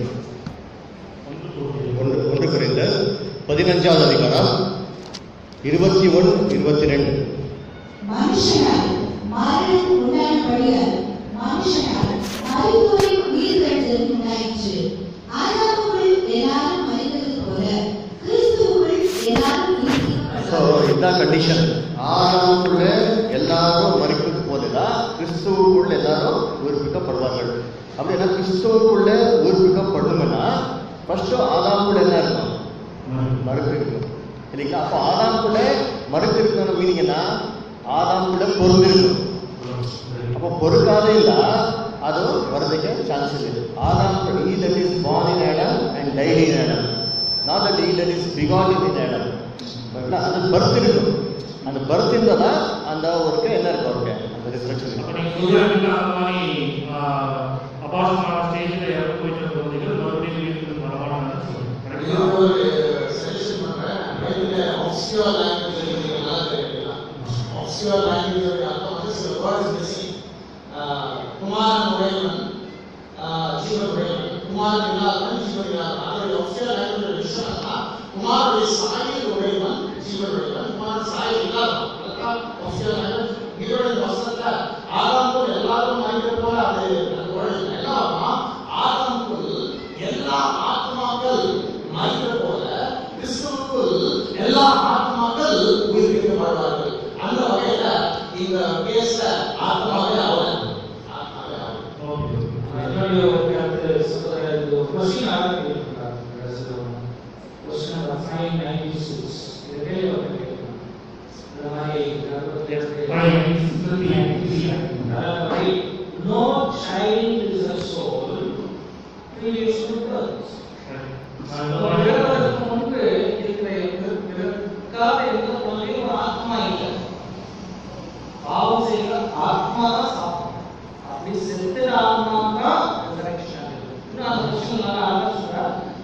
ஒன்று ஒன்று குறைந்த பதினஞ்சாவது அதிகாரம் இருபத்தி ஒன்று இருபத்தி ரெண்டு மனுஷனால் மரணம் உண்டானபடியால் மனுஷனால் மருத்துவரின் உயிர்த்தெழுதல் உண்டாயிற்று ஆதாமுக்குள் எல்லாரும் மறித்தது போல கிறிஸ்துவுக்குள் எல்லாரும் ஸோ உயிர்ப்பிக்கப்பட்டார்கள். இதுதான் கண்டிஷன் ஆறாமுக்குள்ள எல்லாரும் மறிப்பது போலதான் கிறிஸ்துவுக்குள் எல்லாரும் உயிர்ப்பிக்கப்படுவார்கள் அப்படின்னா கிறிஸ்துவுக்குள்ள உயிர்ப்பிக்கப்படணும்னா ஃபர்ஸ்ட் ஆதாமுக்குள்ள என்ன இருக்கும் மறுப்பு இருக்கணும் இல்லைங்களா அப்போ ஆதாமுக்குள்ள மறுப்பு இருக்கணும் மீனிங் என்ன ஆதாமுக்குள்ள பொருந்திருக்கணும் அப்போ பொறுக்காத இல்ல அதுவும் வரதுக்கு சான்ஸ் இல்லை ஆதாம் he that is born in Adam and died in Adam not that he that is begun in Adam அந்த பர்த் இருக்கும் அந்த பர்த் இருந்தால் தான் அந்த ஒருக்கு என்ன இருக்கும் அவருக்கு அந்த ரிசர்வேஷன் அப்ப இருக்கும் நீங்க சொல்றீங்க அந்த மாதிரி அபாசமான ஸ்டேஜ்ல இறந்து போயிட்டு குழந்தைகள் மறுபடியும் வீட்டுக்கு வரமாட்டாங்கன்னு இது சொல்றேன் ஒரு சஜஷன் பண்றேன் பைபிள்ல ஆப்சியர் லாங்குவேஜ் நீங்க நல்லா தெரிஞ்சுக்கலாம் ஆப்சியர் லாங்குவேஜ் அர்த்தம் வந்து சில வேர்ட்ஸ் மிஸ்ஸிங் குமாரன் உடையவன் ஆஹ், ஜீவன் உடையவன் குமாரன் இல்லாதவன் ஜீவன் இல்லாதவன் அதோட ஆப்சியர் லாங்குவேஜ் விஷயம் என்னன்னா குமாரனுடைய சாயல் உடையவன் ஜீவன் உடையவன் குமாரன் சாயல் இல்லாதவன் அதுதான் ஆப்சியர் லாங்குவேஜ் இதோட இந்த வசனத்துல ஆதாமுக்குள் எல்லாரும் மனித போல அது அது உடையது என்ன ஆகும்னா, ஆதாமுக்குள் எல்லா ஆத்மாக்கள் மனித போல கிறிஸ்துவுக்குள் எல்லா ஆத்மாக்கள் உயிர்ப்பிக்கப்படுவார்கள் அந்த வகையில இந்த பேச ஆத்மாவே அவன் ஆத்மாவே அவன் ஓகே என்னுடைய ஒரு கருத்து சொல்ற இது கொஸ்டின் ஆரம்பிக்கிறார் question number five ninety six இது கேள்வி வந்து கேட்கணும் இந்த மாதிரி no child is a soul previous to birth பிறப்பதற்கு முன்பு இருக்கிற பிறக்காத எந்த பொருளையும் ஒரு ஆத்மா இல்லை பாவம் செய்கிற ஆத்மா தான் சாப்பிடும் அப்படி செத்துற ஆத்மா தான் ரிசரக்ஷன் இன்னும் அந்த கொஸ்டின் நல்லா அழகா சொல்றார்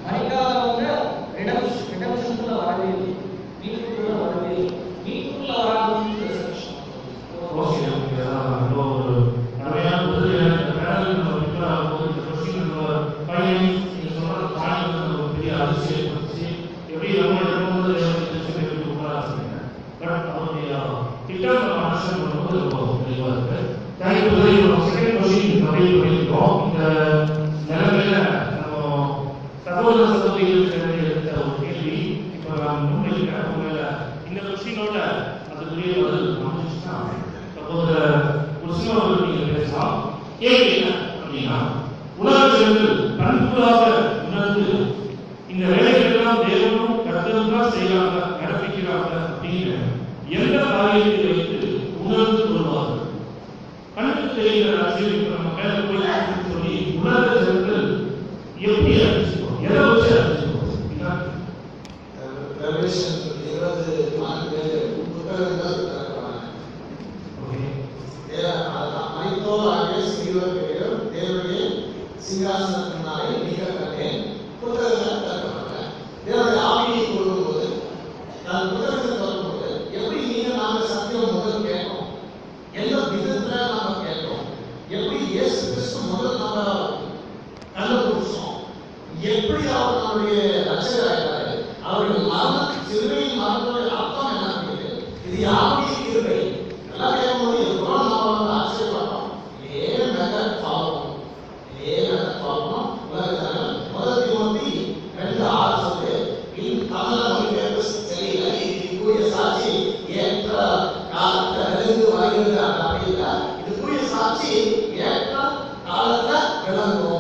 எப்படி நம்ம எடுக்கும்போது எப்படி உட்காராங்க பட் அவருடைய திட்டம் நம்ம அண்டர்ஸ்டாண்ட் பண்ணும்போது ரொம்ப தெளிவாக இருக்கு thank you very second question complete பண்ணியிருக்கோம் இந்த நிலைமையில நம்ம சகோதர சகோதரிகளுக்கு எடுத்த ஒரு கேள்வி இப்போ நான் முன்வைக்கிறேன் உங்களை இந்த கொஸ்டினோட அதுக்குரிய பதில் அமைச்சுன்னா சகோதர கிருஷ்ண அவர்கள் நீங்க பேசலாம் கேள்வி என்ன அப்படின்னா உலக ஜனங்கள் பண்புகளாக உணர்ந்து இந்த வேலைகளெல்லாம் தேவனும் கர்த்தரும் தான் செய்யறாங்க நடப்பிக்கிறாங்க அப்படின்னு எந்த காரியத்தை வைத்து உணர்ந்து கொள்வார்கள் கண்ணுக்கு தெரிகிற அரசியல் இப்ப நம்ம மேல போய் பார்க்கணும்னு சொல்லி உலக ஜனங்கள் எப்படி அறிஞ்சுக்கணும் எதை வச்சு அறிஞ்சுக்கணும் இதுதான் ரெவலேஷன் இருபது நான்கு புத்தகங்கள் திறக்கிறாங்க ஓகே அனைத்தோ ஆகிய சிறுவர் பெரியவர் தேவனுடைய சிங்காசனத்தினாலே மிக கண்டேன் புத்தகங்கள் திறக்கிறாங்க தேவனுடைய ஆவியை கொள்ளும்போது நான் புத்தகத்தை திறக்கும்போது எப்படி நீங்க நாம சத்தியம் முதல் கேட்டோம் எந்த விதத்துல நாம கேட்டோம் எப்படி இயேசு கிறிஸ்து முதல் நாம கண்டுபிடிச்சோம் எப்படி அவர் நம்முடைய ரட்சகராகிறாரு அவருடைய மரண சிலுவையின் மரணத்துடைய அர்த்தம் என்ன இருக்குது இது யாருடைய கிருபை எல்லாம் கேட்கும்போது எவ்வளோ நாம வந்து ஆச்சரியப்பட்டோம் இதே மெத்தட் ஃபாலோ பண்ணணும் இதே மெத்தட் ஃபாலோ பண்ணணும் உலக ஜனங்கள் முதல் திமுத்தி ரெண்டு ஆறு சொல்லு இன் தமிழ மொழிபெயர்ப்பு சரியில்லை இது கூடிய சாட்சி ஏற்ற காலத்திலிருந்து வருகிறது அந்த அப்படின்னா இது கூடிய சாட்சி ஏற்ற காலத்தை விளங்கும்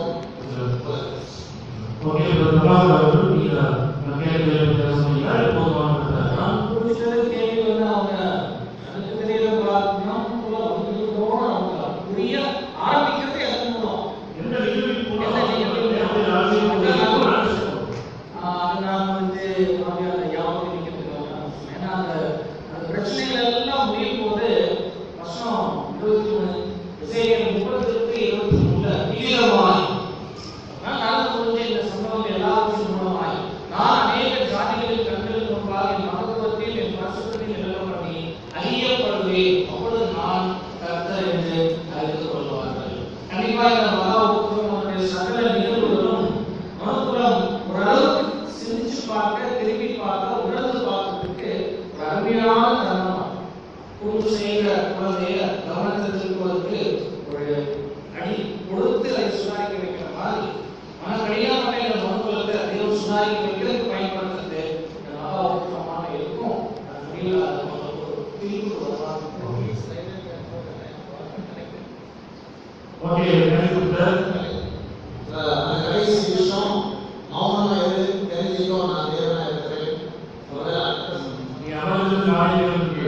ஓகே பிரதமர் அவர்கள் நீங்க கேள்வி சொன்னீங்க போதுமான புரிஞ்சது கேள்வி வந்து அவங்க கண்ணுக்கு தெரியல பார்க்கணும் அவங்க புரிய ஆரம்பிக்கிறது எதன் மூலம் எந்த நிகழ்வில் எந்த நிகழ்வில் எப்படி அரசியல் ஆஹ் நான் வந்து மாமியார் ஞாபகம் இருக்கிறதுக்காக ஏன்னா அந்த அந்த பிரச்சனைகள் எல்லாம் முடியும் போது வருஷம் இருபத்தி மூணு இசையர் முப்பத்திற்கு இருபத்தி மூணுல தீவிரமாய் நான் நடந்து கொண்ட இந்த சம்பவங்கள் எல்லாவற்றின் மூலமாய் நான் அநேக ஜாதிகளில் கண்களுக்கு முன்பாக என் மகத்துவத்தில் என் பரிசுத்தத்தில் நிலவப்படி அறியப்படுவேன் அப்பொழுது நான் கர்த்தர் என்று அறிந்து கொள்வார்கள் கண்டிப்பா இந்த மகா உத்தரவுடைய சகல நிகழ்வுகளும் மனுக்குலம் ஓரளவுக்கு சிந்திச்சு பார்க்க திரும்பி பார்க்க உணர்ந்து பார்க்கறதுக்கு ஒரு அருமையான தருணம் குறும்பு செய்கிற குழந்தைய கவனத்தில் திருப்புவதற்கு ஒரு அடி கொடுத்து அதை சுதாரிக்க வைக்கிற மாதிரி மனக்கடியாமட்ட இந்த மனுக்குலத்தை அதிகம் சுதாரிக்க வைக்கிறதுக்கு பயன்படுத்துறது இந்த மகா உத்தரமான இருக்கும் அது முடியல அது நமக்கு ஒரு தீர்வு வரலாம் ஓகே தேங்க்யூ சார் அந்த கடைசி விஷயம் மௌனமா இரு தெரிஞ்சுக்கோ நான் தேவனா இருக்கிறேன் முதல்ல அர்த்தம் நீ அமர்ந்து நாளைக்கு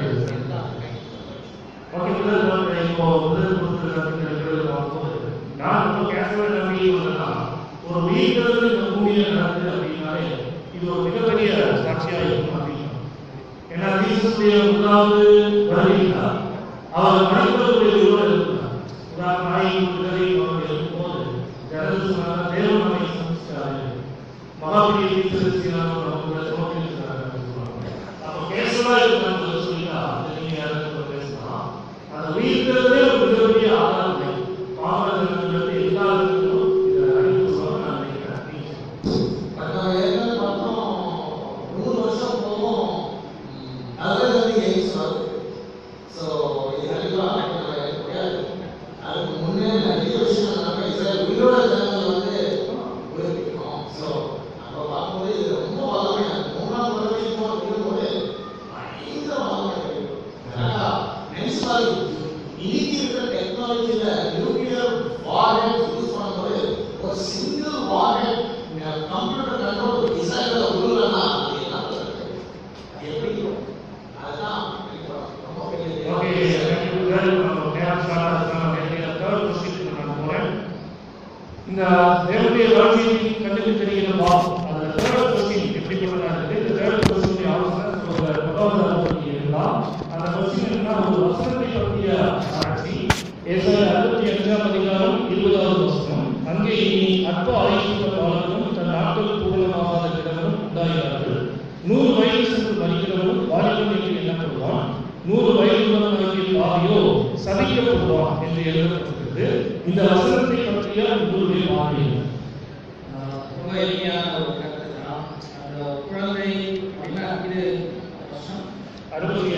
ஓகே முதல் இப்போ முதல் கொடுத்துருக்கிறது பார்க்கும்போது நான் இப்போ கேஷுவல் நம்பி வந்தேன்னா ஒரு வீட்டிலிருந்து இந்த பூமியில நடக்குது அப்படின்னாலே இது ஒரு மிகப்பெரிய சாட்சியா இருக்கும் அப்படின்னு ஏன்னா ஜீசஸுடைய முதலாவது வருகையில அவர் மனிதர்களுடைய உருவம் இருக்கிறார் உதாரணம் நாய் விடுதலை அவர்கள் இருக்கும்போது ஜனங்கள் சொன்னாங்க தேவன் நம்மை சந்திச்சாரு மகாபலி தீர்த்தரசியான நமக்கு சமர்ப்பிக்கிறார்கள் சொல்லுவாங்க அப்போ கேஷுவலா இருக்கிறாங்க சொல்லிட்டா அது நீங்க யாரும் பேசலாம் அந்த உயிர்க்கிறதே ஒரு மிகப்பெரிய ஆதாரம் இல்லை பாவங்களுக்கு எல்லாருக்கும் இதை அறிந்து சொல்ல நான் நினைக்கிறேன் நீங்க சொல்லுங்க. பட் நம்ம ஏற்கனவே பார்த்தோம் நூறு வருஷம் போகும் அதுல வந்து எய்ம்ஸ் வருது ஸோ இது கண்டிப்பாக நம்ம ஏற்க முடியாது அதுக்கு முன்னே நிறைய விஷயம் நம்ம இஸ்ரேல் உயிரோட ஜனங்கள் வந்து உயிர்ப்பிக்கணும் ஸோ அப்போ பார்க்கும்போது இது ரொம்ப வல்லமையா இருக்கு மூணாம் வருடம் போது விடும்போது பயங்கர வல்லமை இருக்கு கரெக்டா நினைச்சு பாருங்க இன்னைக்கு இருக்கிற டெக்னாலஜியில நியூக்ளியர் வார்ஹெட் யூஸ் பண்ணும்போது ஒரு சிங்கிள் வார்ஹெட் கம்ப்யூட்டர் கண்ட்ரோல் டிசைன்ல உருவலன்னா அது என்ன பண்றது அது எப்படி இருக்கும்? அதுதான் ரொம்ப பெரிய ஓகே தேங்க்யூ வெரி நம்ம நேரம் ஸ்டார்ட் ஆகுதுனால என்னுடைய தேர்ட் கொஸ்டின் நான் போறேன் இந்த தேவனுடைய வாழ்க்கையை கண்ணுக்கு தெரிகிற பாவம் அந்த தேர்ட் கொஸ்டின் எப்படிப்பட்டதா இருக்கு இந்த தேர்ட் கொஸ்டின் ஆலோசனை ஒரு பகவத் இருந்தால் அந்த கொஸ்டின் என்ன ஒரு வசனத்தை பற்றிய ஆராய்ச்சி ஏசாயா அறுபத்தி அஞ்சாம் அதிகாரம் இருபதாவது வசனம் அங்கே இனி அற்ப ஆயுஷ்ட காலங்களும் தன் நாட்கள் பூரணமாகாத கிடங்களும் உண்டாகிறார்கள் நூறு வயது சென்று மறிக்கிறவன் வாலிபன் என்று எண்ணப்படுவான் நூறு வயதுள்ளவனாகிய பாவியோ சபிக்கப்படுவான் என்று எழுதப்பட்டிருக்கிறது இந்த வசனத்தை பற்றிய உங்களுடைய பார்வை என்ன? ரொம்ப எளிமையான ஒரு கருத்து தான் அந்த குழந்தை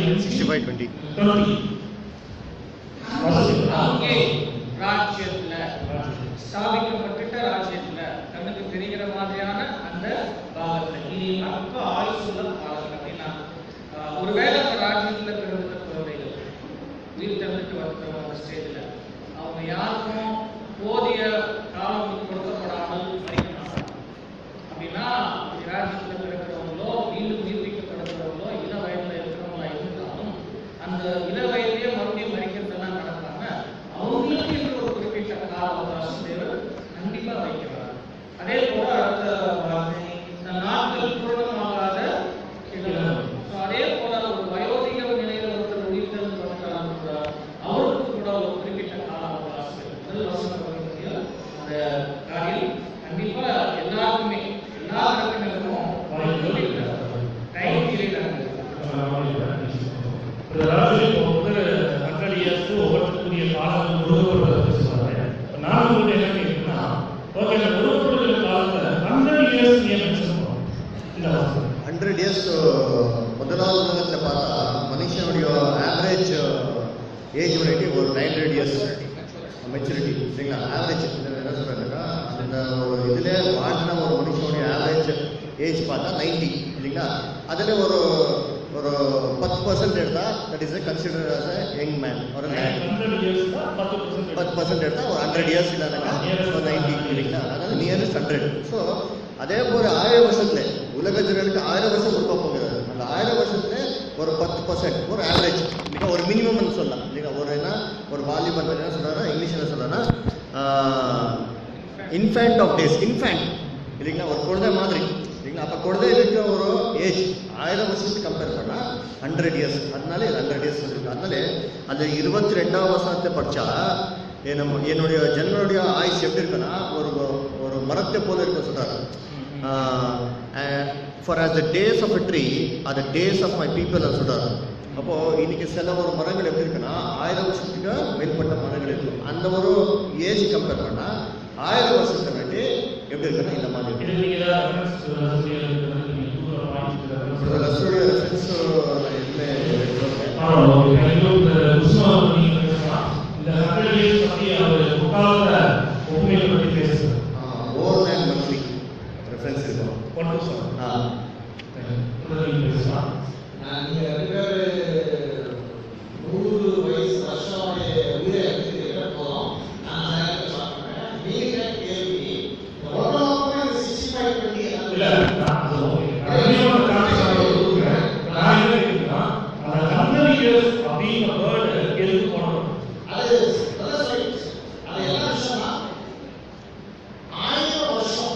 65 20 டுவெண்ட்டி அங்கே ராஜ்யத்துல ஸ்தாபிக்கப்பட்டுட்ட ராஜ்யத்துல கண்ணுக்கு தெரிகிற மாதிரியான அந்த பாகத்துல இனி அற்ப ஆயுசுள்ள காலங்கள் அப்படின்னா ஆஹ், ஒருவேளை அந்த ராஜ்யத்துல பிறந்த குழந்தைகள் உயிர் தந்துட்டு வந்த அந்த ஸ்டேஜ்ல அவங்க யாருக்கும் போதிய காலம் கொடுக்கப்படாமல் மறிக்கிறாங்க அப்படின்னா ராஜ்யத்துல பிறக்கிறவங்களோ மீண்டும் உயிர்ப்பிக்கப்படுகிறவங்களோ இள வயதுல இருக்கிறவங்களா இருந்தாலும் அந்த இள வயதிலே மறுபடியும் மறிக்கிறதெல்லாம் நடக்காம அவங்களுக்கு என்று ஒரு குறிப்பிட்ட கால அவகாசம் தேவன் கண்டிப்பா வைக்கிறார் அதே போல அடுத்த வார்த்தை இந்த நாட்கள் பூர்ணமாகாத இளம். So, அதே போல ஒரு வயோதிக நிலையில ஒருத்தர் உயிர்த்தெழுந்து வந்தாலும் கூட அவருக்கு கூட ஒரு குறிப்பிட்ட கால அவகாசம் இருக்கு. முதல் வசனம் வரக்கூடிய அந்த காரியம் கண்டிப்பா எல்லாருக்குமே எல்லா தரப்பினருக்கும் டைம் பீரியட் ஹண்ட்ரட் இயர்ஸ் ஒவ்வொருத்தருக்குரிய காலங்கள் கொடுக்கப்படுறத பேசுவாங்க இப்ப நான் உங்களுக்கு என்ன கேட்குறேன்னா ஓகே அந்த கொடுக்கப்படுகிற காலத்துல ஹண்ட்ரட் இயர்ஸ் ஏன் மென்ஷன் பண்ணுறோம் இந்த வாசகம் ஹண்ட்ரட் இயர்ஸ் முதலாவது உலகத்தில் பார்த்தா மனுஷனுடைய ஆவரேஜ் ஏஜ் வந்துட்டு ஒரு நைன் ஹண்ட்ரட் இயர்ஸ் மெச்சூரிட்டி சரிங்களா ஆவரேஜ் என்ன சொல்கிறாங்கன்னா அந்த ஒரு இதில் வாழ்ந்த ஒரு மனுஷனுடைய ஆவரேஜ் ஏஜ் பார்த்தா நைன்டி இல்லைங்களா அதில் ஒரு ஒரு பத்து பர்சன்ட் எடுத்தால் that is consider as a young man ஒரு ஹண்ட்ரட் இயர்ஸ் தான் பத்து பர்சன்ட் பத்து பர்சன்ட் எடுத்தால் ஒரு ஹண்ட்ரட் இயர்ஸ் இல்லைனாக்கா ஒரு நைன்டி இல்லைங்களா அதாவது நியரஸ்ட் ஹண்ட்ரட் ஸோ அதே போல் ஆயிரம் வருஷத்துல உலக ஜனங்களுக்கு ஆயிரம் வருஷம் கொடுக்க போகிறது அந்த ஆயிரம் வருஷத்துல ஒரு பத்து பர்சன்ட் ஒரு ஆவரேஜ் இல்லைங்க ஒரு மினிமம்னு சொல்லலாம் இல்லைங்க ஒரு என்ன ஒரு வாலிபர் என்ன சொல்றாருன்னா இங்கிலீஷில் சொல்றேன்னா இன்ஃபேண்ட் ஆஃப் டேஸ் இன்ஃபேண்ட் இல்லைங்களா ஒரு குழந்தை மாதிரி இல்லைங்களா அப்போ குழந்தை இருக்கிற ஒரு ஏஜ் ஆயிரம் வருஷத்துக்கு கம்பேர் பண்ணால் ஹண்ட்ரட் இயர்ஸ் அதனால இது ஹண்ட்ரட் இயர்ஸ் இருக்கு அதனால அந்த இருபத்தி ரெண்டாவது வருஷத்தை படித்தா நம்ம என்னுடைய ஜனங்களுடைய ஆயுஸ் எப்படி இருக்குன்னா ஒரு ஒரு மரத்தை போல இருக்க சொல்கிறாரு for as the days of a tree are the days of my people சொல்கிறாரு அப்போ இன்னைக்கு சில ஒரு மரங்கள் எப்படி இருக்குன்னா ஆயிரம் வருஷத்துக்கு மேற்பட்ட மரங்கள் இருக்கு அந்த ஒரு ஏஜ் கம்பேர் பண்ணா ஆயிரம் வருஷத்துக்கு வேண்டி எப்படி இருக்குன்னா இந்த மாதிரி இருக்கு இது நீங்க ஏதாவது reference சொல்லுங்க, நீங்க தூர பாயிண்ட் லஸ்ஸுடைய ரெஃபரன்ஸ் நான் எதுவுமே எடுக்கல. ஆமா, ஓகே. இப்போ இந்த புஸ்தகம் நீங்க பேசலாம். இந்த ஹண்ட்ரட் இயர்ஸ் பத்தி அவர் முக்காலத்த உண்மையை பத்தி பேசுறாரு ஓவர் தேன் மந்த்லி ரெஃபரன்ஸ் இருக்கும் ஒன் நிமிஷம் ஆ நீங்க பேசலாம் நான் நீங்க ரெண்டு பேரு நூறு வயசு வருஷம் உயிரை எடுத்துக்கிட்ட போதும் நான் நேரத்தை பார்க்கிறேன் நீங்க கேள்வி ஒன்றொன்று சிக்ஸ்டி ஃபைவ் டுவெண்ட்டி இல்ல நான் அது ஓகே. நான் அதிகமான காரணம் நான் கொடுக்குறேன். நான் என்ன கேட்கிறேன்னா, அந்த ஹண்ட்ரட் இயர்ஸ் அப்படிங்கிற வேர்டு எதுக்கு போடணும் அது அதான் சொல்லி அது என்ன விஷயம்னா ஆயிரம் வருஷம்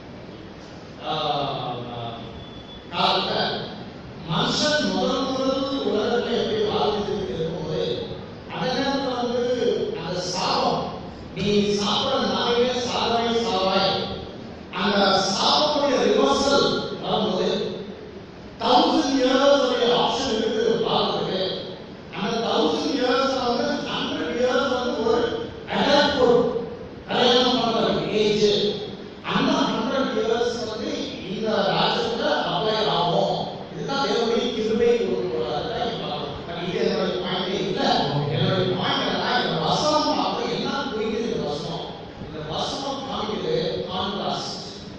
ஆஹ், காலத்துல மனுஷன் முதல் முதல் உலகத்துல எப்படி வாழ்ந்துட்டு இருக்கும்போது அந்த நேரத்துல வந்து அந்த சாபம் நீ சாப்பிட நாளையே சாவாய் சாவாய் அந்த சாபமுடைய ரிவர்சல் வரும்போது தௌசண்ட் இயர்ஸ் உடைய ஆப்ஷன் இருக்குது வாழ்றதுக்கு அந்த தௌசண்ட் இயர்ஸ் வந்து ஹண்ட்ரட் இயர்ஸ் வந்து ஒரு அடல்ட்ஹுட் கல்யாணம் பண்ற ஏஜ் அந்த ஹண்ட்ரட் இயர்ஸ் வந்து இந்த ராஜ்யத்துல அப்ளை ஆகும் இதுதான் தேவனுடைய கிருபை பட் இது என்னோட பாயிண்ட் இல்ல என்னோட பாயிண்ட் என்னன்னா இந்த வசனம் பார்த்து என்ன புரியுது இந்த வசனம் இந்த வசனம் காமிக்குது கான்ட்ராஸ்ட்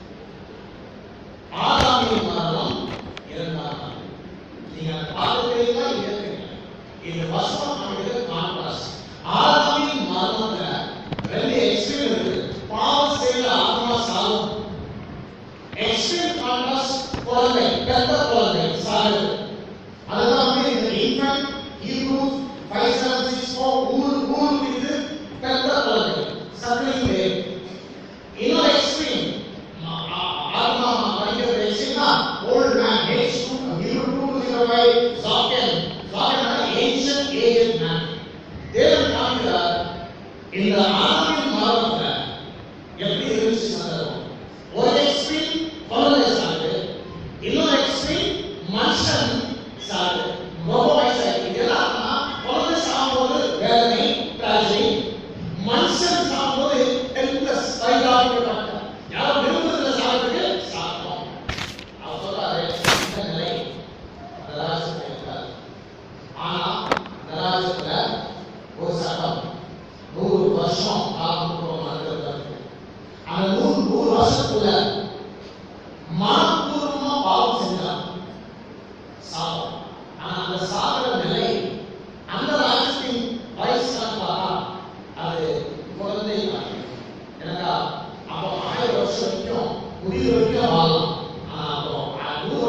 ஆதாமின் மரணம் இரண்டாம் நாள் நீங்க அதை பார்த்துக்கிறீங்களா இல்லையா இந்த வசனம் காமிக்குது கான்ட்ராஸ்ட் ஆதாமின் மரணத்துல ரெண்டு எக்ஸ்ட்ரீம் இருக்கு பாவம் செய்த ஆத்மா சாகும் எக்ஸ்ட்ரீம் கான்ட்ராஸ்ட் குழந்தை பெத்த குழந்தை சாகு அதுதான் வந்து இந்த in fact Hebrews five seven six four ஊர் ஊருக்கு இது பெத்த குழந்தை சக்லிங் பேபி இன்னொரு எக்ஸ்ட்ரீம் ஆத்மா மனிதர் எக்ஸ்ட்ரீம்னா old man age two Hebrew two zero five ஜாக்கன் ஜாக்கன் ஏன்ஷியன்ட் ஏஜ் மேன் தேவன் காமிக்கிறார் இந்த ஆதாமின் மரணத்துல எப்படி இருந்துச்சு சந்தர்ப்பம் ஒரு எக்ஸ்ட்ரீம் குழந்தை சாகு இன்னொரு எக்ஸ்ட்ரீம் மனுஷன் சாகு ரொம்ப வயசாகி இதெல்லாம் குழந்தை சாகும்போது வேதனை tragedy. மனுஷன் சாகும்போது ஹெல்ப்லெஸ் பரிதாபப்பட்ட யாரும் விரும்புறதுல சாகிறதுக்கு சாப்பிட்டோம் அவர் சொல்றாரு இந்த நிலை அந்த ராஜ்யத்தில் இருக்காது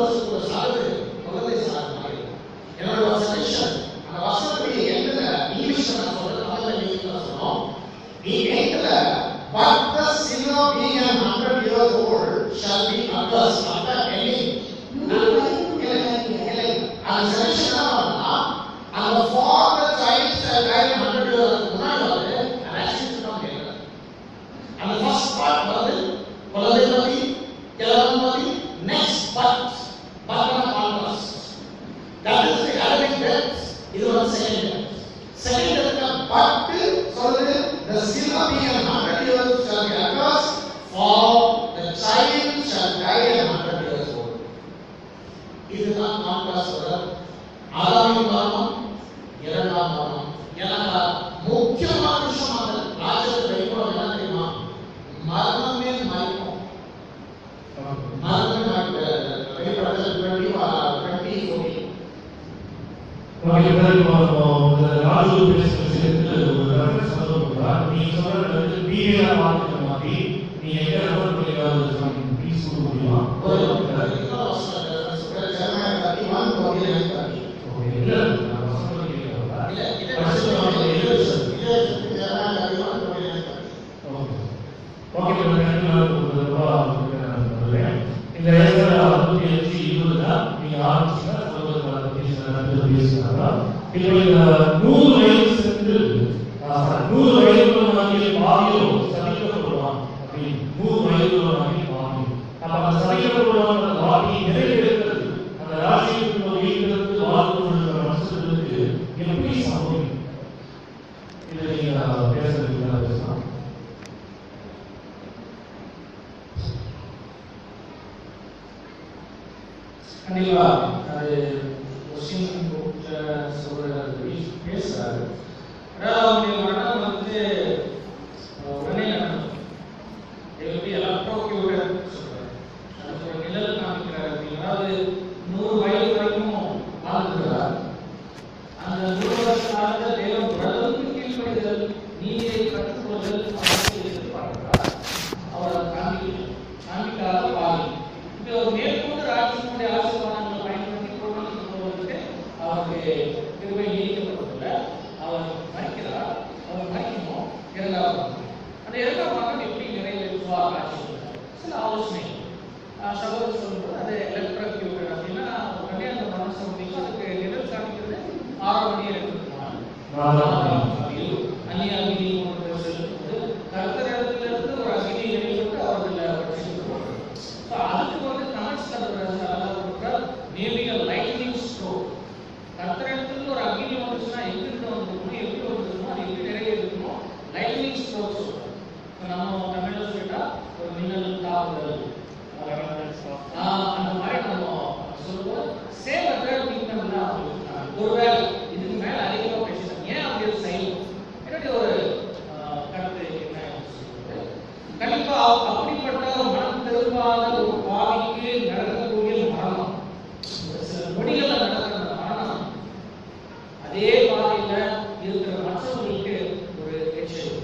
வருஷத்துக்குள்ள சாகுது குழந்தை சாகுது மாதிரி என்னோட ஒரு சஜஷன் அந்த வசனத்துடைய எண்ணில் இங்கிலீஷ்ல நான் சொல்றேன் தமிழ்ல நீங்க சொன்னோம் நீ எண்ணில் but the sinner being a hundred years old shall be accursed after any நூறு வயது இல்லை, இல்லை. அந்த selection என்ன பண்ணா, அந்த for the child shall die in hundred years முன்னாடி வந்து அந்த action தான் கேட்கல. அந்த first part வந்து குழந்தை பத்தி கிழவன் பத்தி next but but on contrast that is the Arabic text இது வந்து second text second text but சொல்லுது the sinner being a hundred years shall be accursed for the child shall die in hundred years old இதுதான் contrast சொல்ற ஆதாமின் மரணம் இரண்டாம் மரணம் எனக்கு முக்கியமான விஷயம் அந்த ராஜ்யத்தை வைக்கணும் என்ன தெரியுமா மரணமே மறைக்கும் மரணமே மறைக்கும் வெளிப்படுத்தல் டுவெண்ட்டி டுவெண்ட்டி ஃபோர்டீன் ஓகே பிறகு பார்ப்போம் இந்த ராஜு பேசுகிற விஷயத்துக்கு ஒரு ரெஃபரன்ஸ் சொல்லுவாங்க நீங்க சொல்றது வந்து பிஏல பார்க்குற மாதிரி நீங்க எங்க ரெஃபர் பண்ணி ஏதாவது ப்ளீஸ் சொல்ல முடியுமா ஒரு இன்னொரு வசனம் சொல்ற Jeremiah thirty one twenty nine thirty okay இல்ல நான் வசனம் கேட்கறேன் இல்ல இதே First one வந்து இதே Elizabeth. இதே Jeremiah thirty one twenty nine thirty okay okay ஒரு ரெண்டு நாள் ஒரு ரூபா சொல்றேன் இந்த ஏழரை அறுபத்தி அஞ்சு இருபது தான் நீங்க ஆரம்பிச்சுங்க சொல்வது அதை பத்தி சில நேரத்தில் பேசுனாங்க இப்போ இந்த நூறு வயது சென்று ஆஹ், நூறு வயது வாங்கிய பாவியோ சதிக்கப்படுவான் அப்படின்னு நூறு வயது வாங்கிய பாவி அப்ப அந்த சதிக்கப்படுவான் அந்த வாக்கி நிறைவேறுகிறது அந்த ராசிக்கு வீட்டிலிருந்து வாழ்ந்து கொண்டிருக்கிற மனுஷர்களுக்கு எப்படி சம்பவிக்கும் இதை நீங்க பேசுறதுக்கு பேசலாம் கண்டிப்பா அது கொஸ்டின் சொல்றாரு பேசுறாரு அதாவது அவங்களுடைய மரணம் வந்து அஹ், உடனே நடக்கும் எப்படி எலக்ட்ரோக்யூட்டர் சொல்றாரு அதுக்கு ஒரு நிழல் காமிக்கிறார் அப்படின்னு அதாவது நூறு வயது வரைக்கும் வாழ்ந்துக்கிறார் அந்த நூறு வருஷ காலத்துல தேவன் உடலுக்கு கீழ்ப்படுதல் நீதியை கற்றுக்கொள்ளுதல் அவருக்கு எதிர்பார்க்கிறார் அவர் அதை காண்பிக்கல காண்பிக்காத பாவி இப்ப ஒரு மேற்கொண்டு ராஜ்யத்தினுடைய ஆசீர்வாதங்களை பயன்படுத்தி கொண்டு போவதற்கு அவருக்கு கிருபை நீடிக்கப்படவில்லை அவர் மறிக்கிறார் அவர் மறிக்கணும் இரண்டாவது மரணம். அந்த இரண்டாம் மரணம் எப்படி நிறைவேற்றுவார் ஆட்சி சில ஆலோசனை ஆஹ் சகோதரர் சொல்லும்போது அது எலக்ட்ரிக் அப்படின்னா உடனே அந்த மனசு முடிக்கும் அதுக்கு நிழல் காமிக்கிறது ஆறு மணி எடுத்துக்கணும் நாலாம் அந்நிய அக்னி ஒன்று செலுத்தும்போது கர்த்தர் இடத்துல இருந்து ஒரு அக்னி வெளிப்பட்டு அவர்கள் ரட்சிக்கப்படுவார்கள் So, அதுக்கு வந்து தமிழ்ல மேபி லைட்னிங் ஸ்ட்ரோக் கர்த்தர் இடத்துல ஒரு அக்னி வந்துச்சுன்னா எங்கிருந்து வந்துருக்கணும் எப்படி வந்துருக்கணும் அது எப்படி நிறைவேறணும் லைட்னிங் ஸ்ட்ரோக் சொல்றோம் இப்ப நம்ம தமிழ்ல சொல்லிட்டா ஒரு மின்னல் தாக்குதல் ஆஹ் அந்த மாதிரி நம்ம சொல்லுவோம் சேவ் அட்ராக்ட் கிங்டம்னா ஒருவேளை இதுக்கு மேல அதிகமா பேசலாம் ஏன் அப்படி ஒரு செய்யணும் என்னுடைய ஒரு ஆஹ், கருத்து என்ன சொல்றது? கண்டிப்பா அவ- அப்படிப்பட்ட ஒரு மனம் திரும்பாத ஒரு பாவிக்கு நடக்கக்கூடிய மரணம் ஒரு சில நொடிகள்ல நடக்கிற அந்த மரணம் அதே பாதையில இருக்கிற மற்றவர்களுக்கு ஒரு எச்சரிக்கை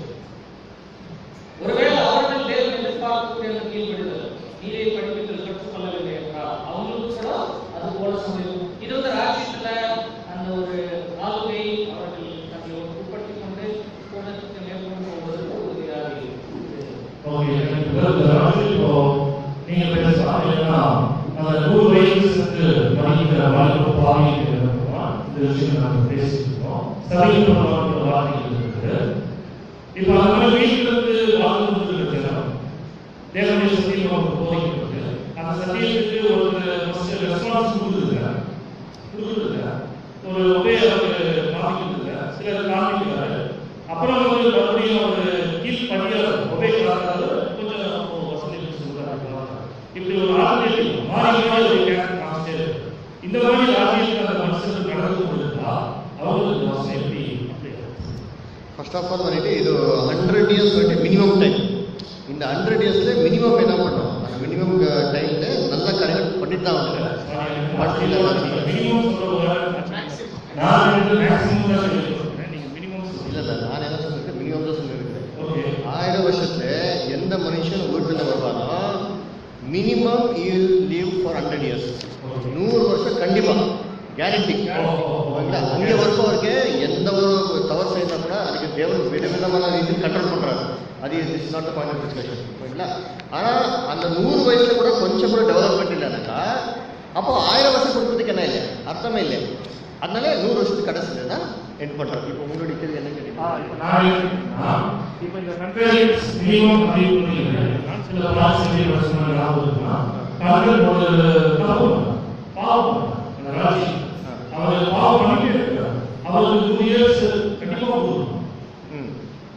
ஒருவேளை அவர்கள் தேவன் எதிர்பார்க்கக்கூடிய அந்த கீழ்ப்படுதல் நீரை படிப்பித்தல் கற்றுக்கொள்ளவில்லை என்றால் அவங்களுக்கு கூட அது போல சம்பவிக்கும் இது வந்து ராஜ்யத்துல அந்த ஒரு ஆளுகை அவர்கள் தங்களை உட்படுத்திக் கொண்டு கூட்டத்தை மேற்கொண்டு போவதற்கு உறுதியாக இருக்குது ஓகே இந்த ராஜு இப்போ நீங்க பேசலாம் இல்லைன்னா அந்த நூறு வயது சென்று மதிக்கிற வாழ்க்கை பாவிக்கு இந்த விஷயம் நாங்கள் பேசிட்டு இருக்கோம் சமீபமான வார்த்தைகள் இருக்குது இப்போ அந்த மாதிரி வீட்டில் இருந்து வாழ்ந்து கொண்டிருக்கிற ஜனம் தேவனுடைய சத்தியம் நமக்கு போதிக்கிறது அந்த சத்தியத்துக்கு ஒரு ஃபர்ஸ்ட் ரெஸ்பான்ஸ் கொடுக்குதுங்க கொடுக்குறதுங்க ஒரு ஒரே அவர் காமிக்கிறதுங்க சிலர் காமிக்கிறாரு அப்புறம் வந்து மறுபடியும் ஒரு கீழ் படியார் ஒரே காரணால கொஞ்சம் அப்போ வசதிகள் சொல்றாங்க இப்படி ஒரு ஆசிரியர் மாறி மாறி ஒரு கேரக்டர் காமிச்சிட்டே இருக்கு இந்த மாதிரி ஆசிரியர் அந்த மனுஷன் நடந்து கொண்டிருந்தா அவங்களுக்கு வாசனை எப்படி அப்படி ஃபர்ஸ்ட் ஆஃப் ஆல் வந்துட்டு இது ஹண்ட்ரட் இயர்ஸ் வந்துட்டு மினிமம் டைம் இந்த ஹண்ட்ரட் இயர்ஸ்ல மினிமம் என்ன பண்ணோம் அந்த மினிமம் டைம்ல நல்ல காரியங்கள் பண்ணிட்டு தான் வந்து மினிமம் சொல்ற நான் வந்து மேக்ஸிமம் தான் சொல்லியிருக்கேன் நீங்க மினிமம் இல்ல இல்ல நான் என்ன சொல்லிருக்கேன் மினிமம் தான் சொல்லியிருக்கிறேன் ஓகே ஆயிரம் வருஷத்துல எந்த மனுஷன் உயிர்த்தல வருவாரோ minimum you live for hundred years guarantee ஓகேங்களா அங்கே ஒருத்தவருக்கு எந்த ஒரு தவறு செய்தா கூட அதுக்கு தேவன் விதவிதமான ரீதியில் கண்ட்ரோல் பண்றாரு அது is not point of discussion ஓகேங்களா ஆனால் அந்த நூறு வயசுல கூட கொஞ்சம் கூட டெவலப்மெண்ட் இல்லைனாக்கா அப்போ ஆயிரம் வருஷம் கொடுத்ததுக்கு என்ன இல்லை அர்த்தமே இல்லை அதனால நூறு வருஷத்துக்கு கடைசியில் தான் எண்ட் பண்றாரு இப்போ உங்களுடைய கேள்வி என்ன ஆ, கேட்டீங்க இப்ப நான் எடுத்துக்கிட்டா, இப்ப இந்த கண்ட்ரோல்ஸ் மினிமம் அறிவு பண்ணிக்கிறேன். சில பாசிட்டிவ் பர்சனல் ஞாபகம் இருக்குன்னா, கண்ட்ரோல் ஒரு தப்பு பண்ணார். பாவம் பண்ணார். இந்த ராஜி. அவர் பாவம் பண்ணிட்டே இருக்கிறார். அவருக்கு டூ இயர்ஸ் கண்டிப்பா கொடுக்கணும். ம்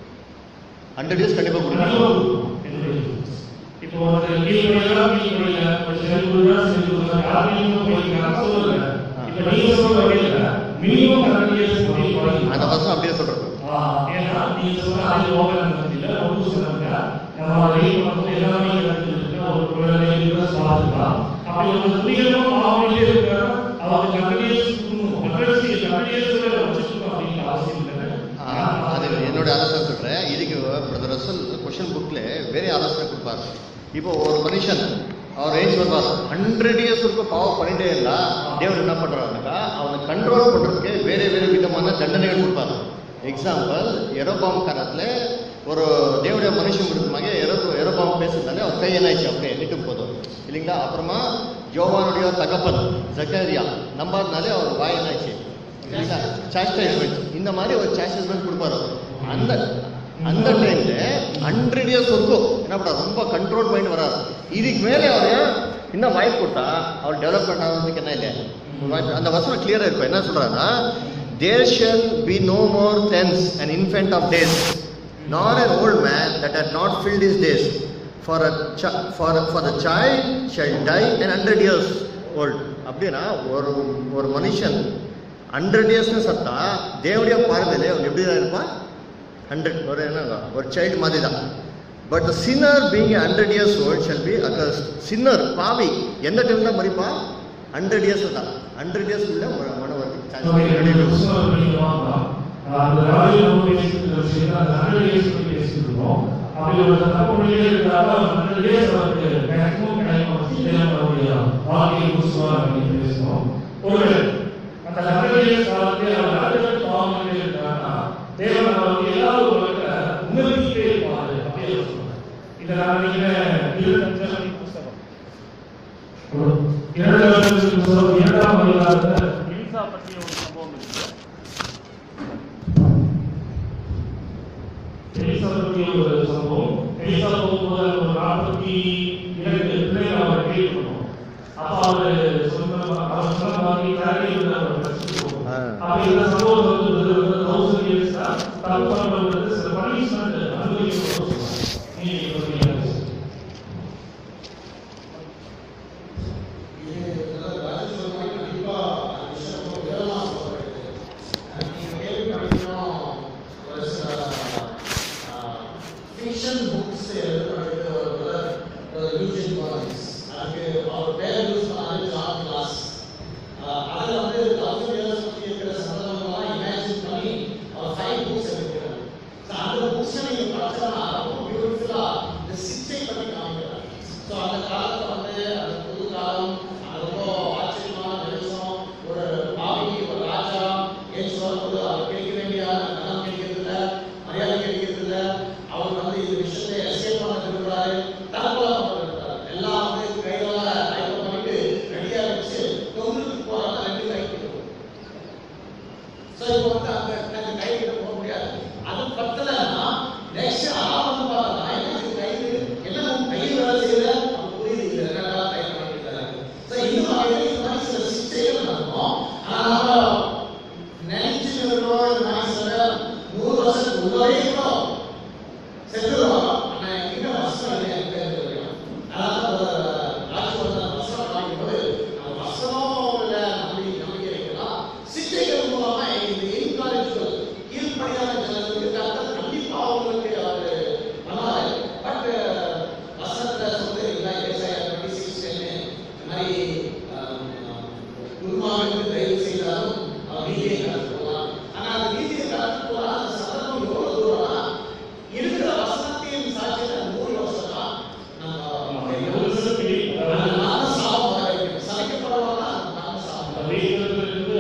ஹண்ட்ரட் இயர்ஸ் கண்டிப்பாக கண்டிப்பா கொடுக்கணும் கொடுக்கணும். என்னுடைய யூஸ். இப்போ ஒரு கீழ்ப்படியெல்லாம் கீழ்ப்படியில, ஒரு சரி கொடுக்குறா, சரி கொடுக்குறா, யாரையும் போயிருக்காங்க சொல்லல. இப்ப நீங்க சொல்ற வழியில மினிமம் கரெக்ட் இயர்ஸ் பண்ணி அந்த வருஷம் அப்படியே சொல்றது ஆ, ஏன்னா நீங்க சொல்ற அது ஓபன் இல்ல ரொம்ப சொன்னாங்க நம்ம ரீட் பண்ணும்போது எல்லாமே இருக்கு ஒரு குழந்தை இருக்கு பார்த்துக்கலாம் அப்படி ஒரு துணிகளும் மாவட்டே இருக்காரு அவங்க கண்டினியூஸ் கண்டினியூஸ் கண்டினியூஸ் வச்சுக்கணும் அப்படிங்கிற அவசியம் இல்லை ஆ, அது என்னோட ஆலோசனை சொல்றேன் இதுக்கு பிரதர் ரசல் கொஷின் புக்ல வேற ஆலோசனை கொடுப்பாரு இப்போ ஒரு மனுஷன் அவர் ஏஜ் வருவார் ஹண்ட்ரட் இயர்ஸ் வரைக்கும் பாவம் பண்ணிட்டே இருந்தா தேவர் என்ன பண்றாருனாக்கா அவனை கண்ட்ரோல் பண்றதுக்கு வேற வேற விதமான தண்டனைகள் கொடுப்பாரு எக்ஸாம்பிள் எரோபாம் காலத்துல ஒரு தேவடைய மனுஷன் விருப்பமாக எரோ எரோபாம் பேசுறதுனால அவர் கை என்ன ஆயிடுச்சு அப்படியே எண்ணிட்டு போதும் இல்லைங்களா அப்புறமா யோவானுடைய தகப்பன் ஜக்கரியா நம்பாதனாலே அவர் வாய் என்ன ஆயிடுச்சு இல்லைங்களா சாஸ்டைஸ்மெண்ட் இந்த மாதிரி ஒரு சாஸ்டைஸ்மெண்ட் கொடுப்பாரு அந்த அந்த டைம்ல ஹண்ட்ரட் இயர்ஸ் வரைக்கும் என்ன பண்ணாரு ரொம்ப கண்ட்ரோல் மைண்ட் வராரு இதுக்கு மேலே அவர் இன்னும் வாய்ப்பு கொடுத்தா அவர் டெவலப்மெண்ட் ஆகிறதுக்கு என்ன இல்லை ஒரு வாய்ப்பு- அந்த வசனம் கிளியரா இருக்கும் என்ன சொல்றாருன்னா there shall be no more thence and infant of days not an old man that had not filled his days for a chi- for for the child shall die an hundred years old அப்படின்னா ஒரு ஒரு மனுஷன் hundred இயர்ஸ்னு சத்தா தேவடைய பார்வையில அவன் எப்படி தான் இருப்பான் ஹண்ட்ரட் ஒரு என்ன ஒரு சைல்டு மாதிரி தான் but the sinner being hundred years old shall be accursed sinner பாவி எந்த டைம் தான் மறிப்பான் ஹண்ட்ரட் இயர்ஸ் தான் ஹண்ட்ரட் இயர்ஸ் உள்ள மன என்னுடைய புத்தகம் நீங்க வாங்கலாம். அந்த ராஜு நம்ம பேசிட்டு இருக்கிற விஷயம் தான், அந்த 100 years பத்தி பேசிட்டு இருக்கோம். அப்படி ஒரு தப்பு பண்ணிட்டே இருந்தாலும் அந்த 100 years அவருக்கு maximum time வந்து தேவனுடைய வாழ்க்கையை புதுசுவா அப்படின்னு பேசணும். ஒருவேளை அந்த 100 years காலத்திலே அவர் அடுத்தடுத்து பாவம் பண்ணிட்டே இருந்தாருன்னா, தேவன் அவருக்கு ஏதாவது ஒரு வகையில உணர்த்திட்டே இருப்பாரு அப்படியே அவர் சொல்றாரு. இதை நான் நினைக்கிறேன் இருபத்தஞ்சாம் புஸ்தகம் இரண்டாவது புஸ்தகம் இரண்டாம் அதிகாரத்துல எலிசா பற்றிய ஒரு சம்பவம் இருக்கு எலிசா பற்றிய ஒரு சம்பவம் எலிசா போகும்போது அவர் ஒரு நாற்பத்தி இரண்டு பிள்ளைகள் அவர் கேள்வி பண்ணுவோம் அப்ப அவர் சொன்ன அவர் சொன்ன மாதிரி காரியம் அவர் கற்றுக்குவோம் ஆ. அப்ப இந்த சம்பவம் வந்து தௌசண்ட் இயர்ஸ் தான் தப்பு பண்ணுறது சில பனிஷ்மெண்ட் அனுபவிக்கணும் நீங்க சொல்றீங்க ஸோ அந்த காலத்துல வந்து அந்த புது காலம் அது ரொம்ப ஆச்சரியமான நிமிஷம் ஒரு பாவி ஒரு ராஜா ஏன் வரும்போது அவர் கிடைக்க வேண்டிய நலம் கிடைக்கிறது இல்ல மரியாதை கிடைக்கிறது இல்ல அவர் வந்து இந்த விஷயத்தை எஸ்கேப் பண்ண விரும்புறாரு தற்கொலை பண்ண விரும்புறாரு எல்லாம் வந்து கையில டைப் பண்ணிட்டு ரெடியா வச்சு தொங்குக்கு போறாங்க ரெண்டு கைக்கு ஸோ இப்போ வந்து அந்த அந்த கைக்கு போக முடியாது அது பத்தலன்னா நெக்ஸ்ட் ஆரம்பம் பார்த்தா என்ன கைது என்ன உன் கையில் வேலை செய்யல அப்ப புரியுது இது என்னடா டைப் பண்ணிட்டு ஸோ இந்த மாதிரி இந்த மாதிரி சில சிக்ஷைகள் நடக்கும் ஆனா நம்ம நினைச்சுட்டு இருக்கோம் இந்த மாதிரி சில நூறு வருஷத்துக்கு உள்ளே இருக்கோம் செத்துருவோம் ஆனா எங்க வசனம் இல்லை எங்க தெரியும் அதான் ராஜு வந்து அந்த வசனம் வாங்கும்போது நம்ம வசனம் இல்ல நம்பி நம்பிக்கை வைக்கலாம் சிக்ஷைகள் மூலமா இந்த என்கரேஜ்கள் கீழ்ப்படியான ஜனங்களுக்கு கர்த்தர் கண்டிப்பா அவங்களுக்கு அவரு பண்ணாரு பட் வசனத்துல சொல்லி இல்லை ஏசாயா டுவெண்ட்டி சிக்ஸ் இந்த மாதிரி குருமாவுக்கு தயவு செய்தாலும் அவர் நீதியை கடந்து போகலாம் ஆனா அந்த நீதியை கடந்து போகலாம் அந்த சந்தர்ப்பம் எவ்வளவு தூரம்னா இருக்கிற வசனத்தையும் சாட்சியில நூறு வருஷம் தான் நம்ம அந்த நாம சாபம் வர வைக்கணும் சலைக்கப்படுறவங்க நாம சாபம் வர வைக்கணும்.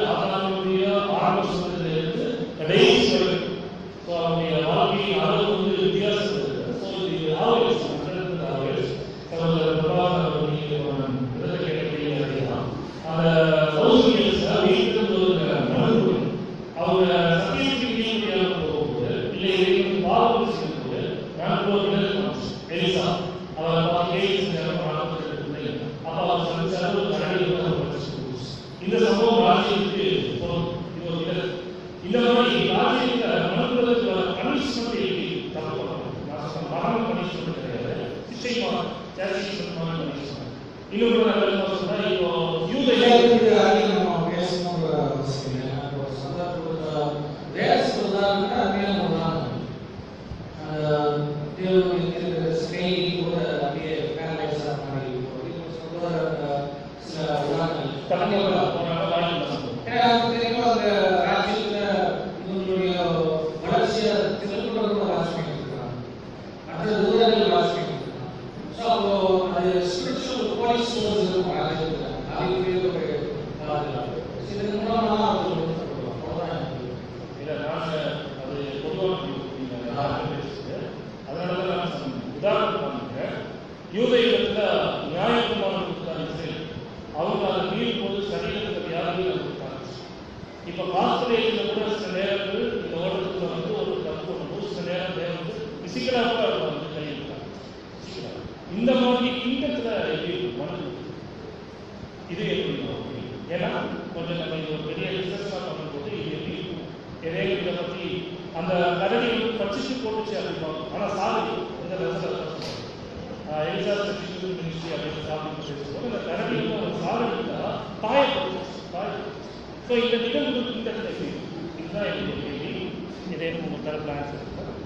அந்த ஹவுஸ் மீட்டர்ஸ்ல வீட்டுக்கு ஒரு மனு அவங்க சத்தியத்துக்கு மீறியாக போகும்போது இல்லை இறைவன் பாவம் செய்யும்போது நான் ஒரு இடத்துல எலிசா அவர் பார்த்து செஞ்சாலும் நாற்பத்தி அப்ப அவர் சந்திச்சாரு ஒரு கரடியில் ஒரு பிரச்சனை இந்த சம்பவம் ராஜ்யத்துக்கு பொருள் இது ஒரு இடர் இந்த மாதிரி ராஜ்யத்துல மனதிற்கு வர பனிஷ்மெண்ட் எப்படி தப்பு நான் சொன்ன மரணம் பனிஷ்மெண்ட் கிடையாது சிச்சை மரணம் பனிஷ்மெண்ட் இன்னும் கூட நல்ல சொன்னா இப்போ யூத இதுக்கு அதிகம் நம்ம பேசணுங்கிற அவசியம் இல்லை. இப்போ சந்தர்ப்பத்துல வேஸ்ட் உதாரணம்னா அருமையான உதாரணம். அந்த தேவனுடைய இருக்கிற ஸ்னேகி கூட அப்படியே paralyze ஆன மாதிரி இருக்கும். இப்போ சொல்ற அந்த சில உதாரணங்கள். கலங்கப்பட போனாங்க வாழ்க்கை ஏன்னா நமக்கு தெரியும் அந்த ராஜ்யத்துல இவங்களுடைய வளர்ச்சியை திருக்குறள் கூட வாட்ச் பண்ணிட்டு இருக்காங்க. மற்ற தூதர்கள் வாட்ச் பண்ணிட்டு இருக்காங்க. ஸோ அப்போ அது ஸ்பிரிச்சுவல் போலீஸ் ஃபோர்ஸ் இருக்கும் ராஜ்யத்துல. அதுக்குரிய ஒரு பாதுகாப்பு. இதன் மூலமா அது ஒரு அவ்வளவுதான் எனக்கு இல்ல நாங்க அது பொதுவான நீங்க யாரும் பேசுறது அதனால தான் நான் சொன்னேன். உதாரணம் பாருங்க யூதையில நியாயக்குமாரன் கொடுத்தாங்க இஸ்ரேல் அவங்க அதை மீறும் போது சரீரத்தில் வியாதிகள் கொடுத்தாங்க இப்ப பாஸ்திரேஜ்ல கூட சில நேரங்கள் இந்த ஓட்டத்துல வந்து ஒரு தப்பு பண்ணும்போது சில நேரம் தேவை வந்து பிசிக்கலா கூட அதை வந்து கையிருக்காங்க இந்த மாதிரி கிங்கத்துல எப்படி இருக்கும் மனது இது எப்படி இருக்கும்? ஏன்னா கொஞ்சம் நம்ம இது ஒரு பெரிய ரிசர்ச்லாம் பண்ணும்போது இது எப்படி இருக்கும் எதையும் இதை பற்றி அந்த கரடி வந்து பச்சிச்சு போட்டுச்சு அப்படிம்பாங்க ஆனால் சாதி இந்த ரசத்தில் எலிசா ஸ்பெஷல் மினிஸ்ட்ரி அப்படின்னு சாதி பேசும்போது இந்த கரடி வந்து அவங்க சாதிட்டா காயப்படுத்துச்சு காயப்படுத்துச்சு ஸோ இந்த நிகழ்வு இந்த இடத்துல எப்படி இருக்கும்? இதுதான் என்னுடைய கேள்வி இதை உங்கள் தரப்பில் ஆன்சர்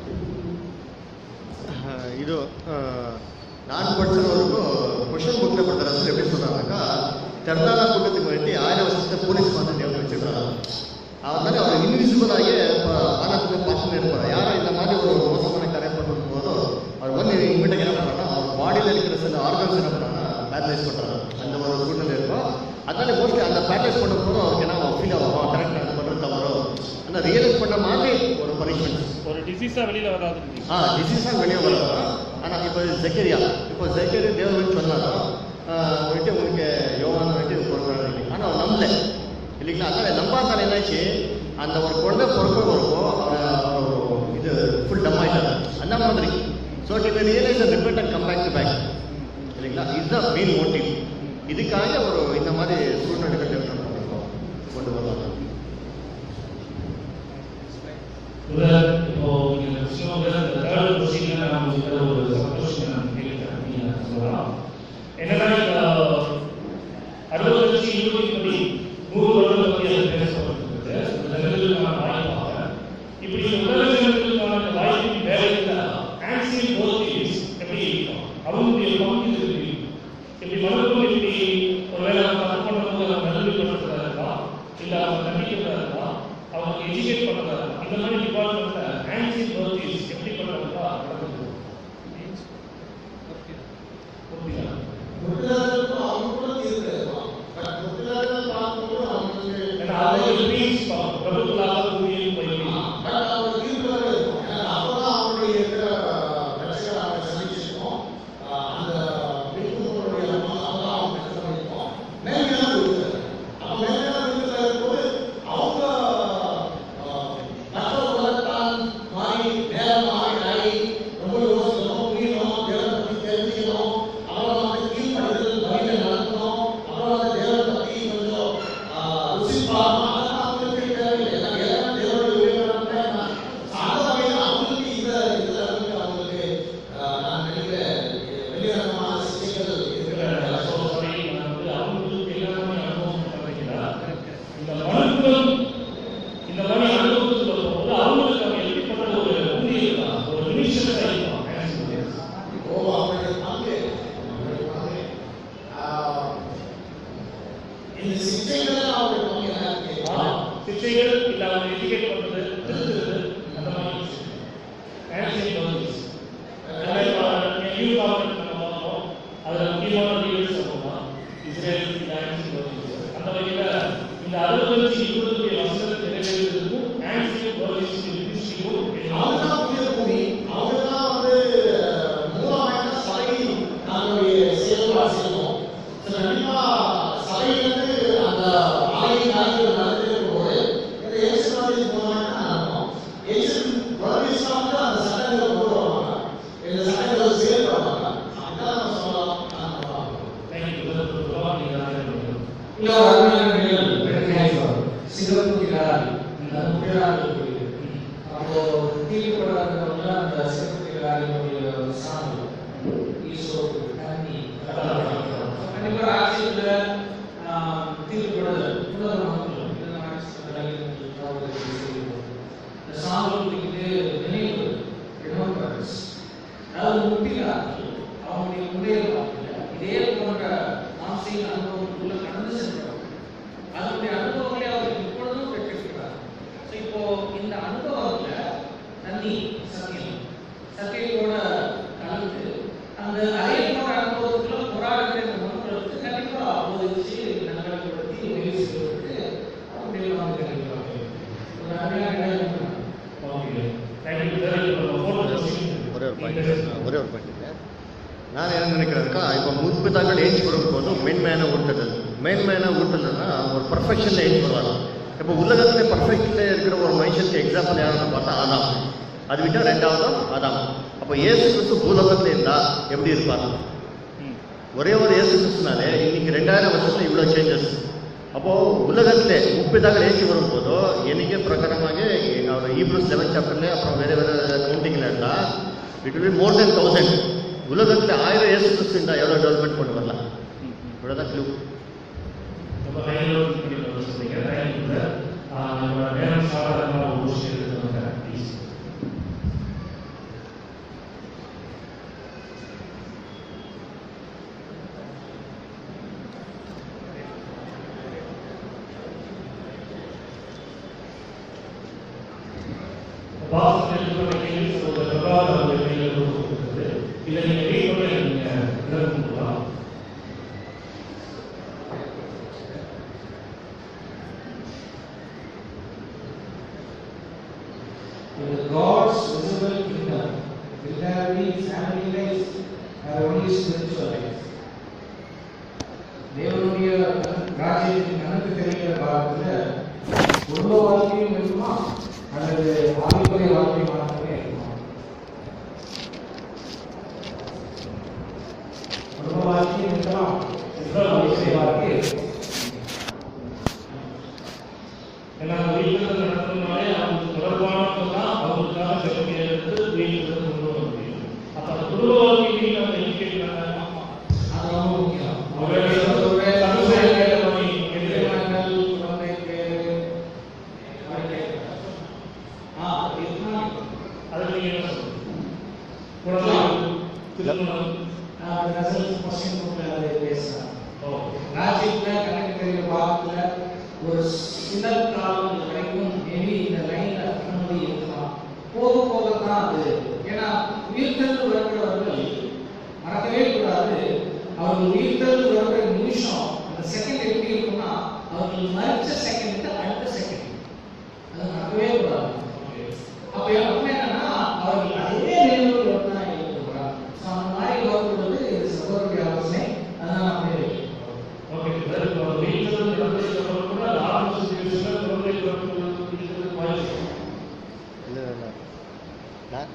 அஹ் ಇದು ಆ, ನಾನು படிச்சவரைக்கும் கொஷின் புக்கில் பட்ட ரசல் எப்படி சொல்றாங்கக்கா தெர்னாலா கூட்டத்துக்கு வேண்டி ஆயிரம் வருஷத்தை போலீஸ் மாதிரி தேவன் வச்சிருக்காங்க அவர் மாதிரி அவர் இன்விசிபிளாகி வானத்தில் பார்த்துட்டு இருப்பார் யாரும் இந்த மாதிரி ஒரு மோசமான காரியம் பண்ணும் போதோ அவர் வந்து இவங்ககிட்ட என்ன பண்ணுறாங்கன்னா அவர் பாடியில் இருக்கிற சில ஆர்கன்ஸ் என்ன பண்ணுறாங்கன்னா பேரலைஸ் பண்ணுறாங்க அந்த ஒரு சூழ்நிலை இருக்கும் அதனால மோஸ்ட்லி அந்த பேரலைஸ் பண்ணும் போது அவருக்கு என்ன ஃபீல் ஆகும் கரெக்ட் அது பண்ணுறது தவறோ அந்த ரியலைஸ் பண்ண மாதிரி ஒரு பனிஷ்மெண்ட் ஒரு டிசீஸாக வெளியில் வராது ஆ டிசீஸாக வெளியே வரும் ஆனால் இப்போ ஜெக்கரியா இப்போ ஜெக்கரியா தேவன் சொன்னாலும் வந்துட்டு உங்களுக்கு யோகான்னு வந்துட்டு பிறந்தாங்க ஆனால் அவர் நம்பல இல்லைங்களா அதனால நம்பாதால என்னாச்சு அந்த ஒரு குழந்தை பிறக்க வரப்போ அவர் இது ஃபுல் டம் ஆயிட்டாரு அந்த மாதிரி ஸோ இப்போ realise repeat and come back to back இல்லைங்களா இதுதான் மெயின் மோட்டிவ் இதுக்காக ஒரு இந்த மாதிரி சூழ்நிலைகள் டெவலப் பண்ணிருக்கோம் கொண்டு வருவாங்க உதாரண இப்போ நீங்க விஷயம் வந்து அந்த தேர்ட் கொஸ்டின்ல நான் உங்ககிட்ட ஒரு சந்தோஷம் நான் கேட்கிறேன் நீங்க சொல்லலாம் என்னன்னா இப்போ அறுபது லட்சம் இருபது படி நூறு வருடம் பற்றி அது பேசப்பட்டிருக்கிறது அந்த நிகழ்வுக்கான வாய்ப்பாக இப்படி உலகங்களுக்கான வாய்ப்பின் வேலையில் ஆன்சியன் போர்த்தீஸ் எப்படி இருக்கும் அவங்களுடைய பங்கு இது எப்படி இருக்கும்? இப்படி மறுபடியும் இப்படி ஒருவேளை அவங்க தப்பு பண்ணும்போது அவங்க நல்வழிப்படுத்துறதா இருக்கா இல்லை அவங்க கண்டிக்கிறதா இருக்கா அவங்க எஜுகேட் பண்ணுறதா இருக்கா இந்த மாதிரி டிபார்ட்மெண்ட்ல ஆன்சியன் போர்த்தீஸ் எப்படி பண்ணுறதா நடக்குது புரியுதா? முற்காலத்துக்கும் அவங்க கூட தீர்வு இருக்கலாம் பட் முற்காலத்தில் பார்க்கும்போது அவங்களுக்கு ஏன்னா அவங்க பீஸ் பிரபுக்களாக ஊழியம் போய் பட் அவங்க தீர்வுகளாக இருக்கும் ஏன்னா அப்பதான் அவங்களுடைய இருக்கிற பிரச்சனை அவங்க சந்திச்சிருக்கோம் ஆஹ் அந்த விருப்பங்களுடைய அவங்க அவங்க பிரச்சனை பண்ணிருக்கோம் மேன்மையான விருப்பம் அப்ப மேன்மையான விருப்பத்தில் இருக்கும்போது அவங்க ஆஹ், மற்ற உலகத்தான் மாறி மேல மாறி ஆகி ரொம்ப யோசிக்கணும் புரியணும் தேவனை பத்தி தெரிஞ்சுக்கணும் அப்புறம் வந்து கீழ்ப்படுதல் வழிகள் நடக்கணும் அப்புறம் வந்து தேவனை பத்தி கொஞ்சம் ஆஹ், ருசி பார்க்கணும் அதெல்லாம் அவங்களுக்கு தேவையில்லை ஏன்னா எல்லாம் தேவனுடைய உயிரிழந்தா அந்த வகையில் அவங்களுக்கு இந்த இதுல வந்து அவங்களுக்கு ஆஹ், நான் நினைக்கிறேன் வெளியரங்கமான சிக்கைகள் இருக்கிற சோதனை வந்து அவங்களுக்கு எல்லாமே அனுபவம் கிடைக்கிறா இந்த மருத்துவம் இந்த மாதிரி அனுபவத்துக்கு வரும்போது அவங்களுக்கு அவங்க எப்படிப்பட்ட ஒரு ஊழியர் தான் ஒரு மினிஸ்டர் தான் ஓ அவங்களுடைய பங்கு அவங்களுடைய பங்கு ஆஹ், இந்த சிக்கைகள் அவங்களுடைய பங்கு என்ன இருக்கு சிச்சைகள் இல்ல அவங்க எஜுகேட் பண்றது திருத்துறது அந்த மாதிரி ஆன்சைன் பவுண்டரிஸ் நியூ கவர்மெண்ட் நம்ம பார்த்தோம் அதுல முக்கியமான லீடர்ஸ் அப்படின்னா இஸ்ரேல் இந்த ஆன்சைன் பவுண்டரிஸ் அந்த வகையில இந்த அறுபத்தஞ்சு இருபது வசனத்தை நிறைவேற்றுறதுக்கும் ஆன்சைன் பவுண்டரிஸ் மினிஸ்ட்ரியும் அவங்க தான் புதிய பூமி அவங்க தான் வந்து மூலமாக சபை நம்மளுடைய செயல்பாடு செய்யணும் சில கண்டிப்பா சபையிலிருந்து சிறப்பு திகழாது அது முறையாக கோயில் அப்போ தீர்க்கப்படாதவங்க அந்த சிறப்பு திகழாதினுடைய சாமி ஈசோ தண்ணி அதெல்லாம் படிக்கிறோம் கண்டிப்பா ராஜ்யத்துல தீர்க்கப்படுதல் உலக மக்கள் இதெல்லாம் ராஜ்யத்துல தவறு செய்யப்படுது இந்த சாமி குடிக்கிட்டு நினைவு ரிமம்பரன்ஸ் அதாவது முட்டினார்கள் அவங்களுடைய முந்தைய வாழ்க்கையில இதே போன்ற நாம் செய்த அனுபவங்களுக்குள்ள கடந்து சென்றவர் அதனுடைய அனுபவங்களை அவர் இப்பொழுதும் பெற்றிருக்கிறார் ஸோ இப்போ இந்த அனுபவத்துல தண்ணி சத்தியம் சத்தியத்தோட கலந்து அந்த அதே போன்ற அனுபவத்துல போராடுகிற இந்த மக்களுக்கு கண்டிப்பா போதிச்சு நல்வழிப்படுத்தி உதவி செய்வதற்கு அவருடைய வந்து கண்டிப்பாக ஒரு அருமையான இடம் ஓகே தேங்க்யூ வெரி ஒரே ஒரு பாயிண்ட் ஒரே ஒரு பாயிண்ட் நான் என்ன நினைக்கிறேன்க்கா இப்போ முற்புதாங்கள் ஏஞ்சி வரும்போது மென்மையான ஊட்டல் மென்மையான ஊட்டல்னா ஒரு பர்ஃபெக்ஷனில் ஏஞ்சி வருவாங்க இப்போ உலகத்திலே பர்ஃபெக்டில் இருக்கிற ஒரு மனுஷனுக்கு எக்ஸாம்பிள் யாருன்னு பார்த்தா ஆதாம் அது விட்டால் ரெண்டாவது ஆதாம் அப்போ இயேசு கிறிஸ்து பூலோகத்தில் இருந்தால் எப்படி இருப்பார் ஒரே ஒரு இயேசு கிறிஸ்துனாலே இன்னைக்கு ரெண்டாயிரம் வருஷத்துல இவ்வளோ சேஞ்சஸ் அப்போ உலகத்திலே முப்பிதாக ஏற்றி வரும்போதோ எனக்கு பிரகாரமாக அவர் ஈப்ரூஸ் லெவன் சாப்டர்ல அப்புறம் வேற வேற கவுண்டிங்ல இருந்தா it will more then thousand உலகத்துல ஆயிரம் இயேசு கிறிஸ்து இருந்தா எவ்வளவு டெவலப்மெண்ட் கொண்டு வரலாம் இவ்வளவுதான் க்ளூ ரொம்ப கையில் சொன்னீங்க தேங்க்யூ சார் நம்ம நேரம் சாதாரணமாக ஒரு விஷயம் எடுத்துக்கோங்க ப்ளீஸ் வாசல் எழுதுகிற கேள்வி ஒரு பிரபாத கையில் கொடுக்கப்பட்டது இதை நீங்கள் ரீட் பண்ணி நீங்கள் விளக்கம் கொடுக்கலாம் In God's visible kingdom, will there be family life or only spiritual life? தேவனுடைய ராஜ்யத்தின் கணக்கு தெரிகிற காலத்துல குடும்ப வாழ்க்கையும் இருக்குமா அல்லது ஆவிக்குரிய வாழ்க்கை மாத்திரமே இருக்குமா குடும்ப வாழ்க்கையும் இருக்கலாம் ஆவிக்குரிய வாழ்க்கை இருக்கும் ஏன்னா வீட்டில் நடத்துனாலே அவங்களுக்கு தொடர்பானதெல்லாம் அவங்களுக்காக சிறப்பு எடுத்து வீட்டில் கொண்டு வர முடியும் அப்போ அந்த குடும்ப வாழ்க்கையை நம்ம எண்ணிக்கிறாங்க அது ரொம்ப முக்கியம் அவருடைய அவருடைய சமுதாய வேலை திருமணங்கள், குழந்தை பேரு, வாழ்க்கை. ஆ, இதுதான் அதுக்கு நீங்கள் என்ன சொல்லுங்க குழந்தை திருமணம் நான் அந்த ரிசல்ட் கொஸ்டின் புக்ல அதை பேசுறேன் ஓ ராஜ்யத்துல கணக்கு தெரிகிற பாகத்துல ஒரு சில காலம் வரைக்கும் மேபி இந்த லைன்ல அனுமதி இருக்கலாம் போக போக தான் அது ஏன்னா உயிர்த்தெழுந்து வருகிறவர்கள் மறக்கவே கூடாது அவர்கள் உயிர்த்தெழுந்து வருகிற நிமிஷம் அந்த செகண்ட் எப்படி இருக்கும்னா அவர்கள் மறிச்ச செகண்ட் அடுத்த செகண்ட் அது மறக்கவே கூடாது அப்ப என்ன என்னன்னா அவர்கள் அதே நினைவுகளோடு தான் இருக்கிறாங்க ஸோ அந்த மாதிரி வரும்பொழுது சகோதரருடைய ஆலோசனை அதான் நான் அப்படியே வைக்கிறேன். ஓகே சார் இப்போ வீட்டில் நடந்ததுக்கு அப்புறம் கூட லாபம் சுச்சுவேஷனில் குழந்தை பிறப்பு வாய்ப்பு இல்லை இல்லை நான்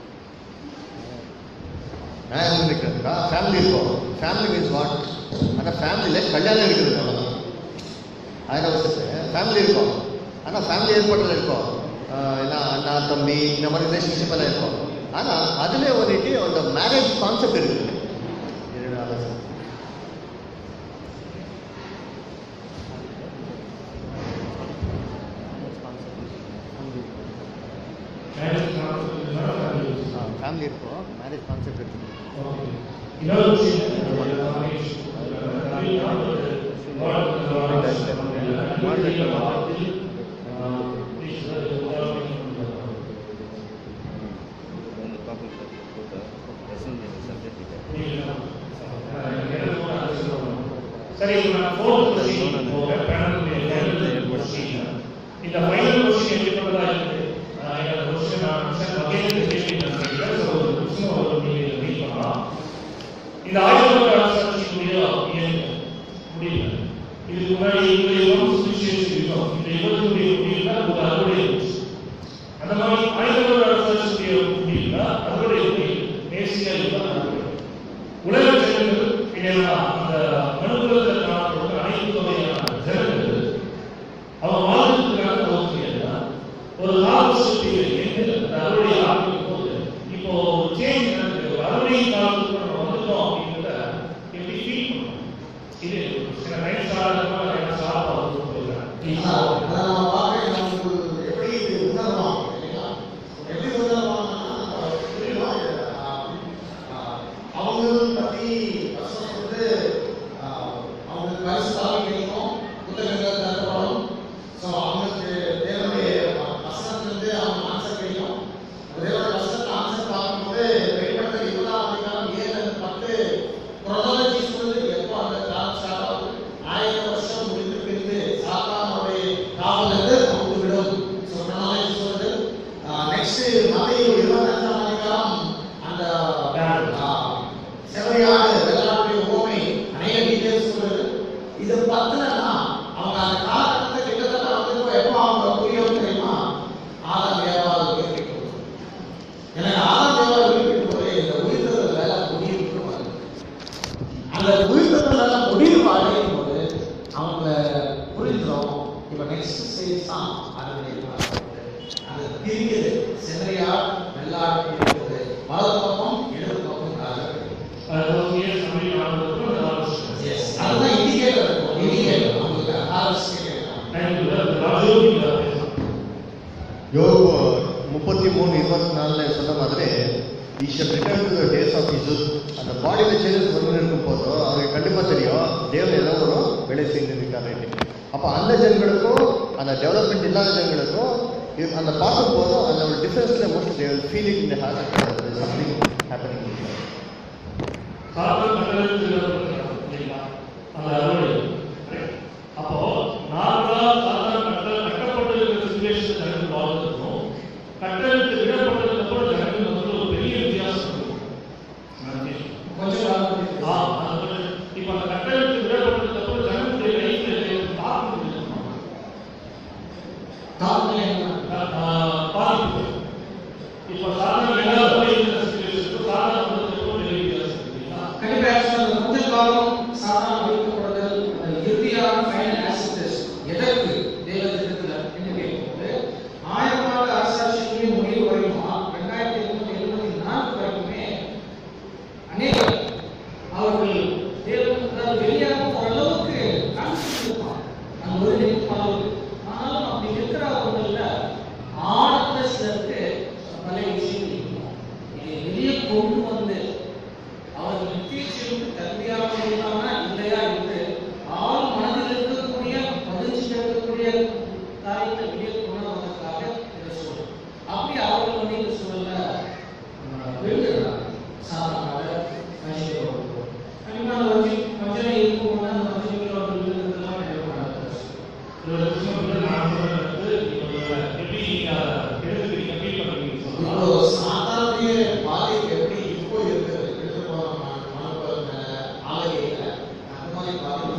நான் என்ன நினைக்கிறேன்க்கா ஃபேமிலி இருக்கும் ஃபேமிலி மீன்ஸ் வாட் ஆனால் ஃபேமிலியில் கல்யாணம் இருக்குது அவ்வளோதான் ஆயிரம் வருஷத்துல ஃபேமிலி இருக்கும் ஆனால் ஃபேமிலி ஏற்பாட்டில் இருக்கும் ஆஹ் என்ன அண்ணா தம்பி இந்த மாதிரி ரிலேஷன்ஷிப் எல்லாம் இருக்கும் ஆனால் அதிலே வந்துட்டு அந்த மேரேஜ் கான்செப்ட் இருக்குது என்னோட ஆலோசனை ஃபேமிலி இருக்கும் மேரேஜ் கான்செப்ட் இருக்குது ஓகே இன்னொரு விஷயம் சரி இப்ப நான் ஃபோர்த் கொஸ்டின் போக பேனலுடைய ஃபைனல் கொஸ்டின் இந்த ஃபைனல் கொஸ்டின் எப்படி பண்ணதா இருக்கு ஆஹ் இந்த கொஸ்டின் நான் சார் வகையில் கேள்வி நான் கேட்கிறேன் ஸோ ஒரு கொஸ்டின் ஒரு நீங்கள் ரீட் பண்ணலாம் இந்த ஆயுத அரசாட்சிக்குரிய இயங்க முடியல இதுக்கு முன்னாடி இருபது யுகம் சுவிசேஷ யுகம் இந்த யுகத்துடைய முடியல ஒரு அறுவடை இருந்துச்சு அந்த மாதிரி ஆயுத அரசாட்சியுடைய முடியல அறுவடை முடியல மேசியா யுகம் அறுவடை உலக ஜனங்கள் இல்லையா அந்த மனுக்குலத்தில் காணப்படுற அனைத்து வகையான ஜனங்கள் அவங்க வாழ்றதுக்காக அதை நம்ம பார்க்க நமக்கு எப்படி இது உணர்வாங்க இல்லைங்களா எப்படி உணர்வாங்கன்னா நம்ம புரியணும் இது, ஆஹ், ஆஹ், அவங்களும் பத்தி வசனம் வந்து ஆஹ், அவங்களுக்கு பரிசுத்தாவி கிடைக்கும் புத்தகங்கள் தரப்படும் ஸோ அவங்களுக்கு தேவனுடைய வசனத்திலிருந்து அவங்க ஆன்சர் கிடைக்கும் தேவனுடைய வசனத்தை ஆன்சர் பார்க்கும்போது வெளிப்பட்ட இருபதாம் அதிகாரம் ஏழு பத்து குரோனாலஜி சொல்லுது எப்போ அந்த காலம் ஸ்டார்ட் ஆகுது ஆயிரம் வருஷம் முடிந்து பிரிந்து சாத்தானுடைய காவலிருந்து அவுத்து விடும் ஸோ குரோனாலஜி சொல்லுது நெக்ஸ்ட் மத்திய இருபத்தஞ்சாம் அதிகாரம் அந்த ஆஹ், செவ்வையாடு வெள்ளாட்டுடைய ஓமை அநேக டீடைல்ஸ் சொல்லுது இது பத்துலன்னா அவங்க அந்த காலகட்டத்தை கிட்டத்தட்ட வந்து எப்போ அவங்க புரியும் தெரியுமா ஆதாம் ஏவாள் கேட்கும் எனக்கு ஆதாம் ஏவாள் கேட்கும் போது இந்த உயிர்த்தல் வேலை முடிவு அந்த உயிர்த்தல் வேலை முடிவு அடையும் போது அவங்க புரிஞ்சிடும் இப்போ நெக்ஸ்ட் ஸ்டேஜ் தான் அதனுடைய அது பிரிக்குது சென்னையா வெள்ளாடு இருக்குது வலது பக்கம் இடது பக்கம் எஸ் அதுதான் இண்டிகேட்டர் இருக்கும் இண்டிகேட்டர் அவங்களுக்கு ஹார்வெஸ்ட் யோபு முப்பத்தி மூணு இருபத்தி நாலுல சொன்ன மாதிரி he shall return to the days of is அந்த பாடியில் சேஞ்சஸ் வந்து இருக்கும் போதோ அவருக்கு கண்டிப்பாக தெரியும் தேவன் ஏதோ ஒரு வேலை செய்திருக்காரு அப்போ அந்த ஜனங்களுக்கும் அந்த டெவலப்மெண்ட் இல்லாத ஜனங்களுக்கும் இது அந்த பார்க்கும் போதும் அந்த ஒரு டிஃபரன்ஸில் most they will feel it in heart something happening சாத்தான் கட்டளைக்கு விடப்பட்டிருக்கிறான் இல்லைங்களா அந்த அறுவடை Correct? அப்போ நார்மலா சாத்தான் கட்டளை கட்டப்பட்டிருக்கிற சுச்சுவேஷன் ஜனங்கள் வாழ்வதற்கும் கட்டளைக்கு விடப்பட்டதுக்கு அப்புறம் ஜனங்கள் வந்து ஒரு பெரிய வித்தியாசம் இருக்கும் கொஞ்சம் ஆ, அது கொஞ்சம் இப்ப அந்த கட்டளைக்கு விடப்பட்டதுக்கு அப்புறம் ஜனங்களுடைய லைஃப்ல தாக்கம் இருக்கும் தாக்கம் என்ன பாதிப்பு இப்ப சாதாரண எல்லாரும் இருக்கிற சுச்சுவேஷனுக்கும் சாதாரண வந்ததுக்கும் பெரிய வித்தியாசம் இருக்கு இல்லைங்களா கண்டிப்பா actually அந்த முதல் காலம் சாதாரண வைக்கப்படுதல் அந்த இறுதியான ஃபைனல் ஆசிடஸ் எதற்கு தேவ திட்டத்துல என்ன கேட்கும்போது ஆயிரம் ஆண்டு அரசாட்சிக்குமே முடிவு வரைக்குமா ரெண்டாயிரத்தி எண்ணூத்தி எழுபத்தி நான்கு வரைக்குமே அநேகர் அவர்கள் தேவன் அதாவது வெளியாக ஓரளவுக்கு கான்ஃபிடன்ஸ் இருப்பான் நம்ம ஒரு நினைக்கும் அளவுக்கு ஆனாலும் அப்படி இருக்கிறவங்கள்ல ஆழத்துல சிலருக்கு பல விஷயங்கள் இருக்கும் இதை வெளியே கொண்டு வந்து அவர்கள் நித்திய ஜீவனுக்கு தகுதியாக இருந்தானா இல்லையா என்று ஆள் மனதில் இருக்கக்கூடிய பதிஞ்சு இருக்கக்கூடிய காரியத்தை வெளியே கொண்டு வந்ததுக்காக இதை சொல்றோம் அப்படி அவர்கள் வந்து இந்த சூழல்ல அஹ், விழுந்துடுறாங்க சாதாரணமாக மனுஷங்க கண்டிப்பாக அந்த வஞ்சி வஞ்சனை இருக்கும் அந்த வஞ்சனைகள் அவர்கள் விழுந்ததெல்லாம் ஏற்படாது ஒரு விஷயம் வந்து நான் சொல்றது இவங்க எப்படி நீங்க எடுத்துக்கிறீங்க ஃபீல் பண்றீங்க இப்போ சொல்லலாம் சாத்தானுடைய பாதிப்பு எப்படி இப்போ இருக்குது எடுத்து போன மனப்பருங்க ஆலையில அந்த மாதிரி பாதிப்பு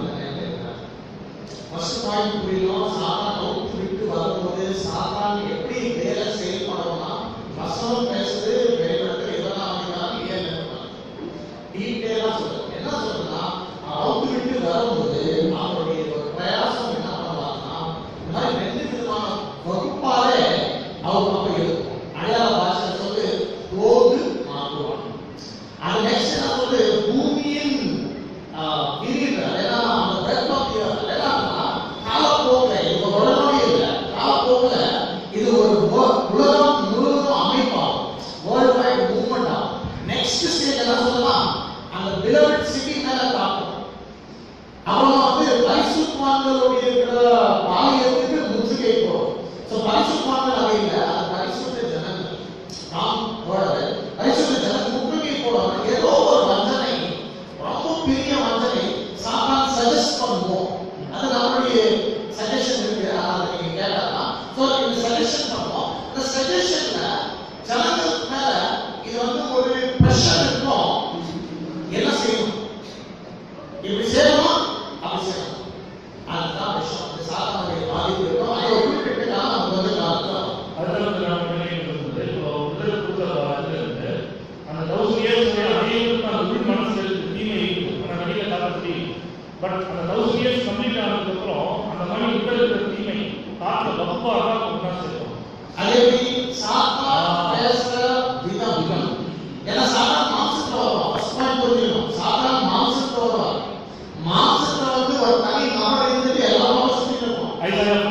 ஃபர்ஸ்ட் பாயிண்ட் புரியணும் சாத்தான் அவுட் விட்டு வரும்போது சாத்தான் எப்படி வேலை செயல்படும்னா வசனம் பேசுது வெளிப்படுத்து இதெல்லாம் அப்படின்னா ஏன் டீட்டெயிலா சொல்லுது என்ன சொல்லுதுன்னா அவுட் விட்டு வரும்போது அவருடைய ஒரு பிரயாசம் என்ன பண்ணுவாங்கன்னா இந்த மாதிரி ரெண்டு விதமான வகுப்பாலே அவர் அப்ப இருக்கும் அடையாள பாஷை சொல்லு தோது மாற்றுவான் அது நெக்ஸ்ட் என்ன சொல்லுது பூமியின் விரிவு ஏன்னா அந்த பிரெத் ஆஃப் ஏன்னா காலப்போக்கில் இது உடனே இல்லை காலப்போக்கில் இது ஒரு உ- உலகம் முழுவதும் அமைப்பாகும் வேர்ல்டு வைட் மூவ்மெண்ட் ஆகும் நெக்ஸ்ட் ஸ்டேஜ் என்ன சொல்லலாம் அந்த பிலவட் சிட்டி மேல தாக்கும் அப்புறம் வந்து பரிசுத்தவான்களுடைய இருக்கிற பாலியத்துக்கு முற்றுகை போடும் ஸோ பரிசுத்தவான்கள் அவை இல்லை அது பரிசுத்த ஜனங்கள் நாம் போடல பரிசுத்த ஜனங்கள் முற்றுகை போடுவாங்க ஏதோ ஒரு வஞ்சனை ரொம்ப பெரிய வஞ்சனை சாத்தான் சஜஸ்ட் பண்ணுவோம் அது நம்மளுடைய சஜஷன் இருக்கு அதை நீங்க கேட்கலாம் ஸோ இந்த சஜஷன் பண்ணுவோம் இந்த சஜஷன்ல ஜனங்களுக்கு மேல இது வந்து ஒரு ப்ரெஷர் இருக்கும் என்ன செய்யணும் இப்படி செய்யணும் அப்படி செய்யணும் அதுதான் விஷயம் இந்த சாத்தானுடைய பாதிப்பு இருக்கும் அதை ஒரு குறிப்பிட்ட காலம் நம்ம வந்து பார்க்கலாம் அதுதான் வந்து நான் பண்ணிட்டு இருந்தது இப்போ முதல் கொடுத்த இதுல இருந்து அந்த தௌசண்ட் இயர்ஸ் அனைவருக்கும் அந்த உள் மனசுல இருக்கு தீமை இருக்கும் ஆனா வெளியில காட்ட முடியும் பட் அந்த தௌசண்ட் இயர்ஸ் கம்ப்ளீட் ஆனதுக்கு அப்புறம் அந்த மாதிரி உள்ள இருக்கிற தீமை காட்டுல வப்பா தான் ஒன்றா சேர்க்கும் அதே மாதிரி சாத்தான் பேசுற விதம் விதம் ஏன்னா சாத்தான் மாம்சத்துல வருவான் ஃபர்ஸ்ட் பாயிண்ட் புரிஞ்சுக்கணும் சாத்தான் மாம்சத்துல வருவான் மாம்சத்துல வந்து ஒரு தனி நபர் இருந்துட்டு எல்லா மாம்சத்தையும் இருக்கும் ஐசாயா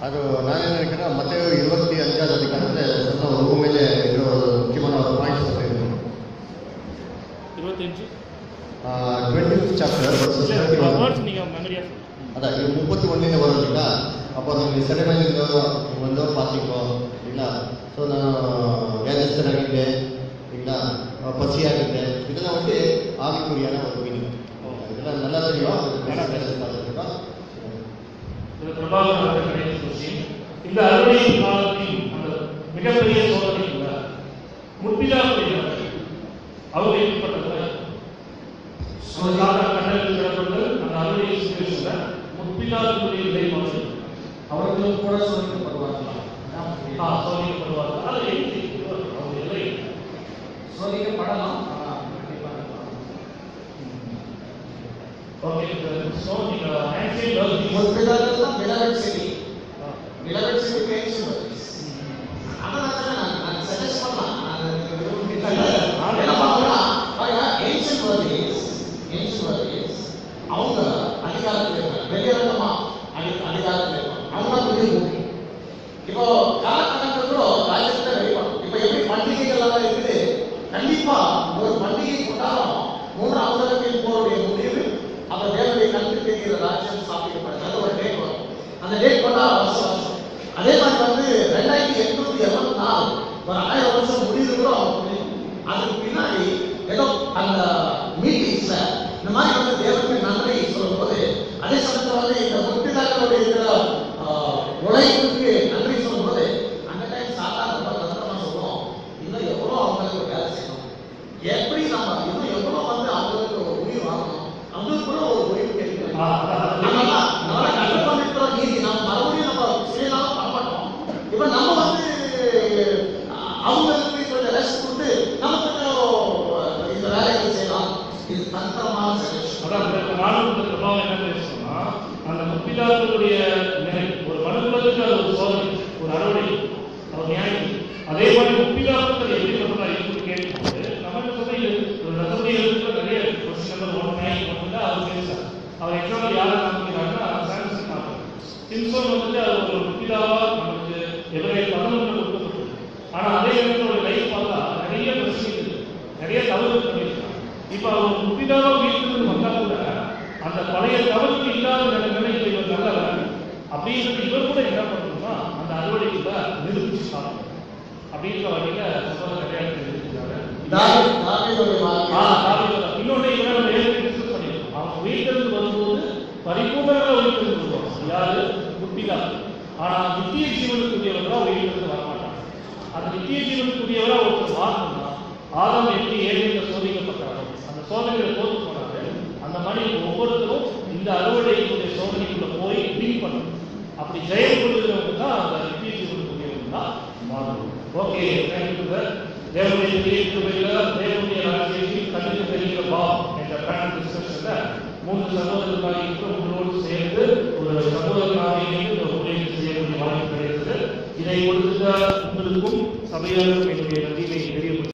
அது நான் என்ன நினைக்கிறேன் மற்ற இருபத்தி அஞ்சாவது அதிகாரத்தில் சொன்ன ஒரு உண்மையிலே இன்னும் ஒரு முக்கியமான ஒரு பாயிண்ட் சொல்லியிருக்கணும் இருபத்தஞ்சு டுவெண்ட்டி சாப்டர் வேர்ட்ஸ் நீங்கள் மெமரியாக அதான் இது முப்பத்தி ஒன்றுலேருந்து வரும் இல்லைங்களா அப்போ நீங்கள் ಸೆರೆಮನೆಯಿಂದ ಒಂದು ಪಾಸಿಂಗು ಇಲ್ಲ ಸೊ ನಾನು ವ್ಯಾಧಿಸ್ಥನಾಗಿದ್ದೆ ಇಲ್ಲ ಪಸಿಯಾಗಿದ್ದೆ ಇದೆಲ್ಲ ಒಟ್ಟು ಆವಿಕುರಿயான ஒரு மீனிங் இதெல்லாம் நல்லா தெரியும் பார்த்துருக்கோம் இது பிரபாகரன் கடைசி கொஸ்டின் இந்த அறுவடை காலத்தின் அந்த மிகப்பெரிய சோதனை கூட முற்பிதாவுடைய அவர் ஏற்பட்டதுல கண்டத்தில் கிடப்பது அந்த அறுவடை சுற்றுச்சூழ முற்பிதாவுடைய நிலைப்பாடு அவர்களும் கூட சோதிக்கப்படுவார்களா ஆ சோதிக்கப்படுவார்கள் அது எழுதி அவங்க இல்லை சோதிக்கப்படலாம் ஆனால் கண்டிப்பாக ஓகே ஸோ நீங்கள் ஆன்சர் வருது முற்பிதாக்கள் மிலவெட் சிட்டி மிலவெட் சிட்டி பேச்சு அதான் நான் நான் சஜஸ்ட் பண்ணலாம் நான் என்ன பண்ணலாம் பாருங்க ஏன்ஷியன் வர்தீஸ் ஏன்ஷியன் வர்தீஸ் அவங்க அதிகாரத்தில் இருக்காங்க வெளியரங்கமா அதி அதிகாரத்தில் இருக்காங்க அவங்க கொஞ்சம் முக்கியம் இப்போ காலக்கணக்கில் கூட ராஜ்யத்தை வெளிப்பாடு இப்போ எப்படி பண்டிகைகள் எல்லாம் இருக்குது கண்டிப்பா ஒரு பண்டிகை கொண்டாடும் மூன்று அவசரத்தில் போருடைய முடிவு அவர் தேவனுடைய கல்வி தெரிகிற ராஜ்யம் ஸ்தாபிக்கப்படுது அது ஒரு டேட் வரும் அந்த டேட் கொண்டா வருஷம் வருஷம் அதே மாதிரி வந்து ரெண்டாயிரத்தி எட்நூத்தி எண்பத்தி நாலு ஒரு ஆயிரம் வருஷம் முடிவு கூட அவங்க முடியும் அதுக்கு பின்னாடி ஏதோ அந்த மீட்டிங்ஸ்ல இந்த மாதிரி வந்து தேவனுக்கு நன்றி சொல்லும் போது அதே சமயத்துல வந்து இந்த முற்பிதாக்களுடைய இருக்கிற ஆஹ், உழைப்புக்கு நன்றி சொல்லும் போது அந்த டைம் சாதாரண ரொம்ப தந்திரமா சொல்லுவோம் இன்னும் எவ்வளவு அவங்களுக்கு வேலை செய்யணும் எப்படி நம்ம இன்னும் எவ்வளவு வந்து அவங்களுக்கு ஒரு உயிர் வாங்கணும் அவங்களுக்கு கூட ஒரு உயிர் கிடைக்கும் ஆ, அதான். நம்ம நம்ம கண்டுபிடிக்கிறோம் நீதி நம்ம மறுபடியும் நம்ம சுயநலம் பண்ண மாட்டோம் இப்ப நம்ம வந்து அஹ், அவங்களுக்கு கொஞ்சம் ரெஸ்ட் கொடுத்து நம்ம கொஞ்சம் அஹ், இந்த வேலைகள் செய்யலாம் இது தந்திரமான suggestion. அதான் இந்த நாடுகளுடைய பிரபாவம் என்ன பேசுறோம்னா அந்த முப்பிதாக்களுடைய நிலை ஒரு மனுக்குலத்துக்கு அது ஒரு சோதனை ஒரு அறுவடை அவர் நியாயம் அதே மாதிரி முப்பிதாக்கள் எப்படி பண்ணா இருக்குன்னு கேட்கும்போது நம்ம என்ன சொல்ல இது ஒரு ரசமுடைய எழுத்துல நிறைய கொஸ்டின் நம்பர் ஒன் நைன் வந்து அவர் பேசுறார் அவர் எக்ஸாம்பிள் யாரை காமிக்கிறாருன்னா சாம்சன் காமிக்கிறார் சிம்சோன் வந்துட்டு அது ஒரு முப்பிதாவா நமக்கு எவரைய பதினொன்று கொடுக்கப்பட்டது ஆனா அதே நேரத்தில் ஒரு லைஃப் பார்த்தா நிறைய பிரச்சனை இருக்கு நிறைய தவறு பண்ணியிருக்காங்க இப்ப அவர் முப்பிதாக வீட்டிலிருந்து வந்தா கூட அந்த பழைய தவறுக்கு இல்லாத நிலைமையில இப்ப இவர் நல்லவர் அப்படின்றது இவர் கூட என்ன பண்ணணும்னா அந்த அறுவடைக்குள்ள நிரூபிச்சு பார்க்கணும் அப்படின்ற வகையில சகோதர கல்யாணத்தில் இருக்கிறாரு தாவீது- தாவீதுடைய ஆ, வாழ்க்கை. தாவீது. இன்னொன்னு இவரை நம்ம ஏற்கனவே discuss பண்ணியிருக்கோம். அவங்க வீட்டிலிருந்து வரும்போது பரிபூர்ணமாக வீட்டிலிருந்து வருவாங்க. யாரு? முத்திலா. ஆனா நித்திய ஜீவனுக்குரியவர்களா வீட்டிலிருந்து வரமாட்டாங்க. அந்த நித்திய ஜீவனுக்குரியவரா ஒருத்தர் வாழணும்னா ஆதாம் எப்படி ஏழையில் சோதிக்கப்பட்டாரோ அந்த சோதனைகளை தோற்று போனாரு அந்த மாதிரி ஒவ்வொருத்தரும் இந்த அறுவடைக்குரிய சோதனைக்குள்ள போய் டீல் பண்ணணும் அப்படி ஜெயம் கொள்கிறவங்க தான் அந்த நித்திய ஜீவனுக்குரியவங்க தான் மாறணும் ஓகே தேங்க்யூ சார் தேவனுடைய பெரிய கிருபையில தேவனுடைய ராஜ்யத்தில் கண்ணுக்கு தெரிகிற பா என்ற பேனல் டிஸ்கஷன்ல மூன்று சகோதரர்களாக உங்களோடு சேர்ந்து ஒரு சகோதரனாக இணைந்து இந்த ஊழியர்கள் செய்யக்கூடிய வாய்ப்பு கிடைத்தது இதை கொடுத்த உங்களுக்கும் சபையாருக்கும் என்னுடைய நன்றியை தெரியப்படுத்த